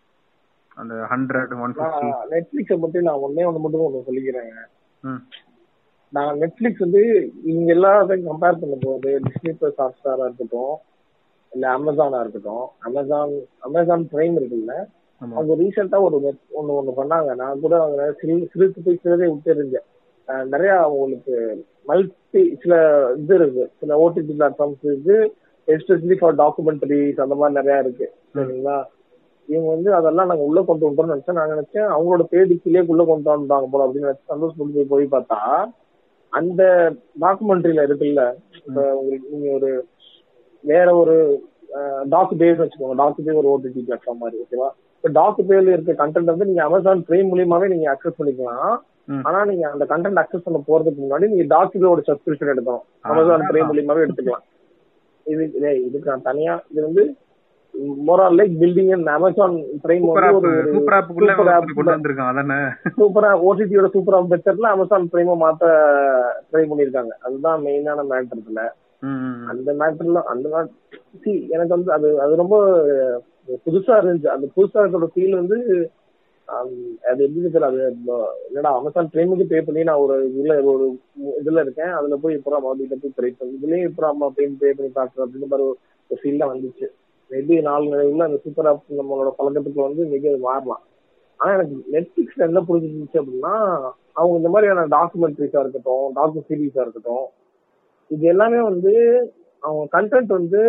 அந்த ஹண்ட்ரட் ஒன் ஃபிஃப்டி நான் நெட்ஃபிளிக்ஸ பத்தி நான் ஒன்னே ஒண்ணு மட்டும் ஒண்ணு சொல்லிக்கிறேங்க ம் நான் நெட்ஃபிளிக்ஸ் வந்து இவங்க எல்லாத்தையும் கம்பேர் பண்ணும்போது டிஸ்னி பிளஸ் ஹாட் ஸ்டாரா இருக்கட்டும் இல்ல அமேசானா இருக்கட்டும் அமேசான் அமேசான் பிரைம் இருக்குல்ல ஆமா அவங்க ரீசெண்டா ஒரு net- ஒண்ணு ஒண்ணு பண்ணாங்க நான் கூட அவங்க சிறு சிறுத்து போய் சிறதே விட்டு இருந்தேன் அஹ் நிறைய உங்களுக்கு மல்டி சில இது இருக்கு சில ஓடிடி பிளாட்ஃபார்ம்ஸ் இருக்கு எஸ்பெஷலி ஃபார் டாக்குமெண்டரிஸ் அந்த மாதிரி நிறைய இருக்கு சரிங்களா இவங்க வந்து அதெல்லாம் நாங்க உள்ள கொண்டு வந்துட்டோம்னு நினைச்சேன் நான் நினைச்சேன் அவங்களோட பேடிக்குள்ளே உள்ள கொண்டு வந்துட்டாங்க போல அப்படின்னு நினைச்சு சந்தோஷப்பட்டு போய் போய் பார்த்தா அந்த டாக்குமெண்ட்ரியில இருக்குல்ல இப்ப உங்களுக்கு நீங்க ஒரு வேற ஒரு டாக் பேஸ் வச்சுக்கோங்க டாக் பே ஒரு ஓடிடி பிளாட்ஃபார்ம் மாதிரி ஓகேவா இப்ப டாக் பேல இருக்க கண்டென்ட் வந்து நீங்க அமேசான் பிரைம் மூலியமாவே நீங்க அக்சஸ் பண்ணிக்கலாம் ம். ஆனா நீங்க அந்த கண்டென்ட் அக்சஸ் பண்ண போறதுக்கு முன்னாடி நீங்க டாக் பேயோட சப்ஸ்கிரிப்ஷன் எடுக்கணும் அமேசான் பிரைம் மூலியமாவே எடுத்துக்கலாம் இது டேய், இதுக்கு நான் தனியா இது வந்து morale like building and Amazon prime super வந்து ஆப் ஒரு ஒரு சூப்பர் ஆப்புக்குள்ள super app கொண்டு வந்திருக்கான் அதானே சூப்பரா ஓடிடியோட சூப்பர் ஆப் பெட்டர்ல அமேசான் பிரைமை மாத்த ட்ரை பண்ணிருக்காங்க அதுதான் மெயினான மேட்டர் இதுல ம், ம், ம். அந்த மேட்டர்ல அந்த mat- see எனக்கு வந்து அது அது ரொம்ப புதுசா இருந்துச்சு அந்த புதுசா இருக்கிற ஃபீல் வந்து ஆம், அது எப்படி தெரியல அது ப- என்னடா அமேசான் பிரைமுக்கு பே பண்ணி நான் ஒரு இதுல ஒரு மு- இதுல இருக்கேன் அதுல போய் இப்போ மறுபடியும் போய் ட்ரை பண்ணி இதுலயும் இப்போ அம்மா பெயின் பே பண்ணி பாக்குறேன் அப்படின்னு மாதிரி ஒரு ஃபீல் தான் வந்துச்சு மேபி நாலு நிலையில அந்த சூப்பர் ஆப் நம்மளோட பழக்கத்துக்கு வந்து மிக அது மாறலாம் ஆனா எனக்கு நெட்ஃபிளிக்ஸ்ல என்ன புரிஞ்சிருந்துச்சு அப்படின்னா அவங்க இந்த மாதிரியான டாக்குமெண்ட்ரிஸா இருக்கட்டும் டாக்கு சீரீஸா இருக்கட்டும் இது எல்லாமே வந்து அவங்க கண்டென்ட் வந்து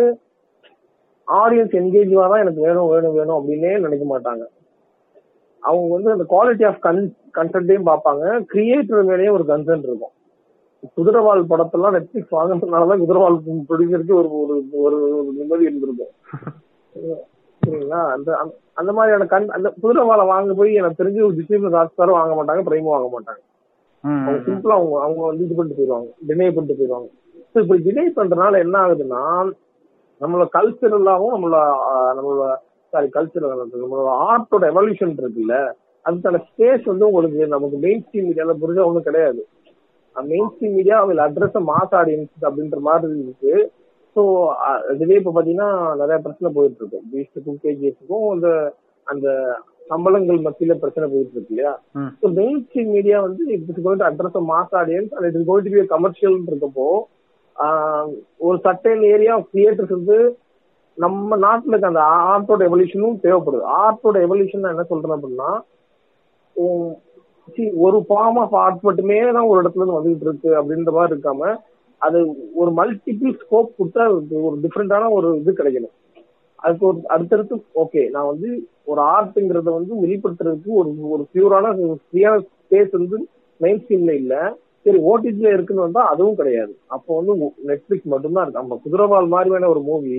ஆடியன்ஸ் என்கேஜிவா தான் எனக்கு வேணும் வேணும் வேணும் அப்படின்னே நினைக்க மாட்டாங்க அவங்க வந்து அந்த குவாலிட்டி ஆஃப் கன் கண்டென்ட்டையும் பார்ப்பாங்க கிரியேட்டர் மேலேயும் ஒரு கன்சென்ட் இருக்கும் குதிரவால் படத்தெல்லாம் நெட்ஃபிளிக்ஸ் வாங்கினதுனாலதான் குதிரவால் ப்ரொடியூசருக்கு ஒரு ஒரு ஒரு ஒரு நிம்மதி இருந்திருக்கும் சரிங்களா அந்த அந்த- அந்த மாதிரியான கண் அந்த குதிரைவாலை வாங்க போய் எனக்கு தெரிஞ்சு ஒரு டிஸ்ட்ரிபியூஷன் ஹாஸ்பிட்டலும் வாங்க மாட்டாங்க பிரைமும் வாங்க மாட்டாங்க ம், அவங்க ம், சிம்பிளா அவங்க அவங்க வந்து இது பண்ணிட்டு போயிடுவாங்க டினை பண்ணிட்டு போயிடுவாங்க ஸோ இப்படி டினை பண்றதுனால என்ன ஆகுதுன்னா நம்மளோட கல்ச்சரலாவும் நம்மளோட ஆஹ், நம்மளோட சாரி கல்ச்சரல் நம்மளோட ஆர்ட்டோட எவல்யூஷன் இருக்குல்ல அதுக்கான ஸ்பேஸ் வந்து உங்களுக்கு நமக்கு மெயின் ஸ்ட்ரீம் மீடியால புரிஞ்சா ஒன்றும் கிடையாது mainstream media will address mass audience அப்படின்ற மாதிரி இருக்கு ஸோ இதுவே இப்ப பாத்தீங்கன்னா நிறைய பிரச்சனை போயிட்டு இருக்கு பீஸ்டுக்கும் கேஜிஎஸ்க்கும் அந்த அந்த சம்பளங்கள் மத்தியில பிரச்சனை போயிட்டு இருக்கு இல்லையா ம். ஸோ மெயின் ஸ்ட்ரீம் மீடியா வந்து it is going to address mass audience and it is going to be commercial இருக்கப்போ ஆஹ், ஒரு சர்டன் ஏரியா ஆஃப் கிரியேட்டர்ஸ் வந்து நம்ம நாட்டுல இருக்க அந்த ஆர்ட்டோட எவல்யூஷனும் தேவைப்படுது ஆர்ட்டோட எவல்யூஷன் என்ன சொல்றேன் அப்படின்னா உம், see, ஒரு ஃபார்ம் ஆஃப் ஆர்ட் மட்டுமே தான் ஒரு இடத்துல இருந்து வந்துகிட்டு இருக்கு அப்படின்ற மாதிரி இருக்காம அது ஒரு மல்டிபிள் ஸ்கோப் கொடுத்தா அதுக்கு ஒரு டிஃப்ரெண்டான ஒரு இது கிடைக்கணும் அதுக்கு ஒரு அடுத்தடுத்து ஓகே நான் வந்து ஒரு ஆர்ட்ங்கிறத வந்து வெளிப்படுத்துறதுக்கு ஒரு ஒரு பியூரான ஃப்ரீயான ஸ்பேஸ் வந்து மெயின் ஸ்ட்ரீம்ல இல்ல சரி ஓடிஜில இருக்குன்னு வந்தா அதுவும் கிடையாது அப்போ வந்து நெட்ஃபிளிக்ஸ் மட்டும்தான் இருக்கு நம்ம குதிரவால் மாதிரியான ஒரு மூவி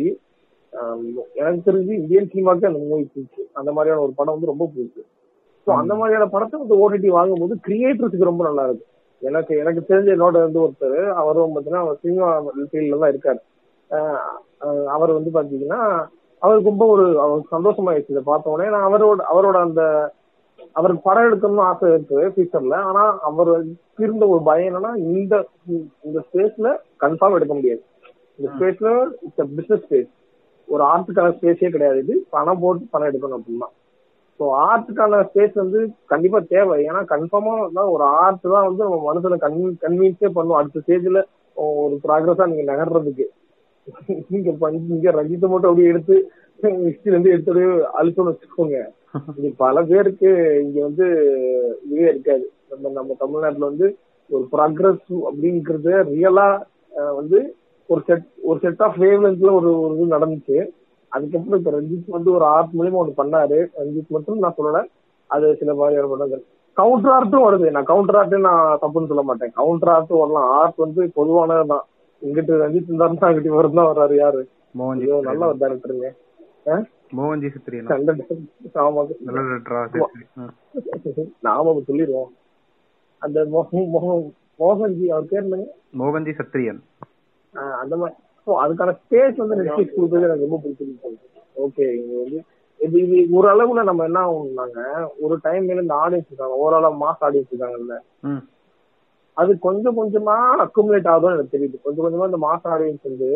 எனக்கு தெரிஞ்சு இந்தியன் சினிமாக்கு அந்த மூவி பிடிச்சு அந்த மாதிரியான ஒரு படம் வந்து ரொம்ப பிடிச்சு ஸோ அந்த மாதிரியான படத்தை வந்து ஓடிடி வாங்கும்போது கிரியேட்டர்ஸுக்கு ரொம்ப நல்லா இருக்கு எனக்கு எனக்கு தெரிஞ்ச என்னோட வந்து ஒருத்தர் அவரும் பார்த்தீங்கன்னா அவர் சினிமா ஃபீல்ட்ல தான் இருக்காரு அஹ் அஹ் அவர் வந்து பாத்தீங்கன்னா அவருக்கு ரொம்ப ஒரு அவருக்கு சந்தோஷமாயிடுச்சு இதை பார்த்த உடனே நான் அவரோட அவரோட அந்த அவருக்கு படம் எடுக்கணும்னு ஆசை இருக்கு ஃபியூச்சர்ல ஆனா அவர் இருந்த ஒரு பயம் என்னன்னா இந்த இந்த ஸ்பேஸ்ல கன்ஃபார்ம் எடுக்க முடியாது இந்த ஸ்பேஸ்ல இட்ஸ் பிசினஸ் ஸ்பேஸ் ஒரு ஆர்ட்டுக்கான ஸ்பேஸே கிடையாது இது பணம் போட்டு பணம் எடுக்கணும் அப்படின்னா ஸோ ஆர்ட்டுக்கான ஸ்பேஸ் வந்து கண்டிப்பா தேவை ஏன்னா கன்ஃபார்மா தான் ஒரு ஆர்ட் தான் வந்து நம்ம மனசுல கன் கன்வீன்ஸே பண்ணும் அடுத்த ஸ்டேஜ்ல ஒரு ப்ராக்ரஸா நீங்க நகர்றதுக்கு இங்க பஞ்சு இங்க ரஞ்சித்தை மட்டும் அப்படியே எடுத்து ஹிஸ்டரில இருந்து எடுத்து அப்படியே அழுத்தம்னு வச்சுக்கோங்க இங்க பல பேருக்கு இங்க வந்து இதுவே இருக்காது நம்ம நம்ம தமிழ்நாட்டுல வந்து ஒரு ப்ராக்ரஸ் அப்படிங்கிறது ரியலா வந்து ஒரு செட் ஒரு செட் ஆஃப் வேவ்லென்த்ல ஒரு ஒரு இது நடந்துச்சு அதுக்கப்புறம் இப்ப ரஞ்சித் வந்து ஒரு ஆர்ட் மூலியமா ஒன்று பண்ணாரு ரஞ்சித் மட்டும் நான் சொல்லல அது சில மாதிரியான படங்கள் கவுண்டர் ஆர்ட்டும் வருது நான் கவுண்டர் ஆர்ட் நான் தப்புன்னு சொல்ல மாட்டேன் கவுண்டர் ஆர்ட்டும் வரலாம் ஆர்ட் வந்து பொதுவானதுதான் இங்கிட்டு ரஞ்சித் இருந்தாருன்னா அங்கிட்டு இவர் தான் வர்றாரு யாரு மோகன்ஜி ஐயோ நல்ல ஒரு டேரக்டருங்க மோகன்ஜி சித்திரியன் நல்ல director. ஆமா நல்ல director ஆ, சரி, சரி. ம். நாம அப்ப சொல்லிடுவோம் அந்த மோகன் மோகன் மோகன்ஜி அவர் பேர் என்னங்க மோகன்ஜி சத்திரியன் ஆஹ் அந்த மாதிரி ஸோ அதுக்கான ஸ்பேஸ் வந்து நெட்ஃபிளிக்ஸ் கொடுத்தது எனக்கு ரொம்ப பிடிச்சிருக்கு ஓகே இங்க வந்து இது இது ஒரு அளவுல நம்ம என்ன ஆகும்னாங்க ஒரு டைம் மேல இந்த ஆடியன்ஸ் இருக்காங்க ஓரளவு மாஸ் ஆடியன்ஸ் இருக்காங்கல்ல ம் அது கொஞ்சம் கொஞ்சமா அக்குமுலேட் ஆகுதுன்னு எனக்கு தெரியுது கொஞ்சம் கொஞ்சமா இந்த மாஸ் ஆடியன்ஸ் வந்து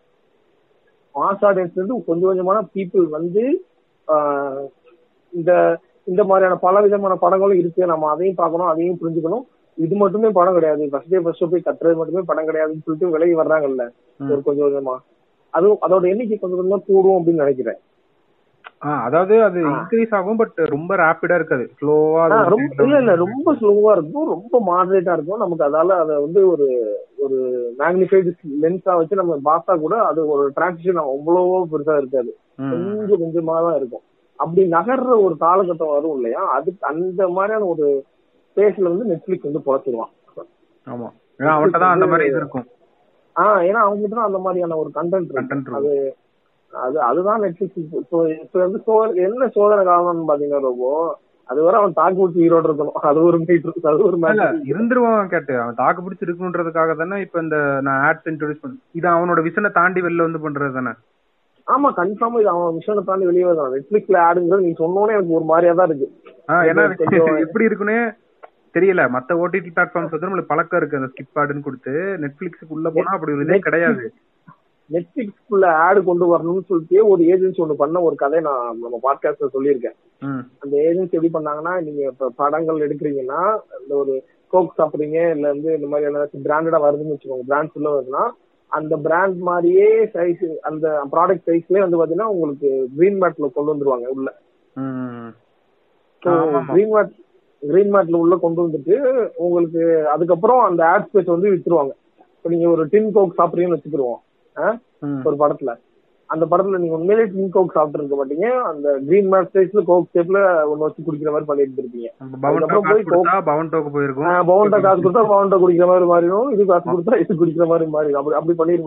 மாஸ் ஆடியன்ஸ் வந்து கொஞ்சம் கொஞ்சமான பீப்புள் வந்து ஆஹ் இந்த இந்த மாதிரியான பல விதமான படங்களும் இருக்கு நம்ம அதையும் பார்க்கணும் அதையும் புரிஞ்சுக்கணும் இது மட்டுமே படம் கிடையாது ஃபர்ஸ்ட் டே ஃபர்ஸ்ட் போய் கட்டுறது மட்டுமே படம் கிடையாதுன்னு சொல்லிட்டு விலகி வர்றாங்கல்ல ம். ஒரு கொஞ்சம் கொஞ்சமா அதுவும் அதோட எண்ணிக்கை கொஞ்சம் கொஞ்சமா கூடும் அப்படின்னு நினைக்கிறேன் ஆ, அதாவது அது இன்க்ரீஸ் ஆகும் பட் ரொம்ப ரேப்பிடா இருக்காது ஸ்லோவா ஆ, ரொம்ப இல்ல இல்ல ரொம்ப ஸ்லோவா இருக்கும் ரொம்ப மாடரேட்டா இருக்கும் நமக்கு அதால அதை வந்து ஒரு ஒரு மேக்னிஃபைடு லென்ஸா வச்சு நம்ம பார்த்தா கூட அது ஒரு டிரான்சிஷன் அவ்வளவோ பெருசா இருக்காது கொஞ்சம் கொஞ்சமா தான் இருக்கும் அப்படி நகர்ற ஒரு காலகட்டம் வரும் இல்லையா அதுக்கு அந்த மாதிரியான ஒரு ஸ்பேஸ்ல வந்து நெட்ஃபிளிக்ஸ் வந்து பொழைச்சிருவான் ஆமா ஏன்னா அவன்கிட்ட தான் அந்த மாதிரி இது இருக்கும் ஆஹ் ஏன்னா அவங்ககிட்ட தான் அந்த மாதிரியான ஒரு கண்டென்ட் Content இருக்கு இருக்கும். அது அது அதுதான் நெட்ஃபிளிக்ஸ் இப்போ இப்போ வந்து சோ என்ன சோதனை காலம்னு பாத்தீங்கன்னா ரொம்ப அது வரை அவன் தாக்கு பிடிச்சி ஈரோடு இருக்கணும் அது ஒரு மீட்டர் அது ஒரு இல்ல மேட்டர் இருந்துருவான் கேட்டு அவன் தாக்கு பிடிச்சி இருக்கணுன்றதுக்காக தானே இப்ப இந்த நான் ஆட்ஸ் இன்ட்ரோடியூஸ் பண்ண இது அவனோட விஷனை தாண்டி வெளில வந்து பண்றது தானே ஆமா கன்ஃபார்மா இது அவன் விஷயம் தாண்டி வெளியே வரலாம் நெட்ஃபிளிக்ஸ்ல ஆடுங்கிறது நீ சொன்னோனே எனக்கு ஒரு மாதிரியா தான் இருக்கு ஆஹ் ஏன்னா இது கொஞ்சம் எப்படி இருக்குன்னே தெரியல மத்த ஓடிடி பிளாட்ஃபார்ம்ஸ் வந்து நம்மளுக்கு பழக்கம் இருக்கு அந்த ஸ்கிப் ஆடுன்னு கொடுத்து நெட்ஃபிளிக்ஸுக்கு உள்ள போனா அப்படி ஒரு இதே கிடையாது நெட்ஃபிளிக்ஸ்குள்ள ஆடு கொண்டு வரணும்னு சொல்லிட்டு ஒரு ஏஜென்சி ஒண்ணு பண்ண ஒரு கதை நான் நம்ம பாட்காஸ்ட்ல சொல்லியிருக்கேன் ம் அந்த ஏஜென்சி எப்படி பண்ணாங்கன்னா நீங்க இப்ப படங்கள் எடுக்கிறீங்கன்னா இந்த ஒரு கோக் சாப்பிடுறீங்க இல்ல வந்து இந்த மாதிரி ஏதாச்சும் பிராண்டடா வருதுன்னு வச்சுக்கோங்க பிராண்ட் உள்ள வருதுன்னா அந்த பிராண்ட் மாதிரியே சைஸ் அந்த ப்ராடக்ட் சைஸ்லயே வந்து பாத்தீங்கன்னா உங்களுக்கு கிரீன் மேட்ல கொண்டு வந்துருவாங்க உள்ள ம் ஆமாமா. கிரீன் மேட் கிரீன் மேட்ல உள்ள கொண்டு வந்துட்டு உங்களுக்கு அதுக்கப்புறம் அந்த ஆட் ஸ்பேஸ் வந்து வித்துருவாங்க இப்ப நீங்க ஒரு டின் கோக் சாப்பிடுறீங்கன்னு வச்சுக்கிருவோம் ஆ? ம். ஒரு படத்துல அந்த படத்துல நீங்க உண்மையிலேயே டின் கோக் சாப்பிட்டு இருக்க மாட்டீங்க அந்த கிரீன் மேட் சைஸ்ல கோக் ஷேப்ல ஒன்னு வச்சு குடிக்கிற மாதிரி பண்ணிட்டு இருப்பீங்க பவன்டோ அதுக்கப்புறம் காசு போய் கொடுத்தா பவன்டோக்கு போயிருக்கும் பவுண்டா காசு கொடுத்தா பவுண்டா குடிக்கிற மாதிரி மாறிடும் இது காசு கொடுத்தா இது குடிக்கிற மாதிரி மாறிடும் அப்படி அப்படி பண்ணிருப்பான்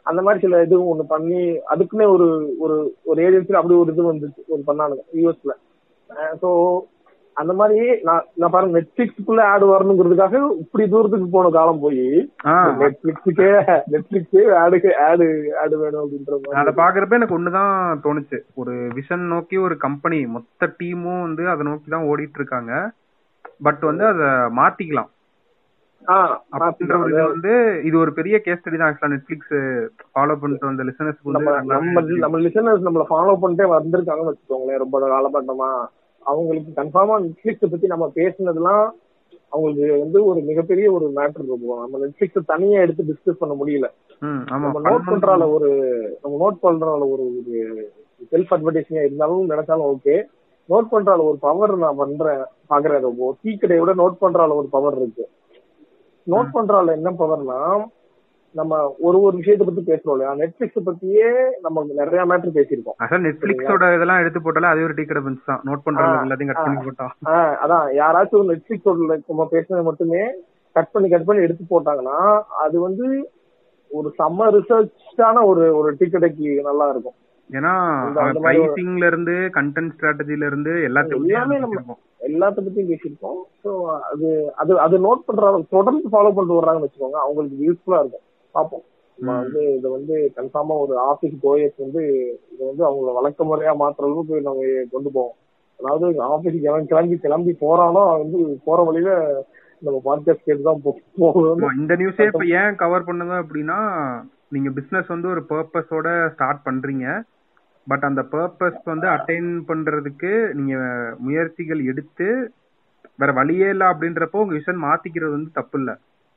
அந்த மாதிரி சில இது ஒண்ணு பண்ணி அதுக்குன்னே ஒரு ஒரு ஒரு ஏஜென்சில அப்படி ஒரு இது வந்துச்சு ஒரு பண்ணானுங்க யூஎஸ்ல சோ அந்த மாதிரி நான் நான் பாருங்க நெட்ஃபிளிக்ஸ்க்குள்ள ஆடு வரணுங்கிறதுக்காக இப்படி தூரத்துக்கு போன காலம் போய் ஆஹ் நெட்ஃபிளிக்ஸுக்கே நெட்ஃபிளிக்ஸே ஆடுக்கு ஆடு ஆடு வேணும் அப்படின்ற அத மாதிரி பாக்குறப்ப எனக்கு ஒண்ணுதான் தோணுச்சு ஒரு விஷன் நோக்கி ஒரு கம்பெனி மொத்த டீமும் வந்து அதை நோக்கி தான் ஓடிட்டு இருக்காங்க பட் வந்து அத மாத்திக்கலாம் ஆஹ் அப்படின்ற ஒரு இது வந்து இது ஒரு பெரிய கேஸ் ஸ்டடி தான் ஆக்சுவலா நெட்ஃபிளிக்ஸ் ஃபாலோ பண்ணிட்டு வந்த லிசனர்ஸ்க்கு நம்ம வந்து நம்ம நல்லாவே நம்ம லிசனர்ஸ் நம்மள ஃபாலோ பண்ணிட்டே வந்திருக்காங்கன்னு வச்சுக்கோங்களேன் ரொம்ப காலகட்டமா அவங்களுக்கு கன்ஃபார்மா நெட்ஃபிளிக்ஸ் பத்தி நம்ம பேசுனதுலாம் அவங்களுக்கு வந்து ஒரு மிகப்பெரிய ஒரு மேட்டர் இருக்கும் நம்ம நெட்ஃபிளிக்ஸ் தனியா எடுத்து டிஸ்கஸ் பண்ண முடியல ம், ஆமா நம்ம நோட் பண்றால ஒரு நம்ம நோட் பண்றால ஒரு ஒரு செல்ஃப் அட்வர்டைஸிங்கா இருந்தாலும் நினைச்சாலும் ஓகே நோட் பண்றால ஒரு பவர் நான் பண்றேன் பாக்குறேன் ரொம்ப டீ கடையோட நோட் பண்றால ஒரு பவர் இருக்கு நோட் பண்றால என்ன பவர்னா நம்ம ஒரு ஒரு விஷயத்தை பத்தி பேசுறோம் இல்லையா நெட்ஃபிளிக்ஸ் பத்தியே நம்ம நிறைய மேட்டர் பேசியிருக்கோம் அதான் நெட்ஃபிளிக்ஸோட இதெல்லாம் எடுத்து போட்டாலே அதே ஒரு டீ கடை பெஞ்ச் தான் நோட் பண்றாங்க ஆ, எல்லாத்தையும் கட் பண்ணி போட்டா ஆஹ் அதான் யாராச்சும் நெட்ஃபிளிக்ஸோட நம்ம பேசுனது மட்டுமே கட் பண்ணி கட் பண்ணி எடுத்து போட்டாங்கன்னா அது வந்து ஒரு செம்ம ரிசர்ச்டான ஒரு ஒரு டீ கடைக்கு நல்லா இருக்கும் ஏன்னா அந்த- அந்த மாதிரி ஒரு- பிரைசிங்ல இருந்து கண்டென்ட் ஸ்ட்ராட்டஜில இருந்து எல்லாத்தையும் எல்லாமே நம்ம- எல்லாத்த பத்தியும் பேசியிருக்கோம் ஸோ அது அது அது நோட் பண்றாங்க தொடர்ந்து ஃபாலோ பண்ணிட்டு வர்றாங்கன்னு வச்சுக்கோங்க அவங்களுக்கு யூஸ்ஃபுல்லா இருக்கும் பார்ப்போம் நம்ம ம். வந்து இதை வந்து கன்ஃபார்மா ஒரு ஆபீஸ் கோயஸ் வந்து இதை வந்து அவங்கள வழக்க முறையா மாத்துற அளவுக்கு நம்ம கொண்டு போவோம் அதாவது ஆபீஸ்க்கு எவன் கிளம்பி கிளம்பி போறானோ அவன் வந்து போற வழியில நம்ம பாட்காஸ்ட் கேட்டு தான் போ- போகணும் ஆமா, இந்த நியூஸே இப்ப ஏன் கவர் பண்ணது அப்படின்னா நீங்க பிசினஸ் வந்து ஒரு பர்பஸோட ஸ்டார்ட் பண்றீங்க பட் அந்த பர்பஸ் வந்து அட்டைன் பண்றதுக்கு நீங்க முயற்சிகள் எடுத்து வேற வழியே இல்ல அப்படின்றப்போ உங்க விஷன் மாத்திக்கிறது வந்து தப்பு இல்ல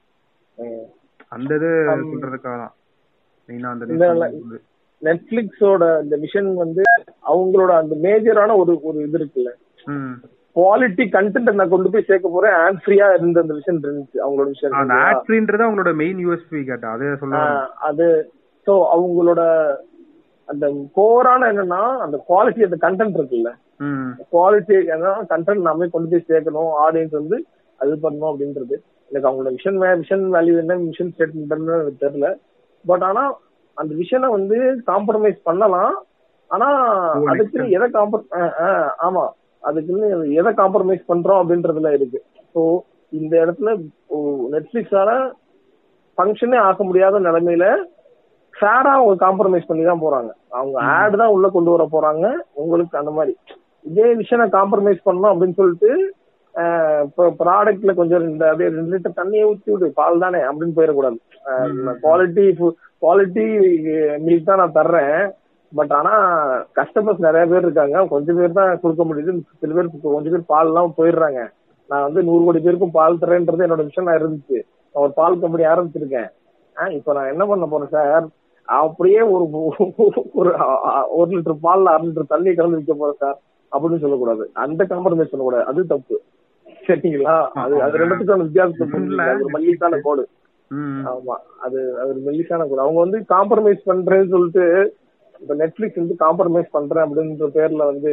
ம். அந்த இது ஆம். சொல்றதுக்காக தான் மெயினா அந்த இல்ல, news இல்ல. வந்து. நெட்ஃபிளிக்ஸோட இந்த விஷன் வந்து அவங்களோட அந்த மேஜரான ஒரு ஒரு இது இருக்குல்ல ம். குவாலிட்டி கண்டென்ட் நான் கொண்டு போய் சேர்க்க போறேன் ஆட் ஃப்ரீயா இருந்த அந்த விஷயம் இருந்துச்சு அவங்களோட விஷயம் அந்த ஆட் ஃப்ரீன்றது அவங்களோட மெயின் யூஎஸ்பி கேட்டா அதே சொல்ல ஆஹ் அது சோ அவங்களோட அந்த கோரான என்னன்னா அந்த குவாலிட்டி அந்த கண்டென்ட் இருக்குல்ல ம் குவாலிட்டி ஏன்னா கண்டென்ட் நாமே கொண்டு போய் சேர்க்கணும் ஆடியன்ஸ் வந்து அது பண்ணணும் அப்படின்றது எனக்கு அவங்களோட விஷன் விஷன் வேல்யூ என்ன விஷன் ஸ்டேட்மெண்ட் எனக்கு தெரியல பட் ஆனா அந்த விஷனை வந்து காம்ப்ரமைஸ் பண்ணலாம் ஆனா ஓ, அதுக்கு next. எதை காம்பர் ஆமா அதுக்குன்னு எதை காம்ப்ரமைஸ் பண்றோம் அப்படின்றதுல இருக்கு ஸோ இந்த இடத்துல நெட்ஃபிளிக்ஸால ஃபங்க்ஷனே ஆக்க முடியாத நிலைமையில ஃபேரா அவங்க காம்ப்ரமைஸ் பண்ணி தான் போறாங்க அவங்க ஆட் தான் உள்ள கொண்டு வர போறாங்க உங்களுக்கு அந்த மாதிரி இதே விஷயம் காம்ப்ரமைஸ் பண்ணணும் அப்படின்னு சொல்லிட்டு ஆஹ் இப்போ ப்ராடக்ட்ல கொஞ்சம் இந்த அப்படியே ரெண்டு லிட்டர் தண்ணியை ஊத்தி விடு பால் தானே அப்படின்னு போயிடக்கூடாது குவாலிட்டி குவாலிட்டி மில்க் தான் நான் தர்றேன் பட் ஆனா கஸ்டமர்ஸ் நிறைய பேர் இருக்காங்க கொஞ்சம் பேர் தான் கொடுக்க முடியுது சில பேர் கொஞ்சம் பேர் பால் எல்லாம் போயிடுறாங்க நான் வந்து நூறு கோடி பேருக்கும் பால் தரேன்றது என்னோட விஷயம் நான் இருந்துச்சு நான் ஒரு பால் கம்பெனி ஆரம்பிச்சிருக்கேன் ஆஹ் இப்போ நான் என்ன பண்ண போறேன் சார் அப்படியே ஒரு ஒரு ஒரு லிட்டர் பால்ல அரை லிட்டர் தண்ணி கலந்து விற்க போறேன் சார் அப்படின்னு சொல்லக்கூடாது அந்த காம்ப்ரமைஸ் பண்ணக்கூடாது அது தப்பு சரிங்களா அது அது ரெண்டுத்துக்கான வித்தியாசத்தை புரிஞ்சுக்கங்க. அது ஒரு மல்லிக்கான கோடு ம் ஆமா அது அது ஒரு மெல்லிசான கூட அவங்க வந்து காம்ப்ரமைஸ் பண்றேன்னு சொல்லிட்டு இப்ப நெட்ஃபிளிக்ஸ் வந்து காம்ப்ரமைஸ் பண்றேன் அப்படின்ற பேர்ல வந்து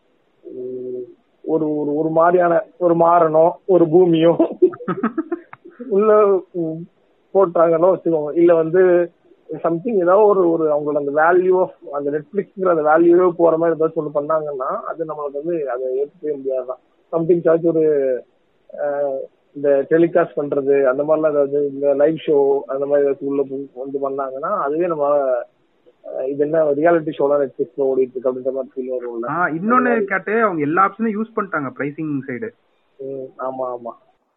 உம், ஒரு ஒரு ஒரு மாதிரியான ஒரு மாறணும் ஒரு பூமியோ உள்ள உம், போட்டாங்களோ வச்சுக்கோங்க இல்ல வந்து சம்திங் ஏதாவது ஒரு ஒரு அவங்களோட அந்த வேல்யூ ஆஃப் அந்த நெட்ஃபிளிக்ஸ்ங்கிற அந்த வேல்யூவே போற மாதிரி ஏதாச்சும் ஒண்ணு பண்ணாங்கன்னா அது நம்மளுக்கு வந்து அதை ஏற்றுக்கவே முடியாதுதான் சம்திங் சார்ஜ் ஒரு அஹ், இந்த டெலிகாஸ்ட் பண்றது அந்த மாதிரிலாம் ஏதாவது இந்த லைவ் ஷோ அந்த மாதிரி ஏதாச்சும் உள்ள பு- வந்து பண்ணாங்கன்னா அதுவே நம்ம அஹ், இது என்ன ரியாலிட்டி ஷோலாம் நெட்ஃபிளிக்ஸ்ல ஓடிட்டு இருக்கு அப்படின்ற மாதிரி ஃபீல் வரும்ல ஆ இன்னொன்னு கேட்டு அவங்க எல்லா ஆப்ஷனும் யூஸ் பண்ணிட்டாங்க பிரைசிங் சைடு ம், ஆமா ஆமா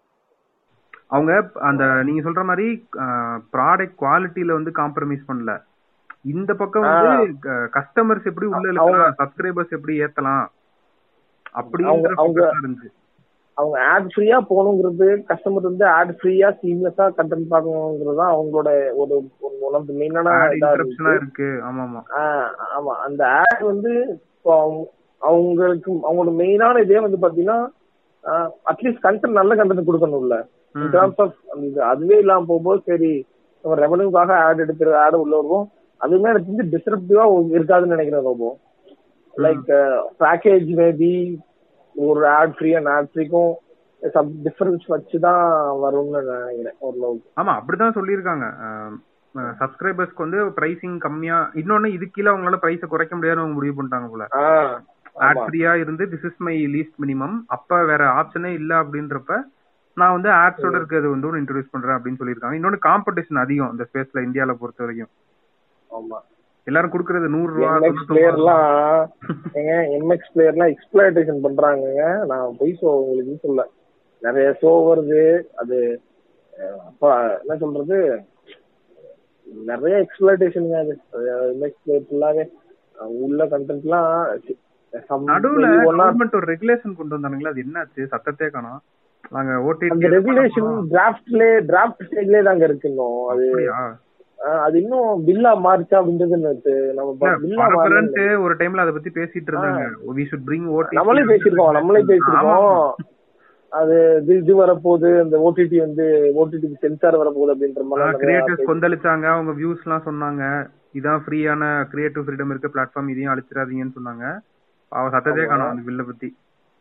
அவங்க அந்த நீங்க சொல்ற மாதிரி ப்ராடக்ட் குவாலிட்டில வந்து காம்ப்ரமைஸ் பண்ணல இந்த பக்கம் வந்து கஸ்டமர்ஸ் எப்படி உள்ள இழுக்கலாம் சப்ஸ்கிரைபர்ஸ் எப்படி ஏத்தலாம் அப்படிங்கிற அவங்க- அவங்க- focus தான் இருந்துச்சு அவங்க ஆட் ஃப்ரீயா போகணுங்கிறது கஸ்டமர் வந்து ஆட் ஃப்ரீயா சீம்லெஸ்ஸா கண்டென்ட் பார்க்கணுங்கிறது தான் அவங்களோட ஒரு ஒன் ஆஃப் மெயினான ஆட் இதா இன்டரப்ஷனா இருந்துச்சு இருக்கு ஆமா ஆமா ஆஹ் ஆமா அந்த ஆட் வந்து இப்போ அவங்க- அவங்களுக்கு அவங்களோட மெயினான இதே வந்து பாத்தீங்கன்னா அட்லீஸ்ட் கண்டென்ட் நல்ல கண்டென்ட் கொடுக்கணும்ல இன் ம். டர்ம்ஸ் ஆஃப் அந்த அதுவே இல்லாம போகும்போது சரி நம்ம ரெவன்யூக்காக ஆட் எடுக்கிற ஆட் உள்ள வருவோம் அதுவுமே எனக்கு வந்து டிஸ்டர்ப்டிவா இருக்காதுன்னு நினைக்கிறேன் ரொம்ப லைக் பேக்கேஜ் மேபி ஒரு ஆட் ஃப்ரீ அண்ட் ஆட் ஃப்ரீக்கும் சப் டிஃபரன்ஸ் வச்சு தான் வரும்னு நான் நினைக்கிறேன் ஓரளவுக்கு ஆமா அப்படிதான் சொல்லியிருக்காங்க அஹ், சப்ஸ்கிரைபர்ஸ்க்கு வந்து பிரைசிங் கம்மியா இன்னொன்னு இது கீழே அவங்களால பிரைஸ குறைக்க முடியாதுன்னு அவங்க முடிவு பண்ணிட்டாங்க போல ஆ, ஆட் ஆமா. ஃப்ரீயா இருந்து this is my least minimum அப்ப வேற ஆப்ஷனே இல்ல அப்படின்றப்ப நான் வந்து ஆட்ஸோட இருக்கிறது வந்து ஒரு இன்ட்ரோடியூஸ் பண்றேன் அப்படின்னு சொல்லியிருக்காங்க இன்னொன்னு காம்படிஷன் அதிகம் இந்த ஸ்பேஸ்ல இந்தியால பொறுத்த வரைக்கும் ஆமா எல்லாரும் குடுக்கறது நூறு ரூபா எம்எக்ஸ் பிளேயர்லாம் ஏங்க எம்எக்ஸ் பிளேயர்லாம் எக்ஸ்பிளாய்டேஷன் பண்றாங்கங்க நான் பொய் சொ உங்களுக்கு இது சொல்ல நிறைய ஷோ வருது அது அஹ், அப்ப என்ன சொல்றது நிறைய எக்ஸ்பிளாய்டேஷனுங்க அது எம்எக்ஸ் பிளேயர் ஃபுல்லாவே அஹ், உள்ள கண்டென்ட்லாம் நடுவுல கவர்மெண்ட் ஒரு ரெகுலேஷன் கொண்டு வந்தானுங்களா அது என்னாச்சு சத்தத்தே காணோம் நாங்க அந்த ஓடிடி ரெகுலேஷன் டிராஃப்ட்ல டிராஃப்ட் ஸ்டேஜ்லயே தாங்க இருக்கு இன்னும் அது அப்படியா அஹ், அது இன்னும் பில்லா மாறிச்சா அப்படின்றது நேத்து நம்ம ப- பில்லா மாறி பரபரன்ட்டு ஒரு டைம்ல அத பத்தி பேசிட்டு இருந்தாங்க வி ஷுட் பிரிங் ஓடி நம்மளே பேசியிருக்கோம் நம்மளே பேசியிருக்கோம் அது இது இது வரப்போகுது இந்த ஓடிடி வந்து ஓடிடி சென்சார் வரப்போகுது அப்படின்ற மாதிரி நிறைய கிரியேட்டர்ஸ் கொந்தளிச்சாங்க அவங்க வியூஸ் எல்லாம் சொன்னாங்க இதான் ஃப்ரீயான கிரியேட்டிவ் ஃப்ரீடம் இருக்க பிளாட்ஃபார்ம் இதையும் அழிச்சிடாதீங்கன்னு சொன்னாங்க அவ சத்தத்தே காணும் அந்த பில்ல பத்தி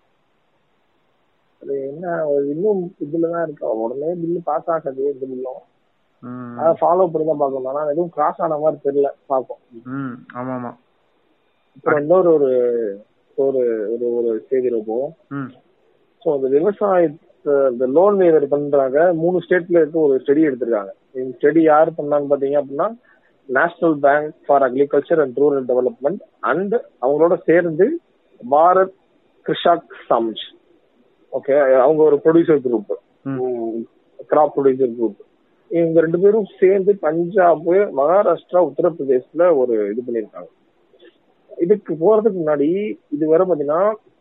அது என்ன ஒரு இன்னும் இதுலதான் இருக்கு உடனே பில்லு பாஸ் ஆகாது இந்த பில்லும் ம். அதை ஃபாலோ பண்ணி தான் பார்க்கணும் ஆனா எதுவும் கிராஸ் ஆன மாதிரி தெரியல பார்ப்போம் ம் ஆமா ஆமா அப்புறம் இன்னொரு ஒரு ஒரு ஒரு ஒரு செய்தி இருப்போம் ம் ஸோ அந்த விவசாயத்தை இந்த லோன் வேவர் பண்றாங்க மூணு ஸ்டேட்ல இருக்க ஒரு ஸ்டடி எடுத்திருக்காங்க இந்த ஸ்டடி யார் பண்ணாங்க பாத்தீங்க அப்படின்னா national bank for agriculture and rural development and அவங்களோட சேர்ந்து பாரத் கிருஷாக் சம்ஜ் ஓகே அவங்க ஒரு ப்ரொடியூசர் குரூப் ம். கிராப் ப்ரொடியூசர் குரூப் இவங்க ரெண்டு பேரும் சேர்ந்து பஞ்சாப் மகாராஷ்டிரா உத்தரப்பிரதேஷ்ல ஒரு இது பண்ணிருக்காங்க இதுக்கு போறதுக்கு முன்னாடி இது வரை பாத்தீங்கன்னா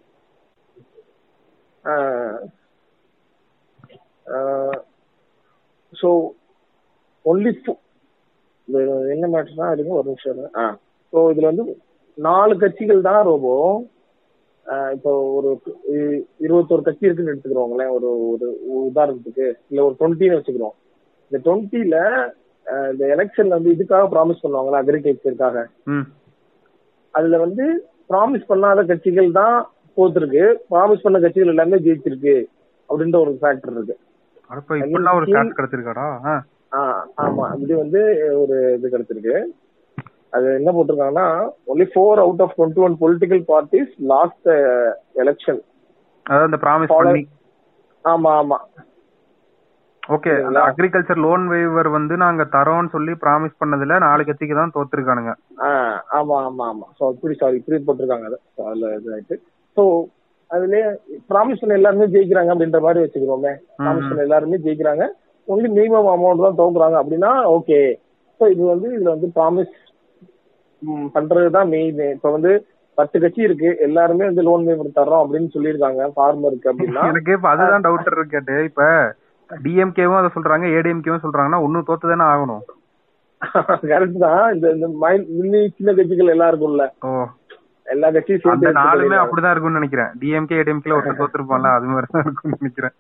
ஸோ ஒன்லி என்ன மேட்டர்னா இருங்க ஒரு நிமிஷம் இருங்க. ஆ ஸோ இதுல வந்து நாலு கட்சிகள் தான் ரோபோ ஆஹ் இப்போ ஒரு இ- இருபத்தோரு கட்சி இருக்குன்னு எடுத்துக்கிறோங்களேன் ஒரு ஒரு உதாரணத்துக்கு இல்ல ஒரு டுவெண்ட்டின்னு வச்சுக்கிறோம் இந்த டுவெண்ட்டில இந்த எலெக்ஷன்ல வந்து இதுக்காக ப்ராமிஸ் பண்ணுவாங்களா அக்ரிகல்ச்சருக்காக ம் அதுல வந்து ப்ராமிஸ் பண்ணாத கட்சிகள் தான் தோத்துருக்கு ப்ராமிஸ் பண்ண கட்சிகள் எல்லாமே ஜெயிச்சிருக்கு அப்படின்ற ஒரு ஃபேக்டர் இருக்கு அப்ப இப்படிலாம் ஒரு ஸ்டார்ட் கிடைச்சிருக்காடா ஆ. ஆ, ஆமா இது வந்து ஒரு இது கிடைச்சிருக்கு அது என்ன போட்டிருக்காங்கன்னா only four out of twenty one political parties last election அதாவது அந்த ப்ராமிஸ் Follow- பண்ணி ஆமா ஆமா ஓகே அந்த அக்ரிகல்ச்சர் லோன் வேவர் வந்து நாங்க தரோம்னு சொல்லி ப்ராமிஸ் பண்ணதுல நாலு கட்சிக்கு தான் தோத்துருக்கானுங்க ஆ, ஆமா ஆமா ஆமா ஸோ இப்படி சாரி இப்படி போட்டிருக்காங்க அது So, அதுல இதாயிட்டு ஸோ அதுலயே ப்ராமிஸ் பண்ண எல்லாருமே ஜெயிக்கிறாங்க அப்படின்ற மாதிரி வச்சுக்கிறோமே ப்ராமிஸ் பண்ண எல்லாருமே ஜெயிக்கிறாங்க ஒன்லி மினிமம் அமௌண்ட் தான் தோக்குறாங்க அப்படின்னா ஓகே ஸோ இது வந்து இதுல வந்து ப்ராமிஸ் பண்றதுதான் மெயின் இப்ப வந்து பத்து கட்சி இருக்கு எல்லாருமே வந்து லோன் பேப்பர் தர்றோம் அப்படின்னு சொல்லியிருக்காங்க ஃபார்மருக்கு அப்படின்னா எனக்கு இப்ப அதுதான் டவுட் இருக்கேட்டு இப்ப டிஎம்கேவும் அதை சொல்றாங்க ஏடிஎம்கேவும் சொல்றாங்கன்னா ஒன்னும் தோத்து தானே ஆகணும் கரெக்ட் தான் இந்த இந்த மைண்ட் இன்னும் சின்ன கட்சிகள் எல்லாம் இருக்கும்ல ஓ எல்லா கட்சியும் அந்த சேர்த்து நாலுமே எடுத்துக்கிறாங்க. அப்படிதான் இருக்கும்னு நினைக்கிறேன் டிஎம்கே ஏடிஎம்கேல ஒருத்தர் தோத்துருப்பான்ல அது மாதிரி தான் இருக்கும்னு நினைக்கிறேன்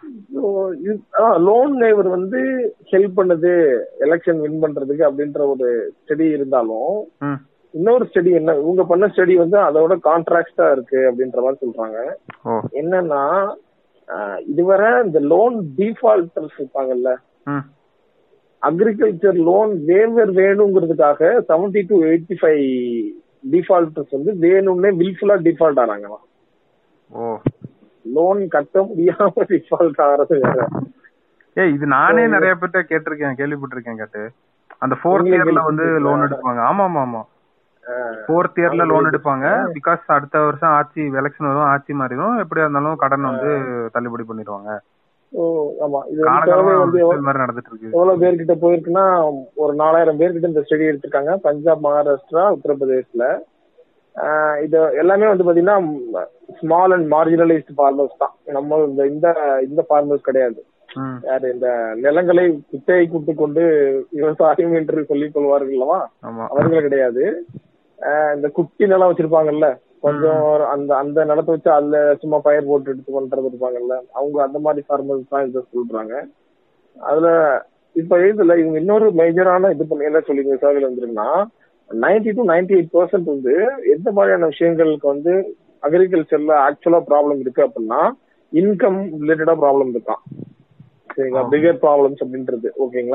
லோன் வேவர் வந்து ஹெல்ப் பண்ணுது எலெக்ஷன் வின் பண்றதுக்கு அப்படின்ற ஒரு ஸ்டடி இருந்தாலும் ம் இன்னொரு ஸ்டடி என்ன இவங்க பண்ண ஸ்டடி வந்து அதோட கான்ட்ராக்டா இருக்கு அப்படின்ற மாதிரி சொல்றாங்க ஓ என்னன்னா ஆஹ், இதுவரை இந்த லோன் டிஃபால்டர்ஸ் இருப்பாங்கல்ல ம் அக்ரிகல்ச்சர் லோன் வேவர் வேணுங்கிறதுக்காக seventy to eighty five defaulters வந்து வேணும்னே வில்ஃபுல்லா டிஃபால்ட் ஆனாங்களாம் ஓ லோன் கட்ட முடியாம டிஃபால்ட் ஆகிறது வேற ஏய் இது நானே நிறைய பேர்ட்ட கேட்டிருக்கேன் கேள்விப்பட்டிருக்கேன் கேட்டு அந்த ஃபோர்த் நீங்களே இயர்ல வந்து கேள்விப்பட்டிருக்கீங்களா? லோன் எடுப்பாங்க ஆமா ஆமா ஆமா ஃபோர்த் இயர்ல லோன் எடுப்பாங்க பிகாஸ் அடுத்த வருஷம் ஆட்சி எலெக்ஷன் வரும் ஆட்சி மாறிடும் எப்படியா இருந்தாலும் கடன் வந்து தள்ளுபடி பண்ணிடுவாங்க ஓ, ஆமா இது வந்து survey காலகாலமா வந்து இது மாதிரி நடந்துட்டு இருக்கு எவ்வளவு பேர்கிட்ட போயிருக்குன்னா ஒரு நாலாயிரம் பேர்கிட்ட இந்த ஸ்டடி எடுத்திருக்காங்க பஞ்சாப் மகாராஷ்டிரா உத்தரப்பிரதேஷ்ல ஆஹ் இது எல்லாமே வந்து பாத்தீங்கன்னா ஸ்மால் அண்ட் மார்ஜினலைஸ்ட் ஃபார்மர்ஸ் தான் நம்ம இந்த இந்த இந்த ஃபார்மர்ஸ் கிடையாது ம் யாரு இந்த நிலங்களை குத்தகை கூட்டு கொண்டு விவசாயம் என்று சொல்லிக் கொள்வார்கள் அல்லவா ஆமா அவர்கள் கிடையாது ஆஹ் இந்த குட்டி நிலம் வச்சிருப்பாங்கல்ல கொஞ்சம் அந்த அந்த நிலத்தை வச்சு அதுல சும்மா பயிர் போட்டு எடுத்து பண்றது இருப்பாங்கல்ல அவங்க அந்த மாதிரி ஃபார்மர்ஸ் தான் இதை சொல்றாங்க அதுல இப்ப இதுல இவங்க இன்னொரு மேஜரான இது பண்ணி என்ன சொல்லி சர்வேல வந்திருக்குன்னா ninety to ninety eight percent வந்து எந்த மாதிரியான விஷயங்களுக்கு வந்து அக்ரிகல்ச்சர்ல ஆக்சுவலா ப்ராப்ளம் இருக்கு அப்படின்னா இன்கம் ரிலேட்டடா ப்ராப்ளம் இருக்கான் சரிங்களா பிகர் ப்ராப்ளம்ஸ் அப்படின்றது ஓகேங்களா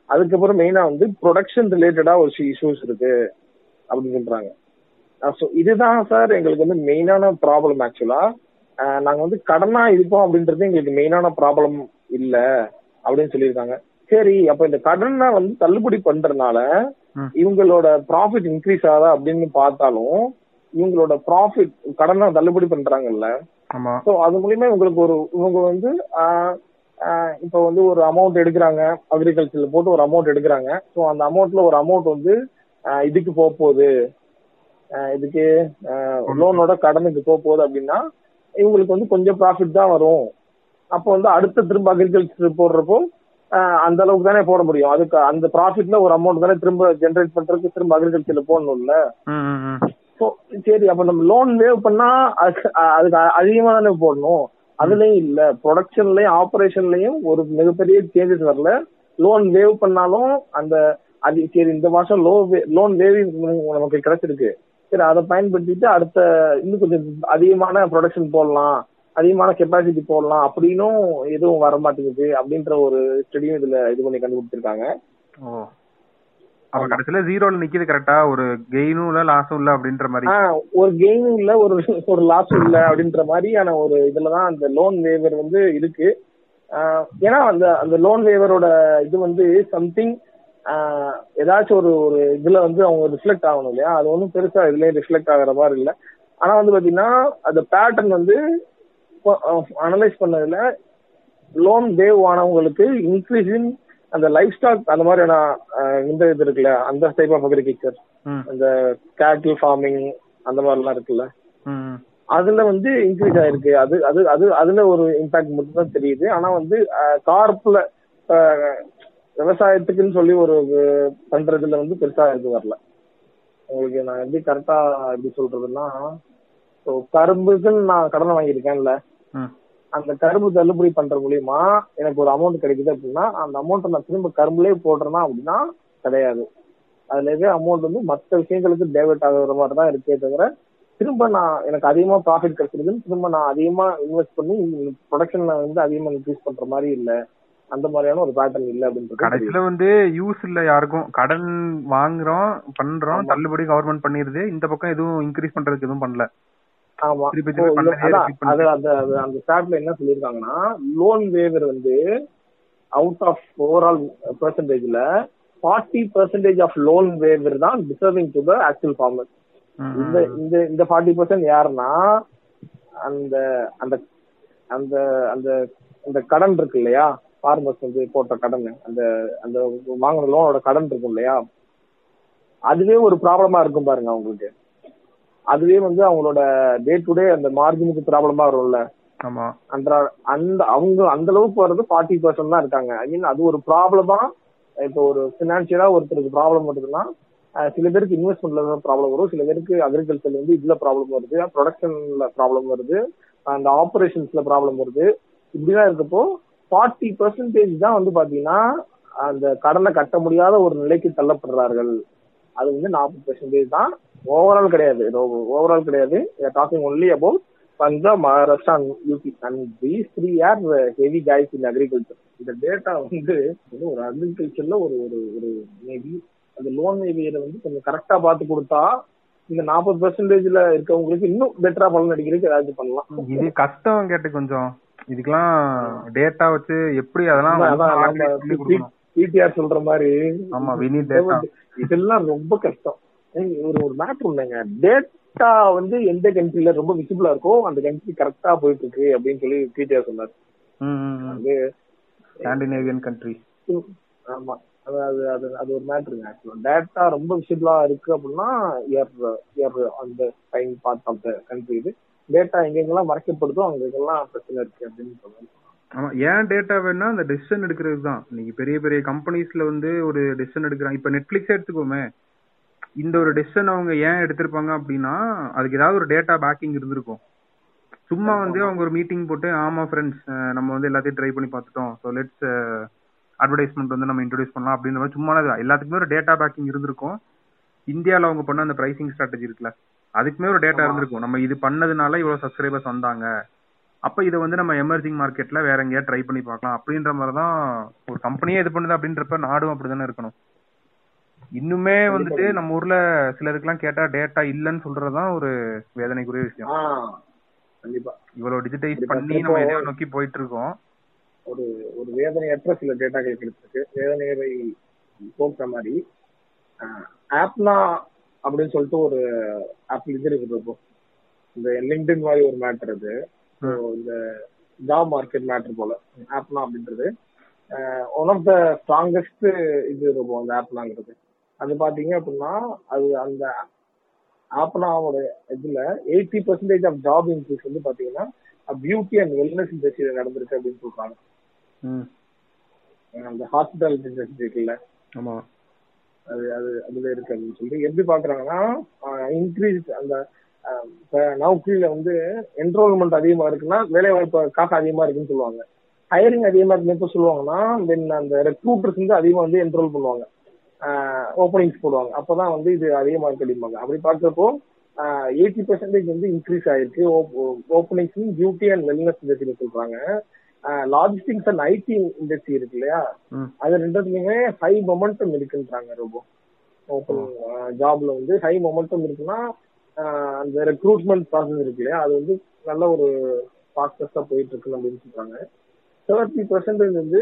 அதுக்கப்புறம் மெயினா வந்து ப்ரொடக்ஷன் ரிலேட்டடா ஒரு இஷ்யூஸ் இருக்கு அப்படின்னு சொல்றாங்க ஸோ இதுதான் சார் எங்களுக்கு வந்து மெயினான ப்ராப்ளம் ஆக்சுவலா நாங்க வந்து கடனா இருப்போம் அப்படின்றது எங்களுக்கு மெயினான ப்ராப்ளம் இல்ல அப்படின்னு சொல்லியிருக்காங்க சரி அப்ப இந்த கடனை வந்து தள்ளுபடி பண்றதுனால ம். இவங்களோட ப்ராஃபிட் இன்க்ரீஸ் ஆகுதா அப்படின்னு பார்த்தாலும் இவங்களோட ப்ராஃபிட் கடனை தள்ளுபடி பண்றாங்கல்ல ஆமா ஸோ அது மூலியமா இவங்களுக்கு ஒரு இவங்க வந்து ஆஹ், ஆஹ், இப்போ வந்து ஒரு அமௌண்ட் எடுக்கிறாங்க அக்ரிகல்ச்சர்ல போட்டு ஒரு அமௌண்ட் எடுக்கிறாங்க ஸோ அந்த அமௌண்ட்ல ஒரு அமௌண்ட் வந்து ஆஹ், இதுக்கு போக போகுது ஆஹ், இதுக்கு லோனோட கடனுக்கு போக போகுது அப்படின்னா இவங்களுக்கு வந்து கொஞ்சம் ப்ராஃபிட் தான் வரும் அப்போ வந்து அடுத்த திரும்ப அக்ரிகல்ச்சர் போடுறப்போ ஆஹ், அந்த அளவுக்கு தானே போட முடியும் அதுக்கு அந்த ப்ராஃபிட்ல ஒரு அமௌண்ட் தானே திரும்ப ஜென்ரேட் பண்றதுக்கு திரும்ப அக்ரிகல்ச்சர்ல போடணும்ல ம், ம், ம். ஸோ சரி அப்ப நம்ம லோன் வேவ் பண்ணா அதுக்கு அதுக்கு அதிகமா தானே போடணும் அதுலயும் இல்ல ப்ரொடக்ஷன்லயும் ஆபரேஷன்லயும் ஒரு மிகப்பெரிய சேஞ்சஸ் வரல லோன் வேவ் பண்ணாலும் அந்த அது சரி இந்த மாசம் லோ லோன் வேவிங் நமக்கு கிடைச்சிருக்கு சரி அதை பயன்படுத்திட்டு அடுத்த இன்னும் கொஞ்சம் அதிகமான ப்ரொடக்ஷன் போடலாம் அதிகமான கெப்பாசிட்டி போடலாம் அப்படின்னும் எதுவும் வர மாட்டேங்குது அப்படின்ற ஒரு ஸ்டடியும் இதுல இது பண்ணி கண்டுபிடிச்சிருக்காங்க ஓ அப்ப கடைசியில ஜீரோல நிக்குது கரெக்டா ஒரு கெயினும் இல்ல லாஸும் இல்ல அப்படின்ற மாதிரி ஆஹ் ஒரு கெயினும் இல்ல ஒரு ஒரு லாஸும் இல்ல அப்படின்ற மாதிரியான ஒரு இதுலதான் அந்த லோன் வேவர் வந்து இருக்கு ஆஹ் ஏன்னா அந்த அந்த லோன் வேவரோட இது வந்து சம்திங் ஏதாச்சும் ஒரு ஒரு இதுல வந்து அவங்க ரிஃப்ளெக்ட் ஆகணும் இல்லையா அது ஒன்றும் பெருசா இதுலயும் ரிஃப்ளெக்ட் ஆகுற மாதிரி இல்ல ஆனா வந்து பாத்தீங்கன்னா அந்த பேட்டர்ன் வந்து அனலைஸ் பண்ணதுல லோன் வேவ் ஆனவங்களுக்கு இன்க்ரீஸ் இன் அந்த லைஃப் ஸ்டாக் அந்த மாதிரியான ஆஹ் இந்த இது இருக்குல்ல அந்த டைப் ஆஃப் அக்ரிகல்ச்சர் ம், அந்த கேட்டில் ஃபார்மிங் அந்த மாதிரிலாம் இருக்குல்ல ம், ம். அதுல வந்து இன்க்ரீஸ் ஆயிருக்கு அது அது அது அதுல ஒரு இம்பாக்ட் மட்டும் தான் தெரியுது ஆனா வந்து கார்ப்ல விவசாயத்துக்குன்னு சொல்லி ஒரு அஹ், பண்றதுல வந்து பெருசா இது வரல உங்களுக்கு நான் எப்படி கரெக்டா எப்படி சொல்றதுன்னா ஸோ கரும்புக்குன்னு நான் கடனை வாங்கியிருக்கேன்ல ம். அந்த கரும்பு தள்ளுபடி பண்ற மூலியமா எனக்கு ஒரு அமௌண்ட் கிடைக்குது அப்படின்னா அந்த அமௌண்ட்டை நான் திரும்ப கரும்புலயே போடுறேன்னா அப்படின்னா கிடையாது அதுல இருக்க அமௌண்ட் வந்து மற்ற விஷயங்களுக்கு டேவிட் ஆகுற மாதிரி தான் இருக்கே தவிர திரும்ப நான் எனக்கு அதிகமா ப்ராஃபிட் கிடைச்சிருக்குன்னு திரும்ப நான் அதிகமா இன்வெஸ்ட் பண்ணி ப்ரொடக்ஷன்ல வந்து அதிகமா இன்க்ரீஸ் பண்ற மாதிரி இல்ல அந்த மாதிரியான ஒரு பேட்டர்ன் இல்ல அப்படின்றது கடைசியில வந்து யூஸ் இல்ல யாருக்கும் கடன் வாங்குறோம் பண்றோம் ஆமா. தள்ளுபடி கவர்மெண்ட் பண்ணிருது இந்த பக்கம் எதுவும் இன்க்ரீஸ் பண்றதுக்கு எதுவும் பண்ணல ஆமா திருப்பி So, திருப்பி இந்த- பண்ணதே அதான், repeat அது பண்ணிட்டு. அந்த அது- அந்த ஸ்டாட்ல என்ன சொல்லியிருக்காங்கன்னா லோன் வேவர் வந்து அவுட் ஆஃப் ஓவரால் பெர்சன்டேஜ்ல forty percentage of loan waiver தான் deserving to the actual farmer ம், இந்த ம். இந்த இந்த ஃபார்ட்டி பர்சன்ட் யாருன்னா அந்த அந்த அந்த அந்த அந்த கடன் இருக்கு இல்லையா ஃபார்மர்ஸ் வந்து போட்ட கடன் அந்த அந்த வாங்கின லோனோட கடன் இருக்கும் இல்லையா அதுவே ஒரு ப்ராப்ளமா இருக்கும் பாருங்க அவங்களுக்கு அதுவே வந்து அவங்களோட டே டு டே அந்த மார்ஜினுக்கு ப்ராப்ளமா வரும்ல ஆமா அந்த அந்த அவங்க அந்த அளவுக்கு வர்றது ஃபார்ட்டி பர்சன்ட் தான் இருக்காங்க ஐ மீன் அது ஒரு ப்ராப்ளமா இப்போ ஒரு பினான்சியலா ஒருத்தருக்கு ப்ராப்ளம் வருதுன்னா அஹ் சில பேருக்கு இன்வெஸ்ட்மெண்ட்ல ப்ராப்ளம் வரும் சில பேருக்கு அக்ரிகல்ச்சர்ல வந்து இதுல ப்ராப்ளம் வருது ப்ரொடக்ஷன்ல ப்ராப்ளம் வருது அந்த ஆபரேஷன்ஸ்ல ப்ராப்ளம் வருது இப்படிலாம் இருக்கப்போ ஃபார்ட்டி பர்சன்டேஜ் தான் வந்து பாத்தீங்கன்னா அந்த கடனை கட்ட முடியாத ஒரு நிலைக்கு தள்ளப்படுறார்கள் அது வந்து நாற்பது பெர்சன்டேஜ் தான் ஓவரால் கிடையாது ஓவரால் கிடையாது talking only about Punjab Maharashtra and UP and these three are heavy guys in agriculture இந்த டேட்டா வந்து வந்து ஒரு அக்ரிகல்ச்சர்ல ஒரு ஒரு ஒரு மேபி அந்த லோன் மேபியில வந்து கொஞ்சம் கரெக்டா பார்த்து கொடுத்தா இந்த நாற்பது பெர்சன்டேஜ்ல இருக்கவங்களுக்கு இன்னும் பெட்டரா பலன் அடிக்கிறதுக்கு ஏதாச்சும் பண்ணலாம் இது கஷ்டம் கேட்டு கொஞ்சம் இதுக்கெல்லாம் டேட்டா வச்சு எப்படி அதெல்லாம் அதான், அதான், வந்து நம்ம சொல்லி கொடுக்கணும். பிடிஆர் சொல்ற மாதிரி ஆமா we need data இதெல்லாம் ரொம்ப கஷ்டம் ஏய், ஒரு ஒரு மேட்ரு இல்லைங்க டேட்டா வந்து எந்த கண்ட்ரில ரொம்ப விசிபிளா இருக்கோ அந்த கண்ட்ரி கரெக்டா போயிட்டு இருக்கு அப்படின்னு சொல்லி பிடிஆர் சொன்னார் ம், ம், ம். அது ஸ்காண்டினேவியன் கண்ட்ரி ஆமா அது அது அது அது ஒரு மேட்ருங்க ஆக்சுவலா டேட்டா ரொம்ப விசிபிளா இருக்கு அப்படின்னா ஏர் ஏர் அந்த time part of the country இது டேட்டா எங்கெங்கெல்லாம் மறைக்கப்படுதோ அங்கெல்லாம் பிரச்சனை இருக்கு அப்படின்னு சொல்லுவாங்க ஆமா ஏன் டேட்டா வேணா அந்த டெசிஷன் எடுக்கிறது தான் இன்னைக்கு பெரிய பெரிய கம்பெனிஸ்ல வந்து ஒரு டெசிஷன் எடுக்கிறாங்க இப்ப நெட்ஃபிளிக்ஸ் எடுத்துக்கோமே இந்த ஒரு டெசிஷன் அவங்க ஏன் எடுத்திருப்பாங்க அப்படின்னா அதுக்கு ஏதாவது ஒரு டேட்டா பேக்கிங் இருந்திருக்கும் சும்மா வந்து அவங்க ஒரு மீட்டிங் போட்டு ஆமா ஃப்ரெண்ட்ஸ் நம்ம வந்து எல்லாத்தையும் ட்ரை பண்ணி பார்த்துட்டோம் ஸோ லெட்ஸ் அட்வர்டைஸ்மெண்ட் வந்து நம்ம இன்ட்ரோடியூஸ் பண்ணலாம் அப்படின்ற மாதிரி சும்மா எல்லாத்துக்குமே ஒரு டேட்டா பேக்கிங் இருந்திருக்கும் இந்தியால அவங்க பண்ண அந்த பிரைசிங் ஸ்ட்ராட்டஜி இருக்குல்ல அதுக்குமே ஒரு டேட்டா ஆமா. இருந்திருக்கும் நம்ம இது பண்ணதுனால இவ்வளவு சப்ஸ்கிரைபர்ஸ் வந்தாங்க அப்ப இதை வந்து நம்ம எமர்ஜிங் மார்க்கெட்ல வேற எங்கேயா ட்ரை பண்ணி பார்க்கலாம் அப்படின்ற மாதிரி தான் ஒரு கம்பெனியே இது பண்ணுது அப்படின்றப்ப நாடும் அப்படிதானே இருக்கணும் இன்னுமே வந்துட்டு நம்ம ஊர்ல சிலருக்குலாம் கேட்டா டேட்டா இல்லைன்னு சொல்றதுதான் ஒரு வேதனைக்குரிய விஷயம் ஆ கண்டிப்பா இவ்வளவு டிஜிட்டைஸ் கண்டிப்பா. பண்ணி நம்ம எதையோ நோக்கி போயிட்டு இருக்கோம் ஒரு ஒரு வேதனையற்ற சில டேட்டாக்கள் கிடைச்சிருக்கு வேதனையை போக்குற மாதிரி ஆப்னா அப்படின்னு சொல்லிட்டு ஒரு ஆப் இது இருக்குது இப்போ இந்த லிங்க்டின் மாதிரி ஒரு மேட்டர் இது So, இந்த ஜாப் மார்க்கெட் மேட்டர் போல ஆப்னா அப்படின்றது ஒன் ஆஃப் த ஸ்ட்ராங்கஸ்ட் இது இருக்கும் அந்த ஆப்னாங்கிறது அது பாத்தீங்க அப்படின்னா அது அந்த ஆப்னாவோட இதுல eighty percentage of job increase வந்து பாத்தீங்கன்னா பியூட்டி அண்ட் வெல்னஸ் இண்டஸ்ட்ரியில நடந்திருக்கு அப்படின்னு சொல்றாங்க ம். அந்த ஹாஸ்பிட்டாலிட்டி இண்டஸ்ட்ரி இருக்குல்ல ஆமா அது அது அதுல இருக்கு அப்படின்னு சொல்லி எப்படி பாக்குறாங்கன்னா இன்க்ரீஸ் அந்த ஆஹ், இப்ப நவுக்கரியில வந்து என்ரோல்மெண்ட் அதிகமா இருக்குன்னா வேலை வாய்ப்பு காசு அதிகமா இருக்குன்னு சொல்லுவாங்க ஹையரிங் அதிகமா இருக்குன்னு எப்ப சொல்லுவாங்கன்னா தென் அந்த ரெக்ரூட்டர்ஸ் வந்து அதிகமா வந்து என்ரோல் பண்ணுவாங்க ஓப்பனிங்ஸ் போடுவாங்க அப்பதான் வந்து இது அதிகமா இருக்கு அப்படிம்பாங்க அப்படி பார்க்கறப்போ எயிட்டி பர்சன்டேஜ் வந்து இன்க்ரீஸ் ஆயிருக்கு openings beauty and wellness industry சொல்றாங்க லாஜிஸ்டிக்ஸ் அண்ட் ஐடி இண்டஸ்ட்ரி இருக்கு இல்லையா ம். அது ரெண்டுத்துலயுமே ஹை மொமெண்டம் இருக்குன்றாங்க ரொம்ப ஓப்பன் ஜாப்ல வந்து ஹை மொமெண்டம் இருக்குன்னா ஆஹ் அந்த ரெக்ரூட்மெண்ட் ப்ராசஸ் இருக்கு இல்லையா அது வந்து நல்ல ஒரு ஃபாஸ்டஸ்டா போயிட்டு இருக்கு அப்படின்னு சொல்றாங்க தேர்ட்டி பர்சன்டேஜ் வந்து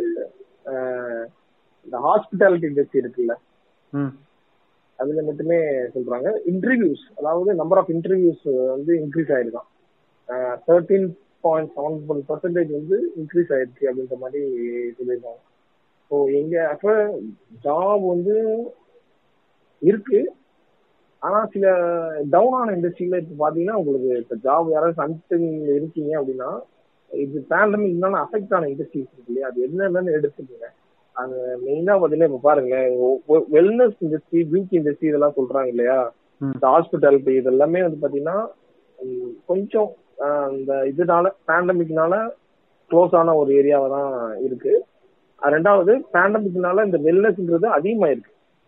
ஆஹ் இந்த ஹாஸ்பிட்டாலிட்டி இண்டஸ்ட்ரி இருக்குல்ல ம் அதுல மட்டுமே சொல்றாங்க இன்டர்வியூஸ் அதாவது நம்பர் ஆஃப் இன்டர்வியூஸ் வந்து இன்க்ரீஸ் ஆயிருக்கான் thirteen point seven one percentage வந்து இன்க்ரீஸ் ஆயிருக்கு அப்படின்ற மாதிரி சொல்லியிருக்காங்க ஸோ எங்க அப்ப ஜாப் வந்து இருக்கு ஆனா சில டவுன் ஆன இண்டஸ்ட்ரியில இப்ப பாத்தீங்கன்னா உங்களுக்கு இப்ப ஜாப் யாராவது சம்திங் இருக்கீங்க அப்படின்னா இது பேண்டமிக்னால அஃபெக்ட் ஆன இண்டஸ்ட்ரிஸ் இருக்கு இல்லையா அது என்னென்னு எடுத்துக்கோங்க அது மெயினா பாத்தீங்கன்னா இப்ப பாருங்க வெல்னஸ் இண்டஸ்ட்ரி பியூட்டி இண்டஸ்ட்ரி இதெல்லாம் சொல்றாங்க இல்லையா ம். இந்த ஹாஸ்பிட்டாலிட்டி இது எல்லாமே வந்து பாத்தீங்கன்னா உம், கொஞ்சம் ஆஹ், இந்த இதனால பேண்டமிக்னால க்ளோஸ் ஆன ஒரு ஏரியாவா தான் இருக்கு அஹ் ரெண்டாவது பேண்டமிக்னால இந்த வெல்னஸ்ங்கிறது அதிகமாயிருக்கு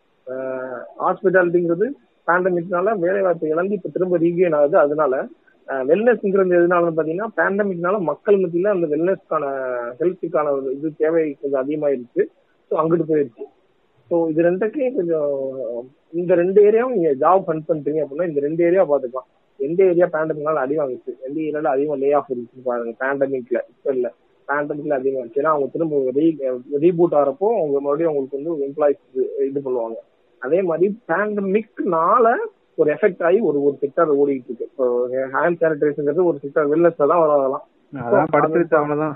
ஹாஸ்பிட்டாலிட்டிங்கிறது பேண்டமிக்னால வேலை வாய்ப்பு இழந்து இப்ப திரும்ப ரீகெயின் ஆகுது அதனால வெல்னஸ்ங்கிறது எதனாலன்னு பாத்தீங்கன்னா பேண்டமிக்னால மக்கள் மத்தியில அந்த வெல்னஸ்க்கான ஹெல்த்துக்கான ஒரு இது தேவை கொஞ்சம் அதிகமாயிருச்சு ஸோ அங்கிட்டு போயிருச்சு ஸோ இது ரெண்டுக்கே கொஞ்சம் இந்த ரெண்டு ஏரியாவும் நீங்க ஜாப் ஃபண்ட் பண்றீங்க அப்படின்னா இந்த ரெண்டு ஏரியா பாத்துக்கலாம் எந்த ஏரியா பேண்டமிக்னால அடி வாங்குச்சு எந்த ஏரியால அதிகமா லே ஆஃப் இருந்துச்சு பாருங்க பேண்டமிக்ல இப்ப இல்ல பேண்டமிக்ல அதிகமா இருந்துச்சு ஏன்னா அவங்க திரும்ப ரீபூட் ஆகிறப்போ அவங்க மறுபடியும் அவங்களுக்கு வந்து எம்ப்ளாயிஸ் இது பண்ணுவாங்க அதே மாதிரி பேண்டமிக்னால ஒரு எஃபெக்ட் ஆகி ஒரு ஒரு செக்டர் ஓடிட்டு இருக்கு இப்போ ஹேண்ட் சானிடைசர்ங்கிறது ஒரு செக்டர் வெல்னஸ்ல தான் வரலாம் அதான் படுத்துருச்சு அவ்வளவுதான்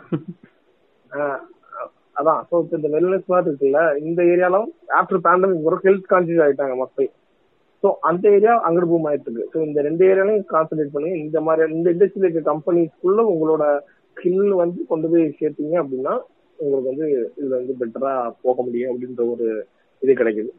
ஆஹ் அதான் ஸோ இந்த வெல்னஸ் மாதிரி இருக்குல்ல இந்த ஏரியாலும் ஆஃப்டர் பேண்டமிக் ஒரு ஹெல்த் கான்சியஸ் ஆயிட்டாங்க மக்கள் ஸோ அந்த ஏரியா அங்கிட்டு பூம் ஆயிட்டு இருக்கு ஸோ இந்த ரெண்டு ஏரியாலையும் கான்சென்ட்ரேட் பண்ணி இந்த மாதிரி இந்த இண்டஸ்ட்ரியில இருக்க கம்பெனிஸ்க்குள்ள உங்களோட ஸ்கில் வந்து கொண்டு போய் சேர்த்தீங்க அப்படின்னா உங்களுக்கு வந்து இதுல வந்து பெட்டரா போக முடியும் அப்படின்ற ஒரு இது கிடைக்குது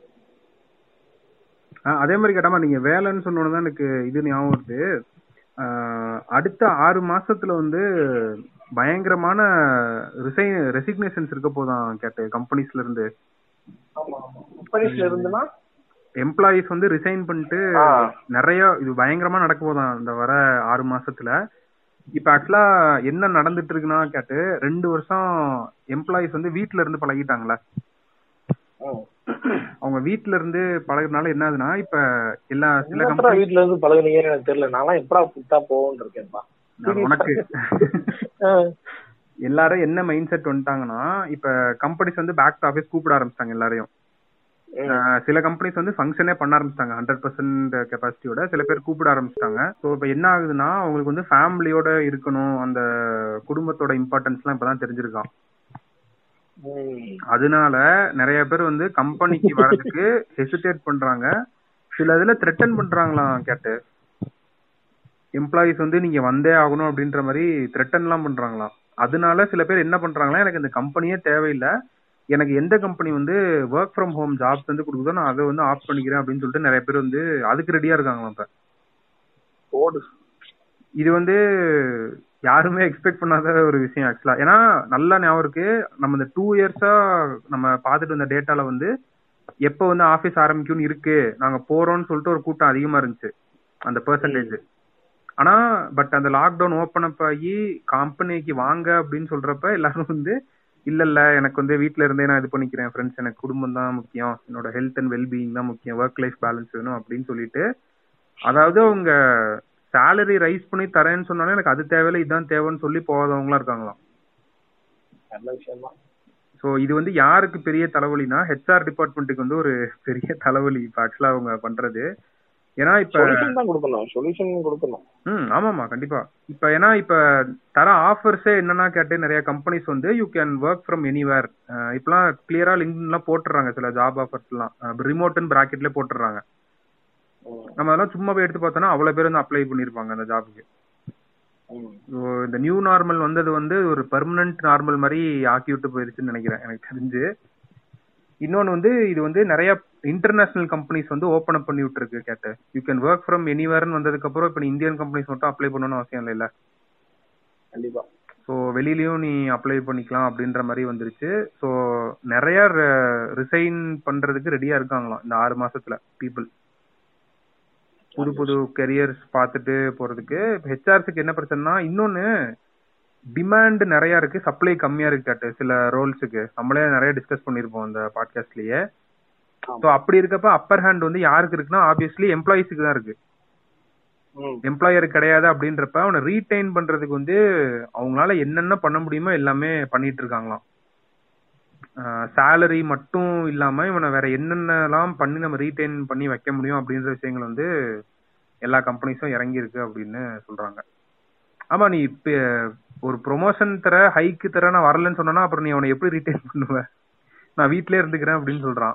ஆ, அதே மாதிரி கேட்டாமா நீங்க வேலைன்னு சொன்னோன்னு தான் எனக்கு இது ஞாபகம் வருது ஆ, அடுத்த ஆறு மாசத்துல வந்து பயங்கரமான ரிசைன் ரெசிக்னேஷன்ஸ் இருக்க போதான் கேட்ட கம்பெனிஸ்ல இருந்து ஆமா ஆமா கம்பெனிஸ்ல இருந்துன்னா எம்ப்ளாயிஸ் வந்து ரிசைன் பண்ணிட்டு ஆ. நிறைய இது பயங்கரமா நடக்க போதான் இந்த வர ஆறு மாசத்துல இப்ப ஆக்சுவலா என்ன நடந்துட்டு இருக்குன்னா கேட்டு ரெண்டு வருஷம் எம்ப்ளாயிஸ் வந்து வீட்ல இருந்து பழகிட்டாங்களே ம். அவங்க வீட்ல இருந்து பழகுறதுனால என்ன ஆகுதுன்னா இப்ப எல்லா சில எப்படா கம்பெனி வீட்ல இருந்து பழகுனீங்கன்னு எனக்கு தெரியல நான்லாம் எப்படா புத்தா போவோன்னு இருக்கேன்ப்பா உனக்கு ஆஹ் எல்லாரும் என்ன மைண்ட் செட் வந்துட்டாங்கன்னா இப்ப கம்பெனிஸ் வந்து பேக் டு ஆஃபீஸ் கூப்பிட ஆரம்பிச்சிட்டாங்க எல்லாரையும் அஹ் சில கம்பெனிஸ் வந்து ஃபங்க்ஷனே பண்ண ஆரம்பிச்சிட்டாங்க ஹண்ட்ரட் பர்சன்ட் கெப்பாசிட்டியோட சில பேர் கூப்பிட ஆரம்பிச்சிட்டாங்க ஸோ இப்போ என்ன ஆகுதுன்னா அவங்களுக்கு வந்து ஃபேமிலியோட இருக்கணும் அந்த குடும்பத்தோட இம்பார்ட்டன்ஸ்லாம் இப்பதான் தெரிஞ்சிருக்கான் உம். அதனால நிறைய பேர் வந்து கம்பெனிக்கு வர்றதுக்கு ஹெசிடேட் பண்றாங்க சில இதுல த்ரெட்டன் பண்றாங்களாம் கேட்டு எம்ப்ளாயிஸ் வந்து நீங்க வந்தே ஆகணும் அப்படின்ற மாதிரி த்ரெட்டன் எல்லாம் பண்றாங்களாம் அதனால சில பேர் என்ன பண்றாங்களா எனக்கு இந்த கம்பெனியே தேவையில்லை எனக்கு எந்த கம்பெனி வந்து ஒர்க் ஃப்ரம் ஹோம் ஜாப்ஸ் வந்து கொடுக்குதோ நான் அதை வந்து ஆஃப் பண்ணிக்கிறேன் அப்படின்னு சொல்லிட்டு நிறைய பேர் வந்து அதுக்கு ரெடியா இருக்காங்களாம் இப்ப ஓடு இது வந்து யாருமே எக்ஸ்பெக்ட் பண்ணாத ஒரு விஷயம் ஆக்சுவலா ஏன்னா நல்லா ஞாபகம் இருக்கு நம்ம இந்த டூ இயர்ஸா நம்ம பார்த்துட்டு வந்த டேட்டால வந்து எப்போ வந்து ஆபீஸ் ஆரம்பிக்கும்னு இருக்கு நாங்க போறோம்னு சொல்லிட்டு ஒரு கூட்டம் அதிகமா இருந்துச்சு அந்த பெர்சன்டேஜ் ஆனா பட் அந்த லாக்டவுன் ஓப்பன் அப் ஆகி கம்பெனிக்கு வாங்க அப்படின்னு சொல்றப்ப எல்லாரும் வந்து இல்ல இல்ல எனக்கு வந்து வீட்ல இருந்தே நான் இது பண்ணிக்கிறேன் ஃப்ரெண்ட்ஸ் எனக்கு குடும்பம் தான் முக்கியம் என்னோட ஹெல்த் அண்ட் வெல்பீயிங் தான் முக்கியம் ஒர்க் லைஃப் பேலன்ஸ் வேணும் அப்படின்னு சொல்லிட்டு அதாவது அவங்க சேலரி ரைஸ் பண்ணி தரேன்னு சொன்னாலும் எனக்கு அது தேவையில்ல இதுதான் தேவைன்னு சொல்லி போகாதவங்களா இருக்காங்களாம் நல்ல விஷயம் தான் ஸோ இது வந்து யாருக்கு பெரிய தலைவலினா ஹெச்ஆர் டிபார்ட்மெண்ட்டுக்கு வந்து ஒரு பெரிய தலைவலி இப்போ ஆக்சுவலா அவங்க பண்றது ஏன்னா இப்ப சொல்யூஷன் தான் கொடுக்கணும் சொல்யூஷன் கொடுக்கணும் ம் ஆமாமா கண்டிப்பா இப்ப ஏன்னா இப்ப தர ஆஃபர்ஸே என்னன்னா கேட்டு நிறைய கம்பெனிஸ் வந்து you can work from anywhere இப்பெல்லாம் கிளியரா லிங்க்லாம் போட்டுறாங்க சில ஜாப் ஆஃபர்ஸ் எல்லாம் ரிமோட்னு பிராக்கெட்ல போட்டுறாங்க ம், நம்ம அதெல்லாம் சும்மா போய் எடுத்து பார்த்தோம்னா அவ்வளவு பேர் வந்து அப்ளை பண்ணிருப்பாங்க அந்த ஜாபுக்கு ம். ஸோ இந்த நியூ நார்மல் வந்தது வந்து ஒரு பெர்மனன்ட் நார்மல் மாதிரி ஆக்கி விட்டு போயிருச்சுன்னு நினைக்கிறேன் எனக்கு தெரிஞ்சு இன்னொன்னு வந்து இது வந்து நிறைய இன்டர்நேஷனல் கம்பெனிஸ் வந்து ஓப்பன் அப் பண்ணி விட்டுருக்கு கேட்டு யூ கேன் ஒர்க் ஃப்ரம் எனிவேர்னு வந்ததுக்கு அப்புறம் இப்போ இந்தியன் கம்பெனிஸ் மட்டும் அப்ளை பண்ணணும்னு அவசியம் இல்லைல்ல கண்டிப்பா ஸோ வெளியிலயும் நீ அப்ளை பண்ணிக்கலாம் அப்படின்ற மாதிரி வந்துருச்சு ஸோ நிறைய ரிசைன் பண்றதுக்கு ரெடியா இருக்காங்களாம் இந்த ஆறு மாசத்துல பீப்புள் புது புது கெரியர்ஸ் பார்த்துட்டு போறதுக்கு ஹெச்ஆர்ஸுக்கு என்ன பிரச்சனைனா இன்னொன்னு டிமாண்ட் நிறைய இருக்கு சப்ளை கம்மியா இருக்கு கேட்டு சில ரோல்ஸுக்கு நம்மளே நிறைய டிஸ்கஸ் பண்ணிருப்போம் அந்த பாட்காஸ்ட்லயே ஸோ அப்படி இருக்கப்ப அப்பர் ஹேண்ட் வந்து யாருக்கு இருக்குன்னா ஆப்வியஸ்லி எம்ப்ளாயிஸுக்கு தான் இருக்கு ம், எம்ப்ளாயர் கிடையாது அப்படின்றப்ப அவனை ரீடைன் பண்றதுக்கு வந்து அவங்களால என்னென்ன பண்ண முடியுமோ எல்லாமே பண்ணிட்டு இருக்காங்களாம் சேலரி மட்டும் இல்லாம இவனை வேற என்னென்னலாம் பண்ணி நம்ம ரீடைன் பண்ணி வைக்க முடியும் அப்படின்ற விஷயங்கள் வந்து எல்லா கம்பெனிஸும் இறங்கி இருக்கு அப்படின்னு சொல்றாங்க ஆமா நீ இப்ப ஒரு ப்ரொமோஷன் தர ஹைக்கு தர நான் வரலன்னு சொன்னா அப்புறம் நீ அவனை எப்படி ரீடைன் பண்ணுவ நான் வீட்லயே இருந்துக்கிறேன் அப்படின்னு சொல்றான்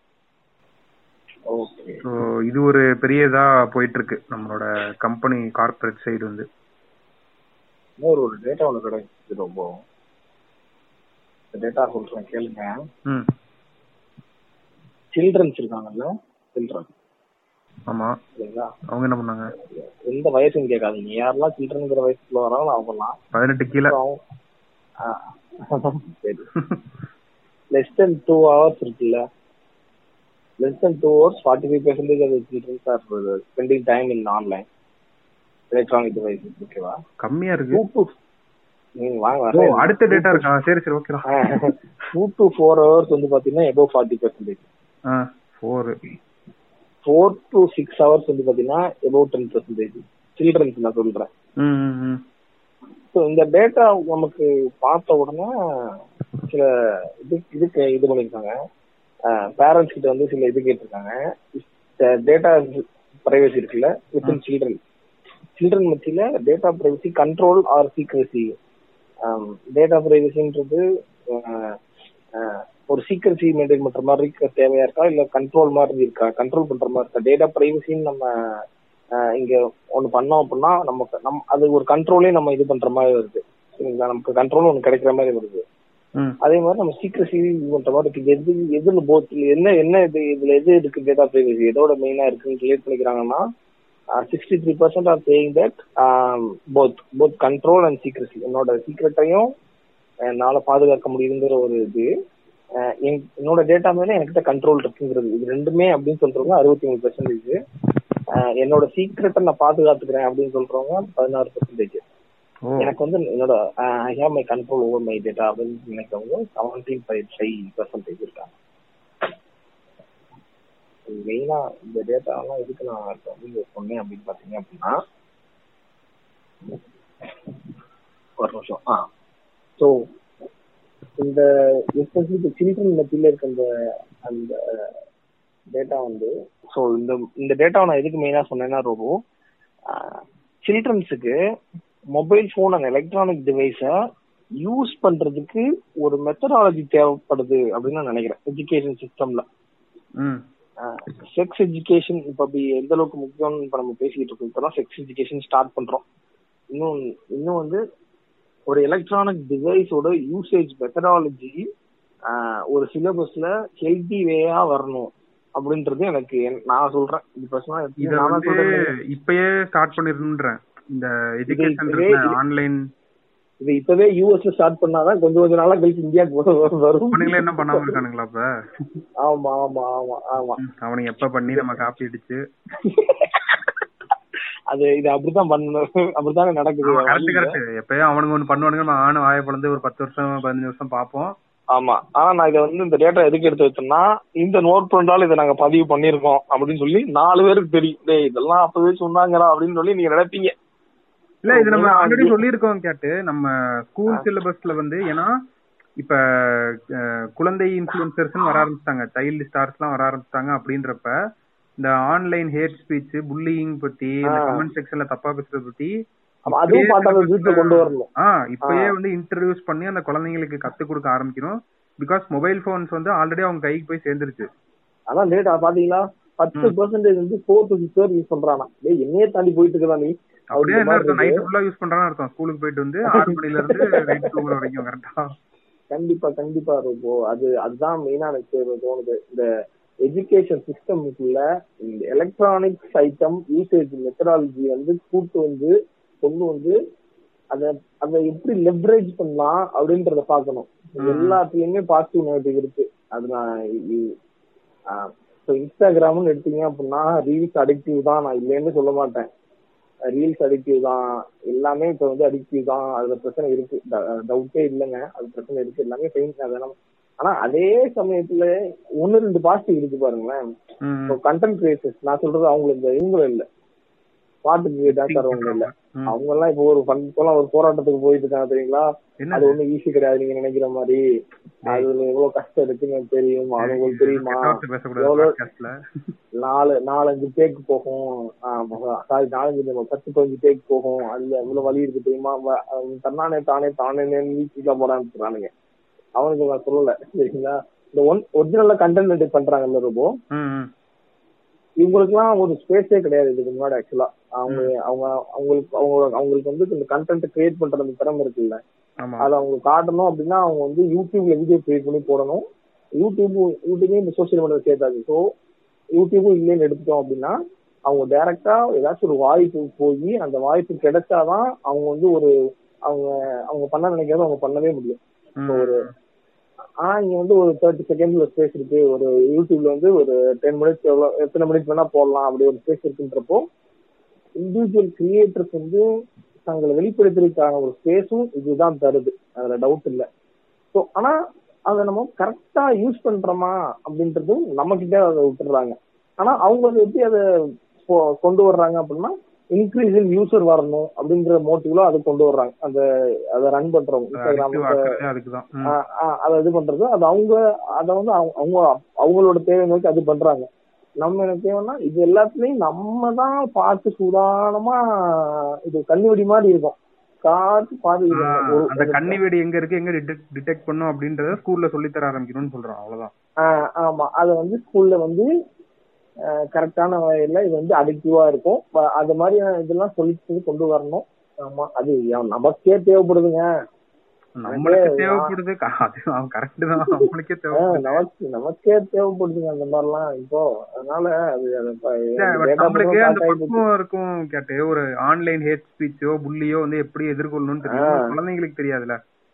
ஓகே ஸோ இது ஒரு பெரிய இதா போயிட்டு இருக்கு நம்மளோட கம்பெனி கார்ப்பரேட் சைடு வந்து இன்னொரு ஒரு டேட்டா ஒன்று கிடைக்குது ரொம்ப டேட்டா சொல்றேன் கேளுங்க ம் சில்ட்ரன்ஸ் இருக்காங்கல்ல சில்ட்ரன் ஆமா சரிங்களா அவங்க என்ன பண்ணாங்க எந்த வயசுன்னு கேட்காதீங்க யாரெல்லாம் சில்ட்ரனுங்கிற வயசுக்குள்ள வராங்களோ அவங்கலாம் பதினெட்டு கீழே அப்புறம், ஆ, சரி லெஸ் தென் டூ ஹவர்ஸ் இருக்குல்ல less than two hours forty five percentage of childrens are spending time in online electronic device ஓகேவா கம்மியா டூ இருக்கு டு நீங்க வாங்க ஓ வரேன். அடுத்த டேட்டா இருக்கா சரி சரி ஓகேடா டூ டு ஃபோர் ஹவர்ஸ் வந்து பாத்தீங்கன்னா above forty percentage ah four four to six hours வந்து பாத்தீங்கன்னா எபோவ் டென் பெர்சன்டேஜ் சில்ட்ரன்ஸ் நான் சொல்றேன் ம் ம், ம் ஸோ இந்த டேட்டா நமக்கு பார்த்த உடனே சில இது இதுக்கு இது பண்ணியிருக்காங்க பேரண்ட்ஸ் கிட்ட வந்து சில இது கேட்டிருக்காங்க டேட்டா பிரைவசி இருக்குல்ல வித்தின் சில்ட்ரன் சில்ட்ரன் மத்தியில data privacy control or secrecy data பிரைவசின்றது ஒரு சீக்ரசி மெயின்டைன் பண்ற மாதிரி இருக்க தேவையா இருக்கா இல்ல கண்ட்ரோல் மாதிரி இருக்கா கண்ட்ரோல் பண்ற மாதிரி இருக்கா டேட்டா பிரைவசின்னு நம்ம ஆஹ் இங்க ஒண்ணு பண்ணோம் அப்படின்னா நமக்கு நம் அது ஒரு கண்ட்ரோலே நம்ம இது பண்ற மாதிரி வருது சரிங்களா நமக்கு கண்ட்ரோல் ஒண்ணு கிடைக்கிற மாதிரி வருது ம் அதே மாதிரி நம்ம சீக்கிரசி இது பண்ற மாதிரி இருக்கு எது எதுன்னு போத் என்ன என்ன இது இதுல எது இருக்கு டேட்டா பிரைவசி எதோட மெயினா இருக்குன்னு கிளியர் பண்ணிக்கிறாங்கன்னா sixty three percent are saying that both both control and secrecy என்னோட சீக்கிரட்டையும் என்னால பாதுகாக்க முடியுங்கிற ஒரு இது அஹ் என்- என்னோட டேட்டா மேல என்கிட்ட கண்ட்ரோல் இருக்குங்கிறது இது ரெண்டுமே அப்படின்னு சொல்றவங்க அறுபத்தி மூணு பெர்சன்டேஜ் என்னோட சீக்கிரட்டை நான் பாதுகாத்துக்கிறேன் அப்படின்னு சொல்றவங்க பதினாறு பெர்சன்டேஜ் ஓ எனக்கு வந்து என்னோட I have my control over my data அப்படின்னு நினைக்கிறவங்க செவன்டீன் பாயிண்ட் ஃபைவ் பர்சன்டேஜ் இருக்காங்க மெயினா இந்த டேட்டா எல்லாம் எதுக்கு நான் இப்ப வந்து இங்க சொன்னேன் அப்படின்னு பாத்தீங்க அப்படின்னா ஒரு நிமிஷம் ஆ ஸோ இந்த எஸ்பெஷலி சில்ட்ரன் மத்தியில இருக்க அந்த அந்த டேட்டா வந்து ஸோ இந்த இந்த டேட்டாவை நான் எதுக்கு மெயினா சொன்னேன்னா ரோபோ சில்ட்ரன்ஸுக்கு மொபைல் ஃபோன் அண்ட் எலக்ட்ரானிக் டிவைஸை யூஸ் பண்றதுக்கு ஒரு மெத்தடாலஜி தேவைப்படுது அப்படின்னு நான் நினைக்கிறேன் எஜுகேஷன் சிஸ்டம்ல ம் செக்ஸ் எஜுகேஷன் இப்ப அப்படி எந்த அளவுக்கு முக்கியம்னு இப்ப நம்ம பேசிக்கிட்டு இருக்கோம் இப்பதான் செக்ஸ் எஜுகேஷன் ஸ்டார்ட் பண்றோம் இன்னும் இன்னும் வந்து ஒரு எலக்ட்ரானிக் டிவைஸோட யூசேஜ் மெத்தடாலஜி ஒரு சிலபஸ்ல ஹெல்தி வேயா வரணும் அப்படின்றது எனக்கு என்- நான் சொல்றேன் இது பர்சனலா இத நான் வந்து சொல்றேன் இப்பயே ஸ்டார்ட் பண்ணிருன்றேன் இந்த எஜுகேஷன் இப்பவே இது- ஆன்லைன் இது இப்பவே யூஎஸ்ல ஸ்டார்ட் பண்ணாதான் கொஞ்சம் கொஞ்ச நாளா கழிச்சு இந்தியாவுக்கு வரும் வரும் கம்பெனில என்ன பண்ணாம இருக்கானுங்களா அப்ப ஆமா ஆமா ஆமா ஆமா ம், அவனுங்க எப்ப பண்ணி நம்ம காப்பி அடிச்சு அது இது அப்படித்தான் பண்ண அப்படித்தானே நடக்குது வேற வழி கரெக்ட் இல்ல. கரெக்ட் எப்பயும் அவனுங்க ஒண்ணு பண்ணுவானுங்க நம்ம ஆணும் வாய பிளந்து ஒரு பத்து வருஷம் பதினஞ்சு வருஷம் பாப்போம் ஆமா ஆனா நான் இதை வந்து இந்த டேட்டா எதுக்கு எடுத்து வச்சேன்னா இந்த நோட் பண்ணாலும் இதை நாங்க பதிவு பண்ணிருக்கோம் அப்படின்னு சொல்லி நாலு பேருக்கு தெரியும் டேய் இதெல்லாம் அப்பவே சொன்னாங்கடா அப்படின்னு சொல்லி நீங்க நினைப்பீங்க இல்ல இது நம்ம ஆமா. ஆல்ரெடி சொல்லியிருக்கோம் கேட்டு நம்ம ஸ்கூல் சிலபஸ்ல வந்து ஏன்னா இப்ப அஹ், குழந்தை இன்ஃபுளுசர்ஸ் வர ஆரம்பிச்சிட்டாங்க சைல்டு ஸ்டார்ஸ் எல்லாம் வர ஆரம்பிச்சிட்டாங்க அப்படின்றப்ப இந்த ஆன்லைன் ஹேட் ஸ்பீச் புல்லிங் பத்தி இந்த ஆ. கமெண்ட் செக்ஷன்ல தப்பா பேசுறத பத்தி அப்ப அதுவும் இப்பயே பார்த்தாங்க syllabus வீட்டுல ல- கொண்டு வரணும் ஆ இப்பயே வந்து இன்ட்ரடியூஸ் பண்ணி அந்த குழந்தைங்களுக்கு கத்து கொடுக்க ஆரம்பிக்கணும் பிகாஸ் மொபைல் போன்ஸ் வந்து ஆல்ரெடி அவங்க கைக்கு போய் சேர்ந்துருச்சு அதான் டேட்டா பாத்தீங்களா பத்து பெர்சன்டேஜ் வந்து ஃபோர் டு சிக்ஸ் வரை யூஸ் பண்றானா டேய் என்னையே தாண்டி போயிட்டு இருக்கா நீ அப்படியே அப்படின்ற என்ன மாதிரி அர்த்தம் இருக்கு. நைட் ஃபுல்லா யூஸ் பண்றான்னு அர்த்தம் ஸ்கூலுக்கு போயிட்டு வந்து ஆறு மணில இருந்து நைட் தூங்குற வரைக்கும் கரெக்டா கண்டிப்பா கண்டிப்பா இருக்கும் அது அதுதான் மெயினா எனக்கு தோணுது இந்த எஜுகேஷன் சிஸ்டமுக்குள்ள இந்த எலக்ட்ரானிக்ஸ் ஐட்டம் யூசேஜ் மெத்தடாலஜி வந்து கூட்டு வந்து கொண்டு வந்து அத அத எப்படி லெவரேஜ் பண்ணலாம் அப்படின்றத பார்க்கணும் எல்லாத்துலயுமே பாசிட்டிவ் நெகட்டிவ் இருக்கு அது நான் இப்போ இன்ஸ்டாகிராம்னு எடுத்தீங்க அப்படின்னா ரீல்ஸ் அடிக்டிவ் தான் நான் இல்லைன்னு சொல்ல மாட்டேன் ரீல்ஸ் அடிக்டிவ் தான் எல்லாமே இப்போ வந்து அடிக்டிவ் தான் அதுல பிரச்சனை இருக்கு டவுட்டே இல்லைங்க அது பிரச்சனை இருக்கு எல்லாமே ஃபெயின் அதெல்லாம் ஆனா அதே சமயத்துல ஒன்னு ரெண்டு பாசிட்டிவ் இருக்கு பாருங்களேன் ம். இப்போ கண்டென்ட் கிரியேட்டர்ஸ் நான் சொல்றது அவங்களுக்கு இந்த இவங்களும் இல்ல பாட்டுக்கு டான்ஸ் ஆடுறவங்க இல்ல ம். அவங்க எல்லாம் இப்போ ஒரு fun- இப்பெல்லாம் ஒரு போராட்டத்துக்கு போயிட்டு இருக்காங்க தெரியுங்களா என்ன அது ஒண்ணும் ஈஸி கிடையாது நீங்க நினைக்கிற மாதிரி அதுல எவ்வளவு கஷ்டம் இருக்குன்னு எனக்கு தெரியும் அது உங்களுக்கு தெரியுமா கெட்ட வார்த்தை பேசக்கூடாது எவ்வளவு பாட்காஸ்ட்ல நாலு நாலஞ்சு டேக் போகும் சாரி நாலஞ்சு இல்ல, பத்து பதினஞ்சு டேக் போகும் அதுல எவ்வளவு வலி இருக்கு தெரியுமா வ- அவன் தன்னானே தானே தானே வீட்டுல போட ஆரம்பிச்சுறானுங்க அவனுக்கு நான் சொல்லல சரிங்களா இந்த ஒன் ஒரிஜினல்ல கண்டென்ட் எடிட் பண்றாங்க இந்த ரோபோ ம், ம். இவங்களுக்குலாம் ஒரு ஸ்பேஸே கிடையாது இதுக்கு முன்னாடி ஆக்சுவலா அவங்க அவங்க அவங்களுக்கு அவங்க அவங்களுக்கு வந்து இந்த கண்டென்ட் கிரியேட் பண்ற அந்த திறமை இருக்குல்ல ஆமா அதை அவங்க காட்டணும் அப்படின்னா அவங்க வந்து யூடியூப்ல வீடியோ கிரியேட் பண்ணி போடணும் யூடியூப் யூடியூபே இந்த சோசியல் மீடியா சேர்த்தாது ஸோ யூடியூபும் இல்லைன்னு எடுத்துட்டோம் அப்படின்னா அவங்க டைரக்டா ஏதாச்சும் ஒரு வாய்ப்பு போய் அந்த வாய்ப்பு கிடைச்சாதான் அவங்க வந்து ஒரு அவங்க அவங்க பண்ண நினைக்கிறத அவங்க பண்ணவே முடியும் ம். ஒரு ஆனா இங்க வந்து ஒரு தேர்ட்டி செகண்ட்ல ஸ்பேஸ் இருக்கு ஒரு யூடியூப்ல வந்து ஒரு டென் மினிட்ஸ் எவ்வளவு எத்தனை மினிட்ஸ் வேணா போடலாம் அப்படி ஒரு ஸ்பேஸ் இருக்குன்றப்போ இண்டிவிஜுவல் கிரியேட்டர்ஸ் வந்து தங்களை வெளிப்படுத்துறதுக்கான ஒரு ஸ்பேஸும் இதுதான் தருது அதுல டவுட் இல்ல ஸோ ஆனா அதை நம்ம கரெக்டா யூஸ் பண்றோமா அப்படின்றதும் நம்ம கிட்ட அதை விட்டுறாங்க ஆனா அவங்க வந்து எப்படி அதை கொ- கொண்டு வர்றாங்க அப்படின்னா இன்க்ரீஸ் இன் யூசர் வரணும் அப்படிங்கிற மோட்டிவ்ல அதை கொண்டு வர்றாங்க அந்த அதை ரன் பண்றவங்க அது addictive இன்ஸ்டாகிராம் ஆக்குறதே அதுக்குதான் ம். ஆஹ் ஆஹ் அதை இது பண்றது அது அவங்க அதை வந்து அவங்க அவங்க அவங்களோட தேவை நோக்கி அது பண்றாங்க நம்ம என்ன தேவைன்னா இது எல்லாத்துலயும் நம்ம தான் பார்த்து சூதானமா இது கண்ணுவெடி மாதிரி இருக்கும் காத்து பாத்து இது ஆ, ஒரு- அந்த ஒரு- கண்ணி வெடி எங்க இருக்கு எங்க டிடெக்ட் பண்ணும் அப்படின்றத ஸ்கூல்ல சொல்லி தர ஆரம்பிக்கணும்னு சொல்றோம் அவ்வளவுதான் ஆஹ் ஆமா அத வந்து ஸ்கூல்ல வந்து கரெக்டான வகையில இது வந்து அடிக்டிவா இருக்கும் ப- அது மாதிரி இதெல்லாம் சொல்லி சொல்லி கொண்டு வரணும் ஆமா அது எ- நமக்கே தேவைப்படுதுங்க நம்மளுக்கு நமக்கே தேவைப்படுது க- அது கரெக்ட் தான் நம்மளுக்கே ஆஹ் தேவைப்படுது நமக்கு நமக்கே தேவைப்படுதுங்க அந்த மாதிரிலாம் இப்போ அதனால அது அது ப- இல்ல, அந்த but data நம்மளுக்கு பத்திரம் அந்த start ஆயிப்போச்சு. பக்குவம் இருக்கும் கேட்டு ஒரு ஆன்லைன் ஹேட் ஸ்பீச்சோ புள்ளியோ வந்து எப்படி எதிர்கொள்ளணும்னு தெரியும் ஆ. குழந்தைங்களுக்கு தெரியாதுல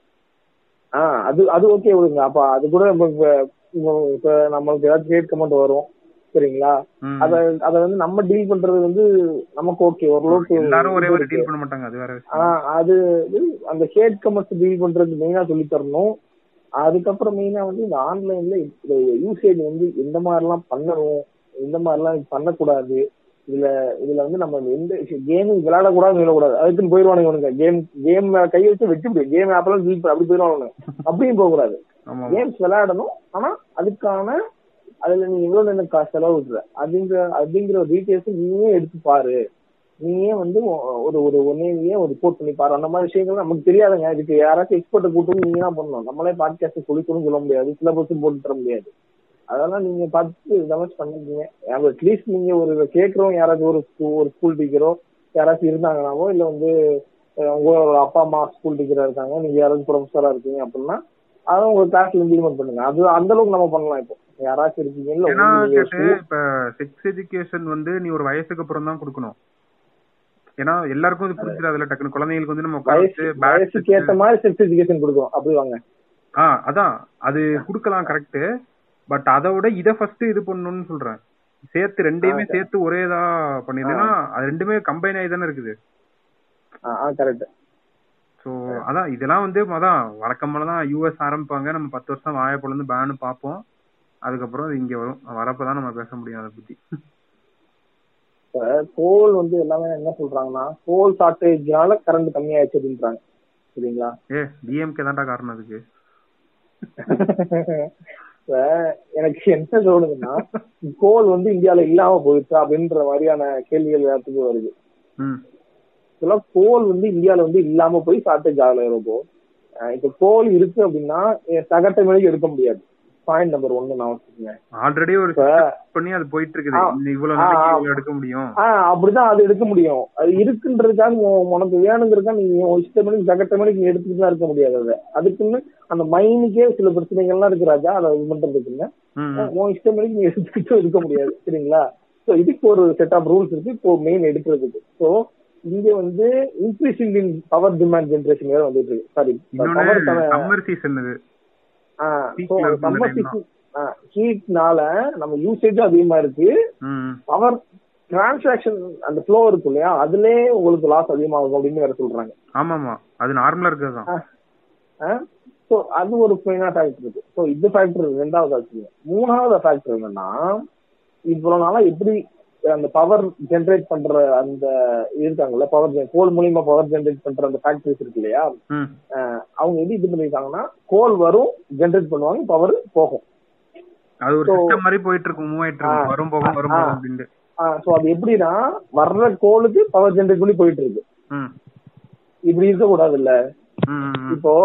ஆஹ் அது அது ஓகே விடுங்க அப்ப அது கூட இப்ப இப்ப- இப்ப நம்மளுக்கு ஏதாச்சும் ஹேட் கமெண்ட் வரும் சரிங்களா ம். அத அத வந்து நம்ம டீல் பண்றது வந்து நமக்கு ஓகே ஓரளவுக்கு எல்லாரும் ஒரே இது மாதிரி இருக்கு. டீல் பண்ண மாட்டாங்க அது வேற விஷயம் ஆஹ் அது இது அந்த ஹேட் கமெண்ட்ஸ் டீல் பண்றது மெயினா சொல்லி தரணும் அதுக்கப்புறம் மெயினா வந்து இந்த ஆன்லைன்ல யூசேஜ் வந்து எந்த மாதிரிலாம் பண்ணணும் எந்த மாதிரிலாம் இது பண்ணக்கூடாது இதுல இதுல வந்து நம்ம எந்த கேம் விளையாடக்கூடாது விளையாடக்கூடாது அதுக்குன்னு போயிருவானுங்க இவனுங்க கேம் கேம் கை வச்சு வெட்டி முடியும் கேம் ஆப்பெல்லாம் delete பண்ணு, அப்படி போயிருவானுங்க அப்படியும் போக கூடாது ஆமா கேம்ஸ் விளையாடணும் ஆனா அதுக்கான அதுல நீ எவ்வளவு நேரம் காசு செலவிடுற அப்படிங்கிற அப்படிங்கிற டீட்டெயில்ஸ் நீயே எடுத்து பாரு நீயே வந்து ஒ- ஒரு ஒரு ஒன்னையே ஒரு ரிப்போர்ட் பண்ணி பாரு அந்த மாதிரி விஷயங்கள் நமக்கு தெரியாதுங்க இதுக்கு யாராச்சும் எக்ஸ்பர்ட்டை கூட்டும் நீங்க தான் பண்ணணும் நம்மளே பாட்காஸ்ட் சொல்லி சொல்லி சொல்ல முடியாது சிலபஸும் போட்டு தர முடியாது அதெல்லாம் நீங்க பார்த்து இதெல்லாம் பண்ணிருக்கீங்க அட்லீஸ்ட் நீங்க ஒரு கேட்கறோம் யாராச்சும் ஒரு ஸ்கூ- ஒரு ஸ்கூல் டீச்சரோ யாராச்சும் இருந்தாங்கனாவோ இல்ல வந்து அஹ் உங்களோட அப்பா அம்மா ஸ்கூல் டீச்சரா இருக்காங்க நீங்க யாராச்சும் ப்ரொஃபஸரா இருக்கீங்க அப்படின்னா அதை உங்க கிளாஸ்ல இம்ப்ளிமெண்ட் பண்ணுங்க அது அந்த அளவுக்கு நம்ம பண்ணலாம் இப்போ யாராச்சும் இருக்கீங்க இல்ல ஏன்னா உங்களுக்கு கேட்டு school- இப்ப செக்ஸ் எஜுகேஷன் வந்து நீ ஒரு வயசுக்கு அப்புறம் தான் கொடுக்கணும் ஏன்னா எல்லாருக்கும் இது புரிஞ்சிடாதுல டக்குனு குழந்தைங்களுக்கு வந்து நம்ம உட்கார வயசு வச்சு bat வயசுக்கு ஏத்த மாதிரி செக்ஸ் எஜுகேஷன் கொடுக்கும் அப்படி வாங்க ஆ அதான் அது குடுக்கலாம் கரெக்ட் பட் அதை விட இத ஃபர்ஸ்ட் இது பண்ணணும்னு சொல்றேன் சேர்த்து ரெண்டையுமே ஆ, சேர்த்து ஒரே இதா பண்ணிருந்தேன்னா அது ரெண்டுமே கம்பைன் ஆகி தானே இருக்குது கரெக்ட் சோ அதான் இதெல்லாம் வந்து அதான் வழக்கமான தான் யூஎஸ் ஆரம்பிப்பாங்க நம்ம பத்து வருஷம் வாய பொழுது பேனு பார்ப்போம் அதுக்கப்புறம் அது இங்க வரும் வரப்பதான் நம்ம பேச முடியும் அதை பத்தி இப்ப கோல் வந்து எல்லாமே என்ன சொல்றாங்கன்னா கோல் ஷார்டேஜால கரண்ட் கம்மியாயிடுச்சு அப்படின்றாங்க சரிங்களா ஏ டிஎம்கே தான்டா காரணம் அதுக்கு இப்ப எனக்கு என்ன தோணுதுன்னா கோல் வந்து இந்தியால இல்லாம போயிடுச்சா அப்படின்ற மாதிரியான கேள்விகள் எல்லாத்துக்கும் வருது ம் இதெல்லாம் கோல் வந்து இந்தியால வந்து இல்லாம போய் ஷார்டேஜ் ஆகல ரொம்ப அஹ் இப்ப கோல் இருக்கு அப்படின்னா எ- சகட்ட மணிக்கு எடுக்க முடியாது பாயிண்ட் நம்பர் ஒன்னு நான் வச்சுக்கோங்க ஆல்ரெடி ஒரு இப்ப பண்ணி அது போயிட்டு இருக்குது ஆ. இந்த இவ்வளவு ஆ, நாளைக்கு ஆ. இவ்வளவு எடுக்க முடியும் ஆஹ் அப்படிதான் அது எடுக்க முடியும் அது இருக்குன்றதுக்காக உ- உனக்கு வேணுங்கிறதுக்காக நீங்க உன் இஷ்ட மணிக்கு சகட்ட மணிக்கு நீ எடுத்துட்டு தான் இருக்க முடியாது அதை அதுக்குன்னு அந்த மைனுக்கே சில பிரச்சனைகள்லாம் இருக்கு ராஜா அதை இது பண்றதுக்குன்னு ம், ம். உன் இஷ்ட மணிக்கு நீ எடுத்துக்கிட்டும் இருக்க முடியாது சரிங்களா சோ இதுக்கு ஒரு செட் ஆஃப் ரூல்ஸ் இருக்கு இப்போ மெயின் எடுக்கிறதுக்கு சோ இங்க வந்து increasing in power demand generation வேற வந்துட்டு இருக்கு சாரி இன்னொன்னு பவர் சம்மர் சீசன் இது Peak ல இருக்கும் அந்த சம்மர் time தான். சீசன் ஹீட்னால நம்ம யூசேஜும் அதிகமா இருக்கு ம், ம். பவர் டிரான்சாக்ஷன் அந்த ஃப்ளோ இருக்கும் இல்லையா அதுலயே உங்களுக்கு லாஸ் அதிகமாகும் அப்படின்னு வேற சொல்றாங்க ஆமாமா அது நார்மலா இருக்கிறது தான் சோ அது ஒரு மெயினா ஃபேக்டர் இருக்கு சோ இது ஃபேக்டர் ரெண்டாவது ஆச்சு மூணாவது ஃபேக்டர் என்னன்னா இவ்வளவு நாளா எப்படி அந்த பவர் ஜெனரேட் பண்ற அந்த இருக்காங்கல்ல பவர் கோல் மூலியமா பவர் ஜெனரேட் பண்ற அந்த ஃபேக்டரிஸ் இருக்கு இல்லையா ம். அஹ் அவங்க எப்படி இது பண்ணிருக்காங்கன்னா கோல் வரும் ஜெனரேட் பண்ணுவாங்க பவர் போகும் அது ஒரு So- சிஸ்டம் மாதிரி போயிட்டு இருக்கும் மூவ் ஆயிட்டு இருக்கும் ஆ. வரும் போகும் வரும் ஆ. போகும் அப்படின்ட்டு சோ அது எப்படின்னா வர்ற கோலுக்கு பவர் ஜெனரேட் பண்ணி போயிட்டு இருக்கு ம். இப்படி இருக்க கூடாது இல்ல ம், ம், ம். இப்போ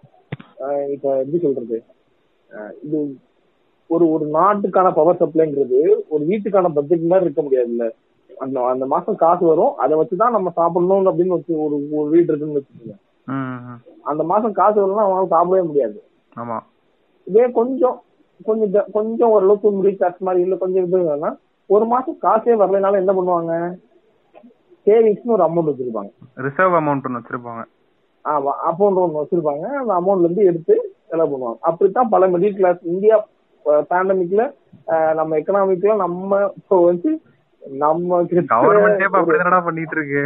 அஹ் இப்ப எப்படி சொல்றது அஹ் இது ஒரு ஒரு நாட்டுக்கான பவர் சப்ளைங்கிறது ஒரு வீட்டுக்கான பட்ஜெட் மாதிரி இருக்க முடியாதுல்ல அந்த அந்த மாசம் காசு வரும் அதை வச்சுதான் நம்ம சாப்பிடணும் அப்படின்னு வச்சு ஒரு ஒரு வீடு இருக்குன்னு வச்சுக்கோங்க ம், ம், ம். அந்த மாசம் காசு வரணும்னா அவங்களால சாப்பிடவே முடியாது ஆமா இதே கொஞ்சம் கொஞ்சம் ஜ- கொஞ்சம் ஓரளவுக்கு மிடில் கிளாஸ் மாதிரி இல்ல கொஞ்சம் இது வேணா ஒரு மாசம் காசே வரலைனால என்ன பண்ணுவாங்க சேவிங்ஸ்னு ஒரு அமௌண்ட் வச்சிருப்பாங்க ரிசர்வ் அமௌண்ட் ஒன்று வச்சிருப்பாங்க ஆமா அமௌண்ட் ஒன்று வச்சிருப்பாங்க அந்த அமௌண்ட்ல இருந்து எடுத்து செலவு பண்ணுவாங்க அப்படித்தான் பல மிடில் கிளாஸ் இந்தியா பேண்டமிக்ல நம்ம எக்கனாமிக்ல நம்ம இப்போ வந்து நம்ம கவர்மெண்டே இப்ப அப்படிதானடா பண்ணிட்டு இருக்கு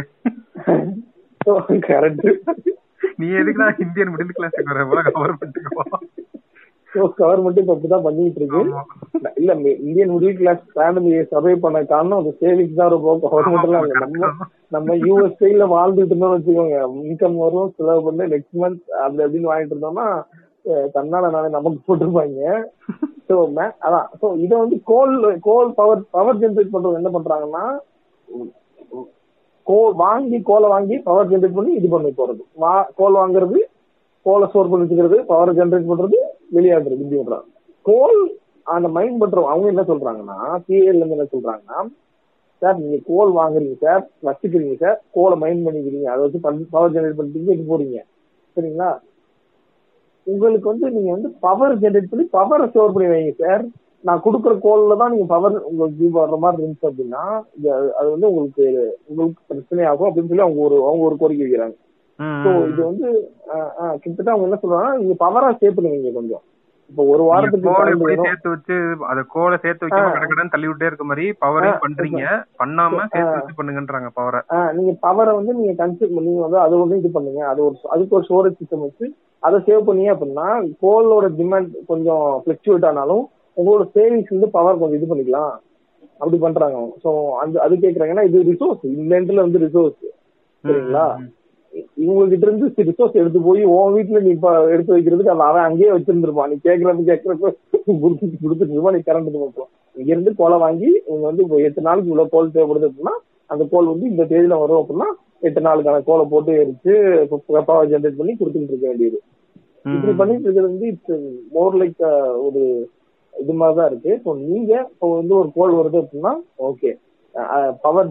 கரெக்ட் நீ எதுக்குடா இந்தியன் மிடில் கிளாஸுக்கு வர போல கவர்மெண்ட்டுக்கு வா. கவர்மெண்ட் இப்ப அப்படிதான் பண்ணிட்டு இருக்கு ஆமா. இல்ல மி- Indian middle class family survive பண்ண காரணம் அந்த சேவிங்ஸ் தான் இருக்கும் கவர்மெண்ட் எல்லாம் இல்ல. நம்ம நம்ம யூஎஸ்ல வாழ்ந்துட்டு இருந்தோம்னு வச்சுக்கோங்க இன்கம் வரும் செலவு பண்ணி நெக்ஸ்ட் மந்த் அப்படி அப்படின்னு வாங்கிட்டு இருந்தோம்னா அஹ் தன்னால நாளே நமக்கு போட்டிருப்பாங்க சோ அதான் சோ இத வந்து coal coal power power generate பண்றது என்ன பண்றாங்கன்னா உம், உம், கோ வாங்கி கோலை வாங்கி பவர் ஜெனரேட் பண்ணி இது பண்ணி போறது வா கோல் வாங்குறது கோலை ஸ்டோர் பண்ணி வச்சுக்கிறது பவர் ஜெனரேட் பண்றது வெளியாடுறது இப்படி பண்றாங்க கோல் அந்த மைண்ட் பண்றோம் அவங்க என்ன சொல்றாங்கன்னா பிஏல இருந்து என்ன சொல்றாங்கன்னா சார் நீங்க கோல் வாங்குறீங்க சார் வச்சுக்கிறீங்க சார் கோலை மைண்ட் பண்ணிக்கிறீங்க அதை வச்சு பவர் ஜெனரேட் பண்ணிட்டு இது போறீங்க சரிங்களா உங்களுக்கு வந்து நீங்க வந்து பவர் ஜெனரேட் பண்ணி பவரை ஸ்டோர் பண்ணி வைங்க சார் நான் கொடுக்குற கோல்ல தான் நீங்க பவர் உங்களுக்கு இது வர்ற மாதிரி இருந்துச்சு அப்படின்னா இது அது- அது வந்து உங்களுக்கு உங்களுக்கு பிரச்சனையாகும் அப்படின்னு சொல்லி அவங்க ஒரு அவங்க ஒரு கோரிக்கை வைக்கிறாங்க ம், ஸோ ம், இது வந்து ஆஹ், ஆஹ், கிட்டத்தட்ட அவங்க என்ன சொல்றாங்கன்னா நீங்க பவரா சேவ் பண்ணுவீங்க கொஞ்சம் இப்போ ஒரு நீங்க வாரத்துக்கு கோலை current எப்படி வேணும். சேர்த்து வச்சு அத கோலை சேர்த்து வைக்காம ஆ. கடக்கடன்னு தள்ளி விட்டே இருக்க மாதிரி பவரையும் ஆ, பண்றீங்க பண்ணாம சேர்த்து ஆ. வச்சு பண்ணுங்கன்றாங்க பவரை ஆஹ் நீங்க பவரை வந்து நீங்க கன்சியூம் நீங்க வந்து அது வந்து இது பண்ணுங்க அது ஒரு அதுக்கு ஒரு ஸ்டோரேஜ் சிஸ்டம் வச்சு அதை சேவ் பண்ணீங்க அப்படின்னா கோலோட டிமாண்ட் கொஞ்சம் ஃபிளக்சுவேட் ஆனாலும் உங்களோட சேவிங்ஸ் வந்து பவர் கொஞ்சம் இது பண்ணிக்கலாம் அப்படி பண்றாங்க சோ அந்த அது கேக்குறாங்கன்னா இது ரிசோர்ஸ் இந்த எண்ட்ல வந்து ரிசோர்ஸ் சரிங்களா இவங்க கிட்ட இருந்து ரிசோர்ஸ் எடுத்து போய் உன் வீட்டுல நீ இப்ப எடுத்து வைக்கிறதுக்கு அவன் அவன் அங்கேயே வச்சிருந்திருப்பான் நீ கேக்குறப்ப கேக்குறப்ப கொடுத்துட்டு கொடுத்துட்டு இருப்பான் நீ கரண்ட் பார்ப்போம் இங்க இருந்து கோலை வாங்கி இவங்க வந்து இப்போ எட்டு நாளுக்கு இவ்வளவு கோல் தேவைப்படுது அப்படின்னா அந்த கோல் வந்து இந்த தேதியில வரும் அப்படின்னா எட்டு நாளுக்கான கோலை போட்டு எரிச்சு பவர் ஜென்ரேட் பண்ணி கொடுத்துட்டு இருக்க வேண்டியது இப்படி பண்ணிட்டு இருக்கிறது வந்து இட்ஸ் மோர் லைக் ஒரு இது மாதிரி தான் இருக்கு ஸோ நீங்க இப்போ வந்து ஒரு கோல் வருது அப்படின்னா ஓகே பவர்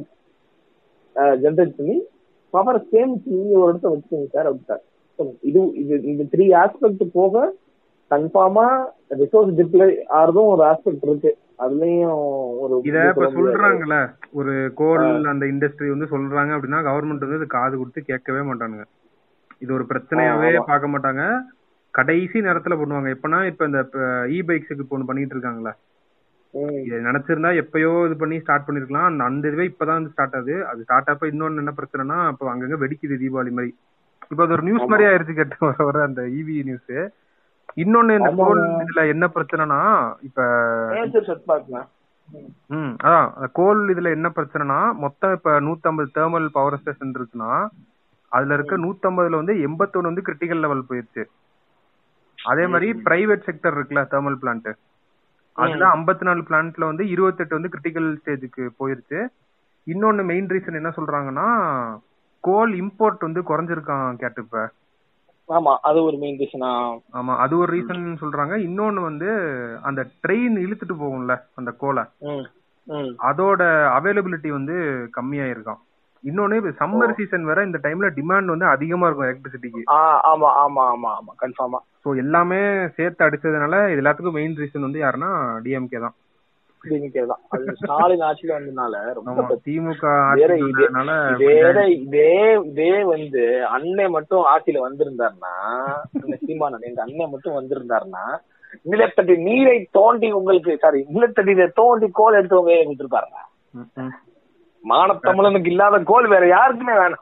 ஜென்ரேட் பண்ணி பவர் சேமிச்சு நீங்க ஒரு இடத்த வச்சுக்கோங்க சார் அப்படி சார் So, இது இது இந்த த்ரீ ஆஸ்பெக்ட் போக கன்ஃபார்மா ரிசோர்ஸ் டிப்ளை ஆறதும் ஒரு ஆஸ்பெக்ட் இருக்கு அதுலயும் ஒரு இத இது இப்ப சொல்ல முடியாது. சொல்றாங்கல்ல ஒரு கோல் அந்த இண்டஸ்ட்ரி வந்து சொல்றாங்க அப்படின்னா கவர்மெண்ட் வந்து இது காது கொடுத்து கேட்கவே மாட்டானுங்க இது ஒரு பிரச்சனையாவே ஆ, ஆமா. பார்க்க மாட்டாங்க கடைசி நேரத்துல பண்ணுவாங்க எப்பனா இப்ப இந்த இ பைக்ஸுக்கு இப்போ ஒண்ணு பண்ணிட்டு இருக்காங்கல்ல ம். இது நினைச்சிருந்தா எப்பயோ இது பண்ணி ஸ்டார்ட் பண்ணிருக்கலாம் அந்த அந்த இதுவே இப்பதான் வந்து ஸ்டார்ட் ஆகுது அது ஸ்டார்ட் ஆப்ப இன்னொன்னு என்ன பிரச்சனைனா இப்போ அங்கங்க வெடிக்குது தீபாவளி மாதிரி இப்போ அது ஒரு நியூஸ் ஆமா. மாதிரி ஆயிருச்சு கேட்டு வர வர அந்த இவி நியூஸ் இன்னொன்னு இந்த ஆமாங்க. கோல் இதுல என்ன பிரச்சனைனா இப்ப நேச்சர் செட் பாக்குங்க ம் அதான் அந்த கோல் இதுல என்ன பிரச்சனைனா மொத்தம் இப்ப 150 தேர்மல் பவர் ஸ்டேஷன் இருக்குன்னா அதுல இருக்க 150ல வந்து 81 வந்து கிரிட்டிக்கல் லெவல் போயிருச்சு அதே மாதிரி பிரைவேட் செக்டர் இருக்குல்ல தேர்மல் பிளான்ட் அதுல 54 நாலு பிளான்ட்ல வந்து 28 வந்து கிரிட்டிக்கல் ஸ்டேஜுக்கு போயிருச்சு இன்னொன்னு மெயின் ரீசன் என்ன சொல்றாங்கன்னா கோல் இம்போர்ட் வந்து குறைஞ்சிருக்கான் கேட்டு இப்ப ஆமா அது ஒரு மெயின் ரீசனா ஆமா அது ஒரு ரீசன் சொல்றாங்க இன்னொன்னு வந்து அந்த ட்ரெயின் இழுத்துட்டு போகும்ல அந்த கோலை ம் ம் அதோட அவைலபிலிட்டி வந்து கம்மியாயிருக்கான் இன்னொன்னு சம்மர் சீசன் வேற இந்த டைம்ல டிமாண்ட் வந்து அதிகமா இருக்கும் எலக்ட்ரிசிட்டிக்கு ஆ ஆமா ஆமா ஆமா ஆமா கன்ஃபார்மா ஸோ எல்லாமே சேர்த்து அடிச்சதுனால இது எல்லாத்துக்கும் மெயின் ரீசன் வந்து யாருன்னா டிஎம்கே தான் டிஎம்கே தான் அது ஸ்டாலின் ஆட்சியில வந்ததுனால ரொம்ப ஆமா திமுக வேற ஆட்சிக்கு இதே- வந்ததுனால இதே இதே இதே வந்து அண்ணன் மட்டும் ஆட்சியில வந்திருந்தாருன்னா இந்த சீமானன் எங்க அண்ணன் மட்டும் வந்திருந்தாருன்னா நிலத்தடி நீரை தோண்டி உங்களுக்கு சாரி நிலத்தடியில தோண்டி கோல் எடுத்தவங்க விட்டுருப்பாருங்க ம், ம். மானத்தமிழனுக்கு இல்லாத கோல் வேற யாருக்குமே வேணாம்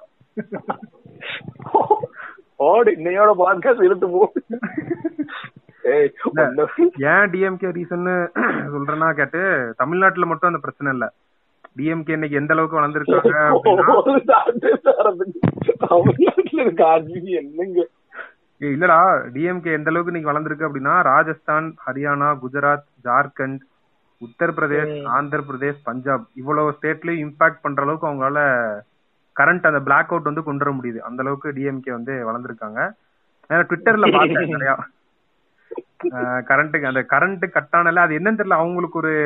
ஓடு இன்னையோட பாட்காஸ்ட் இழுத்து போ ஏய், ஒண்ணு- ஏன் டிஎம்கே ரீசன் சொல்றேன்னா கேட்டு தமிழ்நாட்டுல மட்டும் அந்த பிரச்சனை இல்ல டிஎம்கே இன்னைக்கு எந்த அளவுக்கு வளர்ந்துருக்காங்க அப்படின்னா ஒரு நாட்டு சாரத்துக்கு தமிழ்நாட்டுல இருக்க ஆட்சி என்னங்க ஏய், இல்லடா டிஎம்கே எந்த அளவுக்கு இன்னைக்கு வளர்ந்துருக்கு அப்படின்னா ராஜஸ்தான் ஹரியானா குஜராத் ஜார்க்கண்ட் உத்தரப்பிரதேஷ் ஆந்திர பிரதேஷ் பஞ்சாப் இவ்வளவு ஸ்டேட்லயும் இம்பாக்ட் பண்ற அளவுக்கு அவங்களால கரண்ட் அந்த பிளாக் அவுட் வந்து கொண்டு வர முடியுது அந்த அளவுக்கு டிஎம்கே வந்து வளர்ந்துருக்காங்க ஏன்னா ட்விட்டர்ல பார்த்தேன் நிறையா கரண்ட்டுக்கு அந்த கரண்ட் கட் ஆனல அது என்னன்னு தெரியல அவங்களுக்கு ஒரு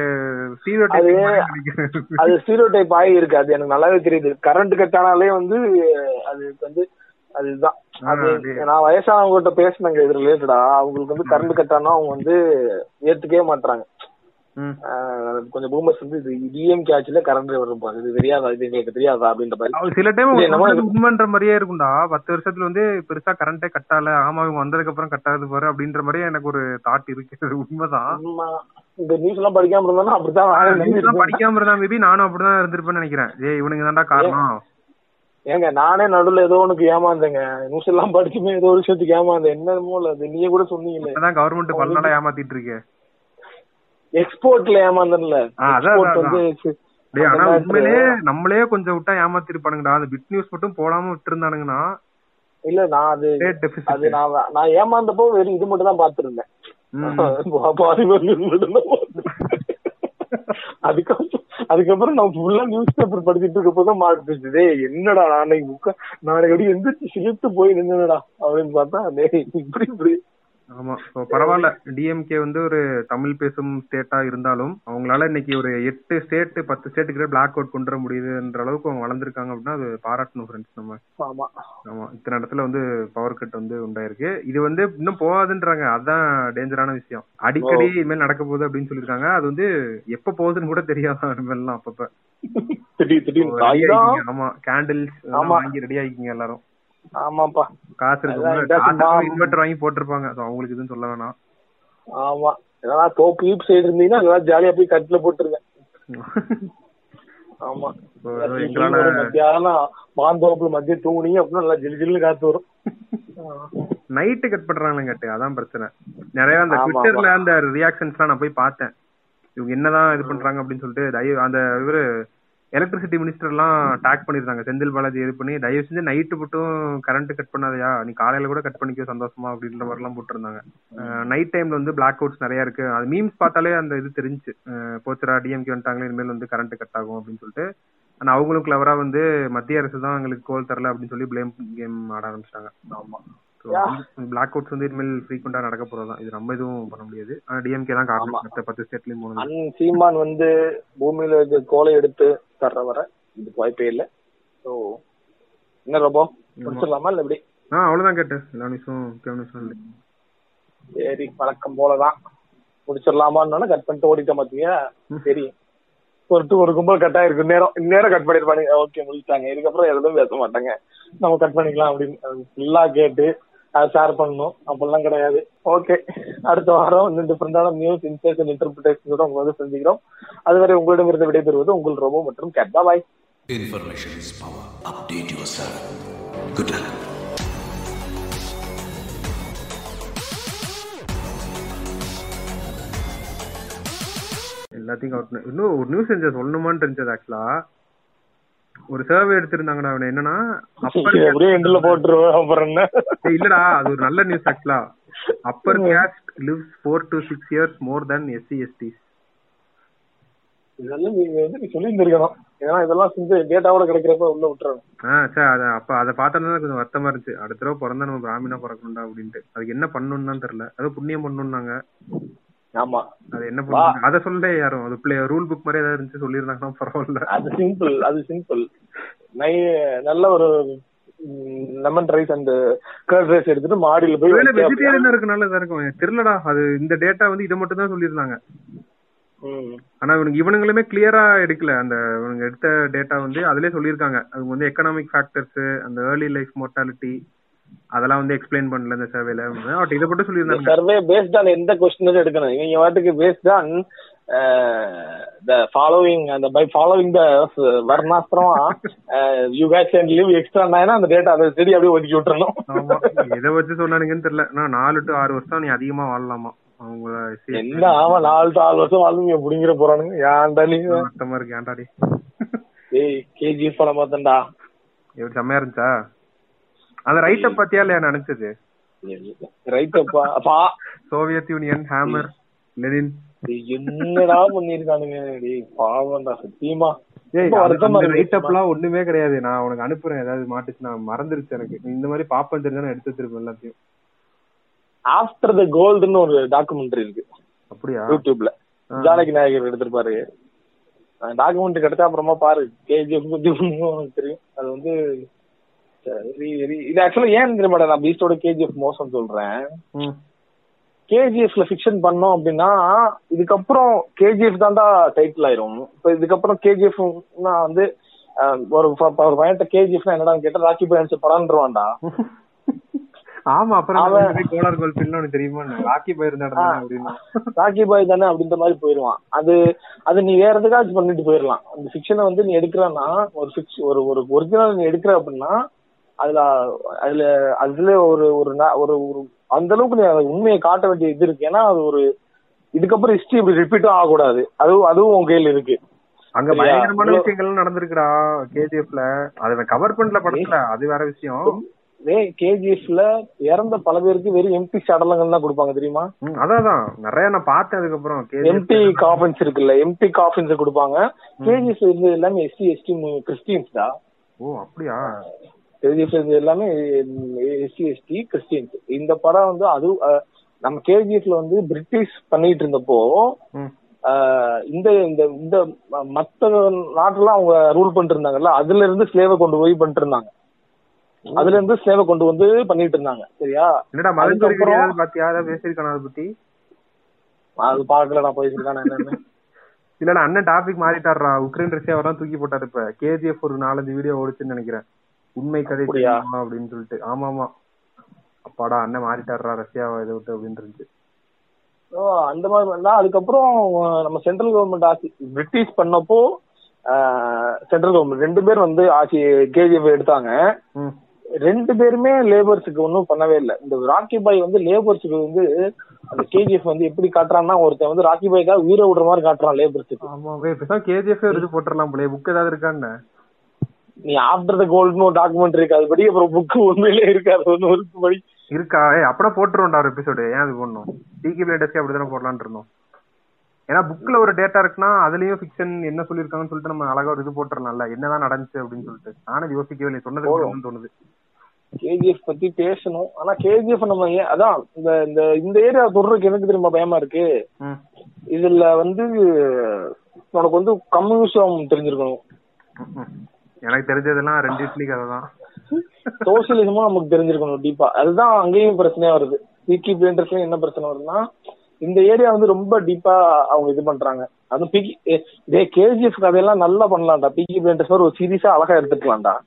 அது- அது ஸ்டீரியோ டைப் ஆகி இருக்கு அது எனக்கு நல்லாவே தெரியுது கரண்ட் கட் ஆனாலே வந்து அது வந்து அதுதான் அது ஆ, அது- நான் வயசானவங்க கிட்ட பேசினேங்க இது ரிலேட்டடா அவங்களுக்கு வந்து கரண்ட் கட் ஆனா அவங்க வந்து ஏத்துக்கவே மாட்டாங்க ம். கொஞ்சம் பூமர்ஸ் வந்து இது டிஎம்கே ஆட்சியில கரண்ட் வரும் இது தெரியாதா இது எங்களுக்கு தெரியாதா அப்படின்ற மாதிரி அது சில டைம் இது என்னமோ உண்மைன்ற மாதிரியே இருக்கும்டா பத்து வருஷத்துல வந்து பெருசா கரண்டே கட் ஆகல ஆமா இவங்க வந்ததுக்கு அப்புறம் கட் ஆகுது பாரு அப்படின்ற மாதிரியே எனக்கு ஒரு தாட் இருக்கு அது உண்மைதான் ஆமா. இந்த நியூஸ் எல்லாம் படிக்காம இருந்தா அப்படித்தான் நானும் News எல்லாம் நம்பியிருப்பேன். படிக்காம இருந்தா மேபி நானும் அப்படிதான் இருந்திருப்பேன்னு நினைக்கிறேன் ஏய் இவனுங்க தான்டா காரணம் ஏங்க நானே நடுவுல ஏதோ உனக்கு ஏமாந்தேங்க நியூஸ் எல்லாம் படிச்சுமே ஏதோ ஒரு விஷயத்துக்கு ஏமாந்தேன் என்னமோ இல்ல அது நீங்க கூட சொன்னீங்களே இப்பதான் கவர்மெண்ட் பல நாளா ஏமாத்திட்டு இருக்கு எக்ஸ்போர்ட்ல ஏமாந்தேன்ல ஆ, அதான், எக்ஸ்போர்ட் அதான், வந்து சி- டேய் ஆனா அந்த உண்மையிலேயே நம்மளே கொஞ்சம் விட்டா ஏமாத்திருப்பானுங்கடா அந்த பிட் நியூஸ் மட்டும் போடாம விட்டுருந்தானுங்கன்னா இல்ல நான் அது ரேட் அது டெபிசிட் நான் நான் ஏமாந்தப்போ வெறும் இது மட்டும் தான் பாத்துருந்தேன் பாலிமர் நியூஸ் மட்டும் தான் பார்த்திருந்தேன். அதுக்கப்புறம் அதுக்கப்புறம் நான் ஃபுல்லா நியூஸ் பேப்பர் படிச்சிட்டு இருக்கப்பதான் மாட்டுச்சு டேய் என்னடா நாளைக்கு புக்க நாளைக்கு அப்படியே எந்திரிச்சு சிலிர்த்து போய் நின்னுடா அப்படின்னு பார்த்தா டேய் இப்படி இப்படி ஆமா so பரவாயில்ல டிஎம்கே வந்து ஒரு தமிழ் பேசும் ஸ்டேட்டா இருந்தாலும் அவங்களால இன்னைக்கு ஒரு எட்டு ஸ்டேட் பத்து ஸ்டேட் கிட்ட பிளாக் அவுட் கொண்டு வர முடியுதுன்ற அளவுக்கு அவங்க வளர்ந்துருக்காங்க அப்படின்னா அது பாராட்டணும் ஃப்ரெண்ட்ஸ் நம்ம ஆமா ஆமா இத்தனை இடத்துல வந்து பவர் கட் வந்து உண்டாயிருக்கு இது வந்து இன்னும் போகாதுன்றாங்க அதான் டேஞ்சரான விஷயம் அடிக்கடி இனிமேல் நடக்க போகுது அப்படின்னு சொல்லியிருக்காங்க அது வந்து எப்ப போகுதுன்னு கூட தெரியாதான் இனிமேல்லாம் அப்பப்ப திடீர் திடீர்னு ready தாய்தான் ஆயிக்கிங்க. ஆமா கேண்டில்ஸ் ஆமா. வாங்கி ரெடி ஆகிக்கிங்க எல்லாரும் ஆமாப்பா காசு அதான் இருக்கு இதான் சும்மா- இன்வெர்டர் வாங்கி போட்டிருப்பாங்க So அவங்களுக்கு எதுவும் சொல்ல வேணாம் ஆமா ஏன்னா தோப்பு ஈப் சைடு இருந்தீங்கன்னா நல்லா ஜாலியா போய் கட்டில போட்டுருங்க ஆமா So, ஒரு எங்களால மத்தியானம் மாந்தோப்புல மத்திய தூங்குனீங்க அப்படின்னா நல்லா ஜிலு ஜில்லுன்னு காத்து வரும் நைட்டு கட் பண்றாங்களே கேட்டு அதான் பிரச்சனை நிறைய அந்த ஆமா, ட்விட்டர்ல அந்த ரியாக்ஷன்ஸ் எல்லாம் நான் போய் பார்த்தேன் இவங்க என்னதான் இது பண்றாங்க அப்படின்னு சொல்லிட்டு தயவு அந்த இவரு எலக்ட்ரிசிட்டி மினிஸ்டர் எல்லாம் டாக் பண்ணிருந்தாங்க செந்தில் பாலாஜி இது பண்ணி தயவு செஞ்சு நைட்டு மட்டும் கரண்ட் கட் பண்ணாதயா நீ காலையில கூட கட் பண்ணிக்க சந்தோஷமா அப்படின்ற மாதிரி எல்லாம் போட்டிருந்தாங்க நைட் டைம்ல வந்து பிளாக் அவுட்ஸ் நிறைய இருக்கு அது மீம்ஸ் பார்த்தாலே அந்த இது தெரிஞ்சு போச்சுரா டிஎம்கே வந்துட்டாங்களே இனிமேல் வந்து கரண்ட் கட் ஆகும் அப்படின்னு சொல்லிட்டு ஆனா அவங்களும் கிளவரா வந்து மத்திய அரசு தான் எங்களுக்கு கோல் தரல அப்படின்னு சொல்லி பிளேம் கேம் ஆட ஆரம்பிச்சிட்டாங்க ஆமா பிளாக் அவுட்ஸ் வந்து இனிமேல் ஃப்ரீக்வெண்டா நடக்க போறதுதான் இது நம்ம எதுவும் பண்ண முடியாது ஆனா டிஎம்கே தான் காரணம் ஆமா. மத்த பத்து ஸ்டேட்லயும் போனது அண்ணன் சீமான் வந்து பூமியில இருக்க கோலை எடுத்து தர்ற வர இதுக்கு வாய்ப்பே இல்ல சோ என்ன ரொம்ப முடிச்சிடலாமா இல்ல எப்படி ஆ அவ்வளவுதான் கேட்டேன் எல்லா நியூஸும் முக்கிய நியூஸும் இல்லை சரி வழக்கம் போலதான் முடிச்சிடலாமான்னு கட் பண்ணிட்டு ஓடிட்டோம் பாத்தீங்க சரி ஒரு ஒரு கும்பல் கட் ஆயிருக்கு நேரம் இந்நேரம் கட் பண்ணிருப்பானுங்க ஓகே முடிச்சிட்டாங்க இதுக்கப்புறம் எதுவும் பேச மாட்டாங்க நம்ம கட் பண்ணிக்கலாம் அப்படின்னு ஃபுல்லா கேட்டு ஷேர் பண்ணணும் அப்படிலாம் கிடையாது ஓகே அடுத்த வாரம் இன்னும் டிஃபரெண்டான நியூஸ் இன்சைட்ஸ் இன்டர்பிரிட்டேஷனோட உங்க வந்து சந்திக்கிறோம் அதுவரை உங்களிடமிருந்து விடைபெறுவது உங்கள் ரோபோ மற்றும் cat boy Information is power. Update yourself. Good luck. எல்லாத்தையும் கவுட் இன்னும் ஒரு நியூஸ் இருந்துச்சு சொல்லணுமான்னு இருந்துச்சு ஆக்சுவலா ஒரு சர்வே எடுத்திருந்தாங்கடா அவன் என்னன்னா அப்பர் எப்படியும் எண்டில் போட்டுருவேன் அப்புறம் என்ன ஏய், இல்லடா அது ஒரு நல்ல நியூஸ் ஆக்சுவலா upper caste lives four to six years more than SC ST இதெல்லாம் நீங்க வந்து நீ சொல்லியிருந்திருக்கணும் ஏன்னா இதெல்லாம் செஞ்சு டேட்டாவோட கிடைக்கிறப்ப உள்ள விட்டுறணும் ஆ சார் அத அப்ப அதை பார்த்தோன்னா கொஞ்சம் வருத்தமா இருந்துச்சு அடுத்த தடவை பிறந்தா நம்ம பிராமினா பிறக்கணும்டா அப்படின்ட்டு அதுக்கு என்ன பண்ணணும்னு தான் தெரியல அது புண்ணியம் பண்ணணும்னாங்க ஆமா அது என்ன பண்ணணும் அதை சொல்லல யாரும் அது பிளே ரூல் புக் மாதிரி ஏதாவது இருந்துச்சு சொல்லியிருந்தாங்கன்னா பரவாயில்ல அது சிம்பிள் அது சிம்பிள் நை நல்ல ஒரு lemon rice and curd rice எடுத்துட்டு மாடியில போய் ஒருவேளை வச்சு வெஜிடேரியனா இருக்கு நல்லதா இருக்கும் எனக்கு தெரியலடா அது இந்த டேட்டா வந்து இதை மட்டும் தான் சொல்லியிருந்தாங்க ம். ஆனா இவனுக்கு இவனுங்களுமே கிளியரா எடுக்கல அந்த இவனுங்க எடுத்த டேட்டா வந்து அதுலயே சொல்லியிருக்காங்க அது வந்து எக்கனாமிக் ஃபேக்டர்ஸ் அந்த ஏர்லி லைஃப் மோர்டாலிட்டி அதெல்லாம் வந்து எக்ஸ்பிளைன் பண்ணல இந்த சர்வேல பட் இதை மட்டும் சொல்லியிருந்தாங்க சர்வே பேஸ்ட் ஆன் எந்த கொஸ்டின் எடுக்கணும் இவங்க வாட்டுக்கு பேஸ்ட் ஆன் த ஃபாலோவிங் அந்த பை ஃபாலோவிங் த வர்ணாஸ்திரமா you caste can live extra அந்த டேட்டா அதை செடி அப்படியே ஒதுக்கி விட்டுறணும் ஆமா எதை வச்சு சொன்னானுங்கன்னு தெரியல நான் நாலு டு ஆறு வருஷம் நீ அதிகமா வாழலாமா அவங்கள என்ன ஆமா நாலு to ஆறு வருஷம் வாழ்ந்து புடிங்கிற போறானுங்க ஏன்டா நீங்க வருத்தமா இருக்கு ஏன்டாடி ஏய் கேஜி படம் பார்த்தேன்டா எப்படி செம்மையா இருந்துச்சா அந்த ரைட்டப் பத்தியா இல்லையா நினைச்சது ரைட்டப்பா அப்பா சோவியத் யூனியன் ஹேமர் லெனின் டேய், என்னடா பண்ணிருக்கானுங்க டேய் பாவம்டா சத்தியமா ஏய் ரொம்ப வருத்தமா இருக்கு. ரைட்டப்லாம் ஒண்ணுமே கிடையாது நான் உனக்கு அனுப்புறேன் ஏதாவது மாட்டுச்சு நான் மறந்துருச்சு எனக்கு நீ இந்த மாதிரி பாப்பேன் தெரிஞ்சா நான் எடுத்து வச்சிருப்பேன் எல்லாத்தையும் ஆஃப்டர் த கோல்டுன்னு ஒரு டாக்குமெண்ட்ரி இருக்கு அப்படியா யூடியூப்ல ஜானகி நாயகர் எடுத்திருப்பாரு டாக்குமெண்ட் கிடைச்சா அப்புறமா பாரு கேஜிஎஃப் பத்தி ஒண்ணும் உனக்கு தெரியும் அது வந்து சரி சரி இது ஆக்சுவலா ஏன் தெரியுமாடா நான் பீஸ்டோட கேஜிஎஃப் மோசம் சொல்றேன் ம். கேஜிஎஃப்ல ஃபிக்ஷன் பண்ணோம் அப்படின்னா இதுக்கப்புறம் கேஜிஎஃப் தான்டா டைட்டில் ஆயிரும் இப்ப இதுக்கப்புறம் கேஜிஎஃப் வந்து அஹ், ஒரு ப- ப- ஒரு பையன்ட்ட கேஜிஎஃப் என்னடான்னு கேட்டா ராக்கி பையன்ஸ் படான்ருவான்டா ஆமா அப்புறம் அவன்- இந்த மாதிரி கோலார் கோல் பில்ல உனக்கு தெரியுமா ராக்கி போயிருந்தா அப்படின்னு ராக்கி பாய் தானே அப்படின்ற மாதிரி போயிருவான் அது அது நீ வேற எதுக்காச்சும் பண்ணிட்டு போயிடலாம் அந்த ஃபிக்ஷனை வந்து நீ எடுக்கிறன்னா ஒரு ஃபிக்ஷ் ஒரு ஒரு ஒரிஜினல் நீ எடுக்கிற அப்படின்னா அதுல அதுல அதுல ஒரு ஒரு நா- ஒரு ஒரு அந்த அளவுக்கு நீ அதை உண்மையை காட்ட வேண்டிய இது இருக்கு ஏன்னா அது ஒரு இதுக்கப்புறம் ஹிஸ்டரி இப்படி ரிப்பீட்டும் ஆகக்கூடாது அதுவும் அதுவும் உன் கையில இருக்கு அங்க சரியா? பயங்கரமான இவ்வளவு- விஷயங்கள் நடந்திருக்குடா கேஜிஎஃப்ல அதை கவர் பண்ணல படத்துல அது வேற விஷயம் ஏய் கேஜிஎஃப்ல இறந்த பல பேருக்கு வெறும் எம்பி சடலங்கள் தான் கொடுப்பாங்க தெரியுமா ம், அதான் அதான். நிறைய நான் பார்த்தேன் அதுக்கப்புறம் எம்பி KGF காஃபின்ஸ் இருக்குல்ல எம்பி காஃபின்ஸ் கொடுப்பாங்க கேஜிஎஃப் இருந்தது எல்லாமே எஸ்சி எஸ்டி கிறிஸ்டியன்ஸ் தான் ஓ அப்படியா கேஜிஎஃப் இருந்தது எல்லாமே எஸ்சி எஸ்டி கிறிஸ்டியன்ஸ் இந்த படம் வந்து அது அஹ், நம்ம கேஜிஎஃப்ல வந்து பிரிட்டிஷ் பண்ணிட்டு இருந்தப்போ ம். அஹ், இந்த இந்த இந்த ம- மத்த நாட்டுல அவங்க ரூல் பண்ணிட்டு இருந்தாங்கல்ல அதுல இருந்து ஸ்லேவை கொண்டு போய் பண்ணிட்டு இருந்தாங்க அதுல இருந்து ஸ்லேவை கொண்டு வந்து பண்ணிட்டு இருந்தாங்க சரியா என்னடா மதஞ்சொரி அதுக்கப்புறம் கிடையாது பாத்தியா ஏதாவது பேசியிருக்கான அதை பத்தி அது பாக்கல நான் போயிருக்கானே என்னன்னு இல்லடா அண்ணன் டாபிக் மாறிட்டாருடா உக்ரைன் ரஷ்யா வரலாம் தூக்கி போட்டாரு இப்ப கேஜிஎஃப் ஒரு நாலஞ்சு வீடியோ ஓடுச்சுன்னு நினைக்கிறேன் உண்மை கதை அப்படியா? தெரியுமா அப்படின்னு சொல்லிட்டு ஆமா ஆமா அப்பாடா அண்ணன் மாறிட்டாருடா ரஷ்யாவை இதை விட்டு அப்படின்னு இருந்துச்சு ஓ, அந்த மாதிரி பண்ணா அதுக்கப்புறம் அஹ், நம்ம சென்ட்ரல் கவர்மெண்ட் ஆட்சி பிரிட்டிஷ் பண்ணப்போ சென்ட்ரல் கவர்மெண்ட் ரெண்டு பேரும் வந்து ஆட்சி கேஜிஎஃப் எடுத்தாங்க ம். ரெண்டு பேருமே லேபர்ஸுக்கு ஒன்றும் பண்ணவே இல்லை இந்த ராக்கி பாய் வந்து லேபர்ஸுக்கு வந்து அந்த கேஜிஎஃப் வந்து எப்படி காட்டுறான்னா ஒருத்தன் வந்து ராக்கி பாய்க்காக உயிரை விடுற மாதிரி காட்டுறான் லேபர்ஸுக்கு ஆமா பேசாம கேஜிஎஃப் எடுத்து போட்டுடலாம் போல புக் ஏதாவது இருக்கான்னு நீ ஆஃப்டர் த கோல்டுன்னு ஒரு டாக்குமெண்ட் இருக்கு அதுபடி அப்புறம் புக்கு உண்மையிலே இருக்கு அது ஒன்று ஒரு படி இருக்கா ஏ அப்பனா போட்டுருவோம்டா ஒரு எபிசோடு ஏன் அது போடணும் டிகி பிளேண்டர்ஸ்க்கு அப்படிதானே போடலாம்னு இருந்தோம் ஏன்னா புக்ல ஒரு டேட்டா இருக்குன்னா அதுலயும் ஃபிக்ஷன் என்ன சொல்லிருக்காங்கன்னு சொல்லிட்டு நம்ம அழகா ஒரு இது போட்டுறலாம்ல என்னதான் நடந்துச்சு அப்படின்னு சொல்லிட்டு நானும் யோசிக்கவே இல்லை சொன்னது போதும்னு தோணுது கேஜிஎஃப் பத்தி பேசணும் ஆனா கேஜிஎஃப் நம்ம ஏன் அதான் இந்த இந்த இந்த ஏரியா தொடருக்கு எனக்கு தெரியுமா பயமா இருக்கு ம். இதுல வந்து உனக்கு வந்து கம்யூனிசம் தெரிஞ்சிருக்கணும் ம்ம். எனக்கு தெரிஞ்சதெல்லாம் ரெண்டு இட்லி கதை தான் சோசியலிசமும் நமக்கு தெரிஞ்சிருக்கணும் டீப்பா அதுதான் அங்கேயும் பிரச்சனையா வருது பிகி பிளேண்டர்ஸ்லயும் என்ன பிரச்சனை வருதுன்னா இந்த ஏரியா வந்து ரொம்ப டீப்பா அவங்க இது பண்றாங்க அதுவும் பிகி கேஜிஎஃப் கதையெல்லாம் நல்லா பண்ணலாம்டா பிகி பிளேண்டர்ஸ் ஒரு சீரியஸா அழகா எடுத்துக்கலாம்டா